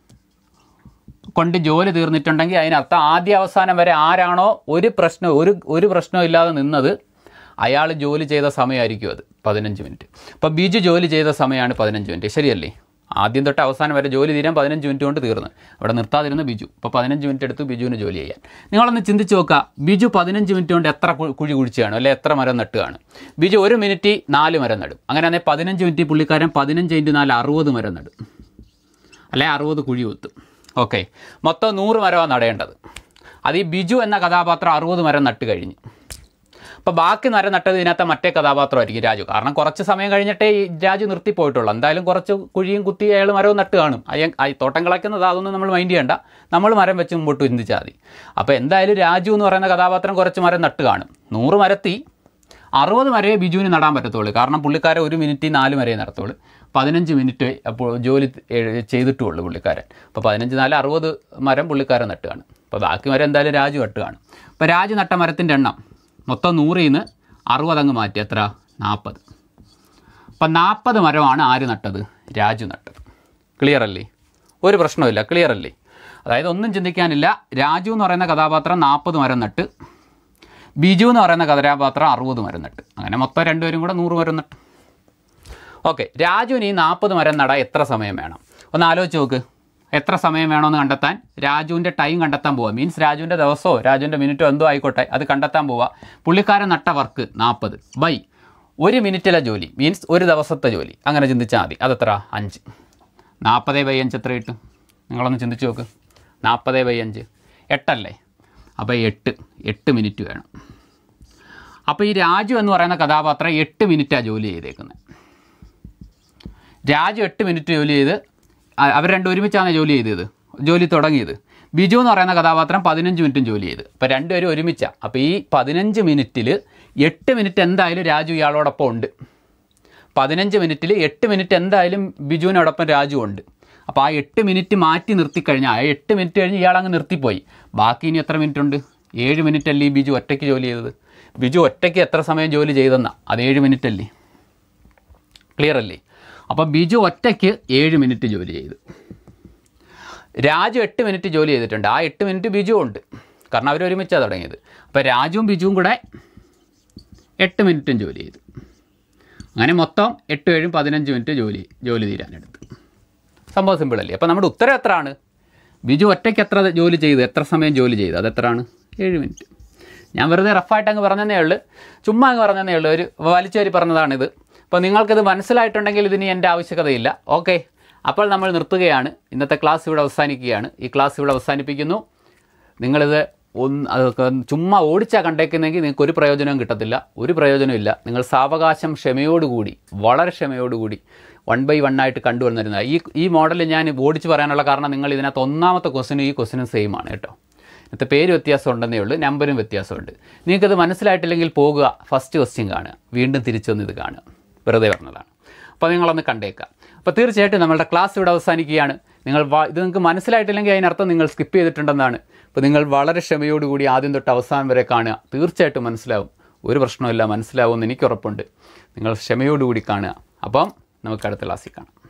കൊണ്ട് ജോലി തീർന്നിട്ടുണ്ടെങ്കിൽ അതിനർത്ഥം ആദ്യ അവസാനം വരെ ആരാണോ ഒരു പ്രശ്നം ഒരു ഒരു പ്രശ്നവും ഇല്ലാതെ നിന്നത് അയാൾ ജോലി ചെയ്ത സമയമായിരിക്കും അത് പതിനഞ്ച് മിനിറ്റ് അപ്പോൾ ബിജു ജോലി ചെയ്ത സമയമാണ് പതിനഞ്ച് മിനിറ്റ് ശരിയല്ലേ ആദ്യം തൊട്ട് അവസാനം വരെ ജോലി തീരാൻ പതിനഞ്ച് മിനിറ്റ് കൊണ്ട് തീർന്ന് അവിടെ നിർത്താതിരുന്ന ബിജു അപ്പോൾ പതിനഞ്ച് മിനിറ്റ് എടുത്ത് ബിജുവിന് ജോലി ചെയ്യാൻ നിങ്ങളൊന്ന് ചിന്തിച്ച് നോക്കുക ബിജു പതിനഞ്ച് മിനിറ്റ് കൊണ്ട് എത്ര കു- കുഴി കുഴിച്ചാണ് അല്ലെ എത്ര മരം നട്ടുകയാണ് ബിജു ഒരു മിനിറ്റ് നാല് മരം നടും അങ്ങനെയാണെങ്കിൽ പതിനഞ്ച് മിനിറ്റ് പുള്ളിക്കാരൻ പതിനഞ്ച് ഇൻറ്റു നാല് അറുപത് മരം നടും അല്ലെ അറുപത് കുഴി കുത്തും ഓക്കെ മൊത്തം നൂറ് മരമാണ് നടേണ്ടത് അത് ഈ ബിജു എന്ന കഥാപാത്രം അറുപത് മരം നട്ട് കഴിഞ്ഞു അപ്പോൾ ബാക്കി മരം നട്ടത് ഇതിനകത്ത് മറ്റേ കഥാപാത്രമായിരിക്കും രാജു കാരണം കുറച്ച് സമയം കഴിഞ്ഞിട്ടേ ഈ രാജു നിർത്തിപ്പോയിട്ടുള്ളൂ എന്തായാലും കുറച്ച് കുഴിയും കുത്തി അയാൾ മരവും നട്ട് കാണും അയ്യ ആ തോട്ടം കളയ്ക്കുന്നത് അതൊന്നും നമ്മൾ മൈൻഡ് ചെയ്യണ്ട നമ്മൾ മരം വെച്ച് മുമ്പോട്ട് ചിന്തിച്ചാൽ മതി അപ്പോൾ എന്തായാലും രാജു എന്ന് പറയുന്ന കഥാപാത്രം കുറച്ച് മരം നട്ട് കാണും നൂറ് മരത്തി അറുപത് വരെ ബിജുവിന് നടാൻ പറ്റത്തുള്ളൂ കാരണം പുള്ളിക്കാരൻ ഒരു മിനിറ്റ് നാല് വരെ നടത്തുള്ളൂ പതിനഞ്ച് മിനിറ്റ് അപ്പോൾ ജോലി ഏ- ചെയ്തിട്ടുള്ളൂ പുള്ളിക്കാരൻ അപ്പോൾ പതിനഞ്ച് നാല് അറുപത് മരം പുള്ളിക്കാരൻ നട്ടുകയാണ് അപ്പോൾ ബാക്കി മരം എന്തായാലും രാജു നട്ടുകയാണ് അപ്പോൾ രാജു നട്ട മരത്തിൻ്റെ എണ്ണം മൊത്തം നൂറിൽ നിന്ന് അറുപത് അങ്ങ് മാറ്റി എത്ര നാൽപ്പത് അപ്പം നാൽപ്പത് മരമാണ് ആര് നട്ടത് രാജു നട്ടത് ക്ലിയർ അല്ലേ ഒരു പ്രശ്നമില്ല ക്ലിയർ അല്ലേ അതായത് ഒന്നും ചിന്തിക്കാനില്ല രാജു എന്ന് പറയുന്ന കഥാപാത്രം നാൽപ്പത് മരം നട്ട് ബിജു എന്ന് പറയുന്ന കഥാപാത്രം അറുപത് മരം നട്ട് അങ്ങനെ മൊത്തം രണ്ടുപേരും കൂടെ നൂറ് മരം നട്ട് ഓക്കെ രാജുവിന് ഈ നാൽപ്പത് മരം നടാൻ എത്ര സമയം വേണം ഒന്ന് ആലോചിച്ച് നോക്ക് എത്ര സമയം വേണമെന്ന് കണ്ടെത്താൻ രാജുവിൻ്റെ ടൈം കണ്ടെത്താൻ പോവുക മീൻസ് രാജുവിൻ്റെ ദിവസമോ രാജുവിൻ്റെ മിനിറ്റോ എന്തോ ആയിക്കോട്ടെ അത് കണ്ടെത്താൻ പോവുക പുള്ളിക്കാരൻ നട്ട വർക്ക് നാൽപ്പത് ബൈ ഒരു മിനിറ്റിലെ ജോലി മീൻസ് ഒരു ദിവസത്തെ ജോലി അങ്ങനെ ചിന്തിച്ചാൽ മതി അതെത്ര അഞ്ച് നാൽപ്പത് ബൈ അഞ്ച് എത്ര കിട്ടും നിങ്ങളൊന്ന് ചിന്തിച്ച് നോക്ക് നാൽപ്പത് ബൈ അഞ്ച് എട്ടല്ലേ അപ്പോൾ എട്ട് എട്ട് മിനിറ്റ് വേണം അപ്പോൾ ഈ രാജു എന്ന് പറയുന്ന കഥാപാത്രം എട്ട് മിനിറ്റാണ് ജോലി ചെയ്തേക്കുന്നത് രാജു എട്ട് മിനിറ്റ് ജോലി ചെയ്ത് അ- അവർ രണ്ടും ഒരുമിച്ചാണ് ജോലി ചെയ്തത് ജോലി തുടങ്ങിയത് ബിജു എന്ന് പറയുന്ന കഥാപാത്രം പതിനഞ്ച് മിനിറ്റും ജോലി ചെയ്ത് അപ്പോൾ രണ്ടുപേരും ഒരുമിച്ചാണ് അപ്പോൾ ഈ പതിനഞ്ച് മിനിറ്റിൽ എട്ട് മിനിറ്റ് എന്തായാലും രാജു ഇയാളോടൊപ്പം ഉണ്ട് പതിനഞ്ച് മിനിറ്റിൽ എട്ട് മിനിറ്റ് എന്തായാലും ബിജുവിനോടൊപ്പം രാജു ഉണ്ട് അപ്പോൾ ആ എട്ട് മിനിറ്റ് മാറ്റി നിർത്തിക്കഴിഞ്ഞാൽ ആ എട്ട് മിനിറ്റ് കഴിഞ്ഞ് ഇയാൾ അങ്ങ് നിർത്തിപ്പോയി ബാക്കി ഇനി എത്ര മിനിറ്റ് ഉണ്ട് ഏഴ് മിനിറ്റ് അല്ലേ ഈ ബിജു ഒറ്റയ്ക്ക് ജോലി ചെയ്തത് ബിജു ഒറ്റയ്ക്ക് എത്ര സമയം ജോലി ചെയ്തെന്നാ അത് ഏഴ് മിനിറ്റ് അല്ലേ ക്ലിയർ അല്ലേ അപ്പോൾ ബിജു ഒറ്റയ്ക്ക് ഏഴ് മിനിറ്റ് ജോലി ചെയ്തു രാജു എട്ട് മിനിറ്റ് ജോലി ചെയ്തിട്ടുണ്ട് ആ എട്ട് മിനിറ്റ് ബിജു ഉണ്ട് കാരണം അവർ ഒരുമിച്ചാണ് തുടങ്ങിയത് അപ്പോൾ രാജുവും ബിജുവും കൂടെ എട്ട് മിനിറ്റും ജോലി ചെയ്തു അങ്ങനെ മൊത്തം എട്ട് ഏഴും പതിനഞ്ച് മിനിറ്റ് ജോലി ജോലി തീരാനെടുത്തു സംഭവം സിമ്പിൾ അല്ലേ അപ്പോൾ നമ്മുടെ ഉത്തരം എത്രയാണ് ബിജു ഒറ്റയ്ക്ക് എത്ര ജോലി ചെയ്തു എത്ര സമയം ജോലി ചെയ്തു അത് എത്രയാണ് ഏഴ് മിനിറ്റ് ഞാൻ വെറുതെ റഫായിട്ട് അങ്ങ് പറഞ്ഞതേ ഉള്ളൂ ചുമ്മാ അങ്ങ് പറഞ്ഞതേ ഉള്ളൂ ഒരു വലിച്ചേരി പറഞ്ഞതാണിത് അപ്പോൾ നിങ്ങൾക്കിത് മനസ്സിലായിട്ടുണ്ടെങ്കിൽ ഇതിന് എൻ്റെ ആവശ്യകതയില്ല ഓക്കെ അപ്പോൾ നമ്മൾ നിർത്തുകയാണ് ഇന്നത്തെ ക്ലാസ് ഇവിടെ അവസാനിക്കുകയാണ് ഈ ക്ലാസ് ഇവിടെ അവസാനിപ്പിക്കുന്നു നിങ്ങളിത് ഒന്ന് അതൊക്കെ ചുമ്മാ ഓടിച്ചാൽ കണ്ടേക്കുന്നെങ്കിൽ നിങ്ങൾക്ക് ഒരു പ്രയോജനവും കിട്ടത്തില്ല ഒരു പ്രയോജനവും ഇല്ല നിങ്ങൾ സാവകാശം ക്ഷമയോടുകൂടി വളരെ ക്ഷമയോടുകൂടി വൺ ബൈ വൺ ആയിട്ട് കണ്ടുവന്നിരുന്നത് ഈ ഈ മോഡൽ ഞാൻ ഓടിച്ച് പറയാനുള്ള കാരണം നിങ്ങൾ ഇതിനകത്ത് ഒന്നാമത്തെ ക്വസ്റ്റിനും ഈ ക്വസ്റ്റിനും സെയിം ആണ് കേട്ടോ ഇന്നത്തെ പേര് വ്യത്യാസം ഉണ്ടെന്നേ ഉള്ളൂ നമ്പരും വ്യത്യാസമുണ്ട് നിങ്ങൾക്കത് മനസ്സിലായിട്ടില്ലെങ്കിൽ പോകുക ഫസ്റ്റ് ക്വസ്റ്റ്യൻ കാണുക വീണ്ടും തിരിച്ചു വന്ന് ഇത് കാണുക വെറുതെ പറഞ്ഞതാണ് അപ്പോൾ നിങ്ങളൊന്ന് കണ്ടേക്കാം അപ്പോൾ തീർച്ചയായിട്ടും നമ്മളുടെ ക്ലാസ് ഇവിടെ അവസാനിക്കുകയാണ് നിങ്ങൾ വ- ഇത് നിങ്ങൾക്ക് മനസ്സിലായിട്ടില്ലെങ്കിൽ അതിനർത്ഥം നിങ്ങൾ സ്കിപ്പ് ചെയ്തിട്ടുണ്ടെന്നാണ് അപ്പോൾ നിങ്ങൾ വളരെ ക്ഷമയോടുകൂടി ആദ്യം തൊട്ട് അവസാനം വരെ കാണുക തീർച്ചയായിട്ടും മനസ്സിലാവും ഒരു പ്രശ്നമില്ല മനസ്സിലാവുമെന്ന് എനിക്ക് ഉറപ്പുണ്ട് നിങ്ങൾ ക്ഷമയോടുകൂടി കാണുക അപ്പം നമുക്ക് അടുത്ത ക്ലാസ്സിൽ കാണാം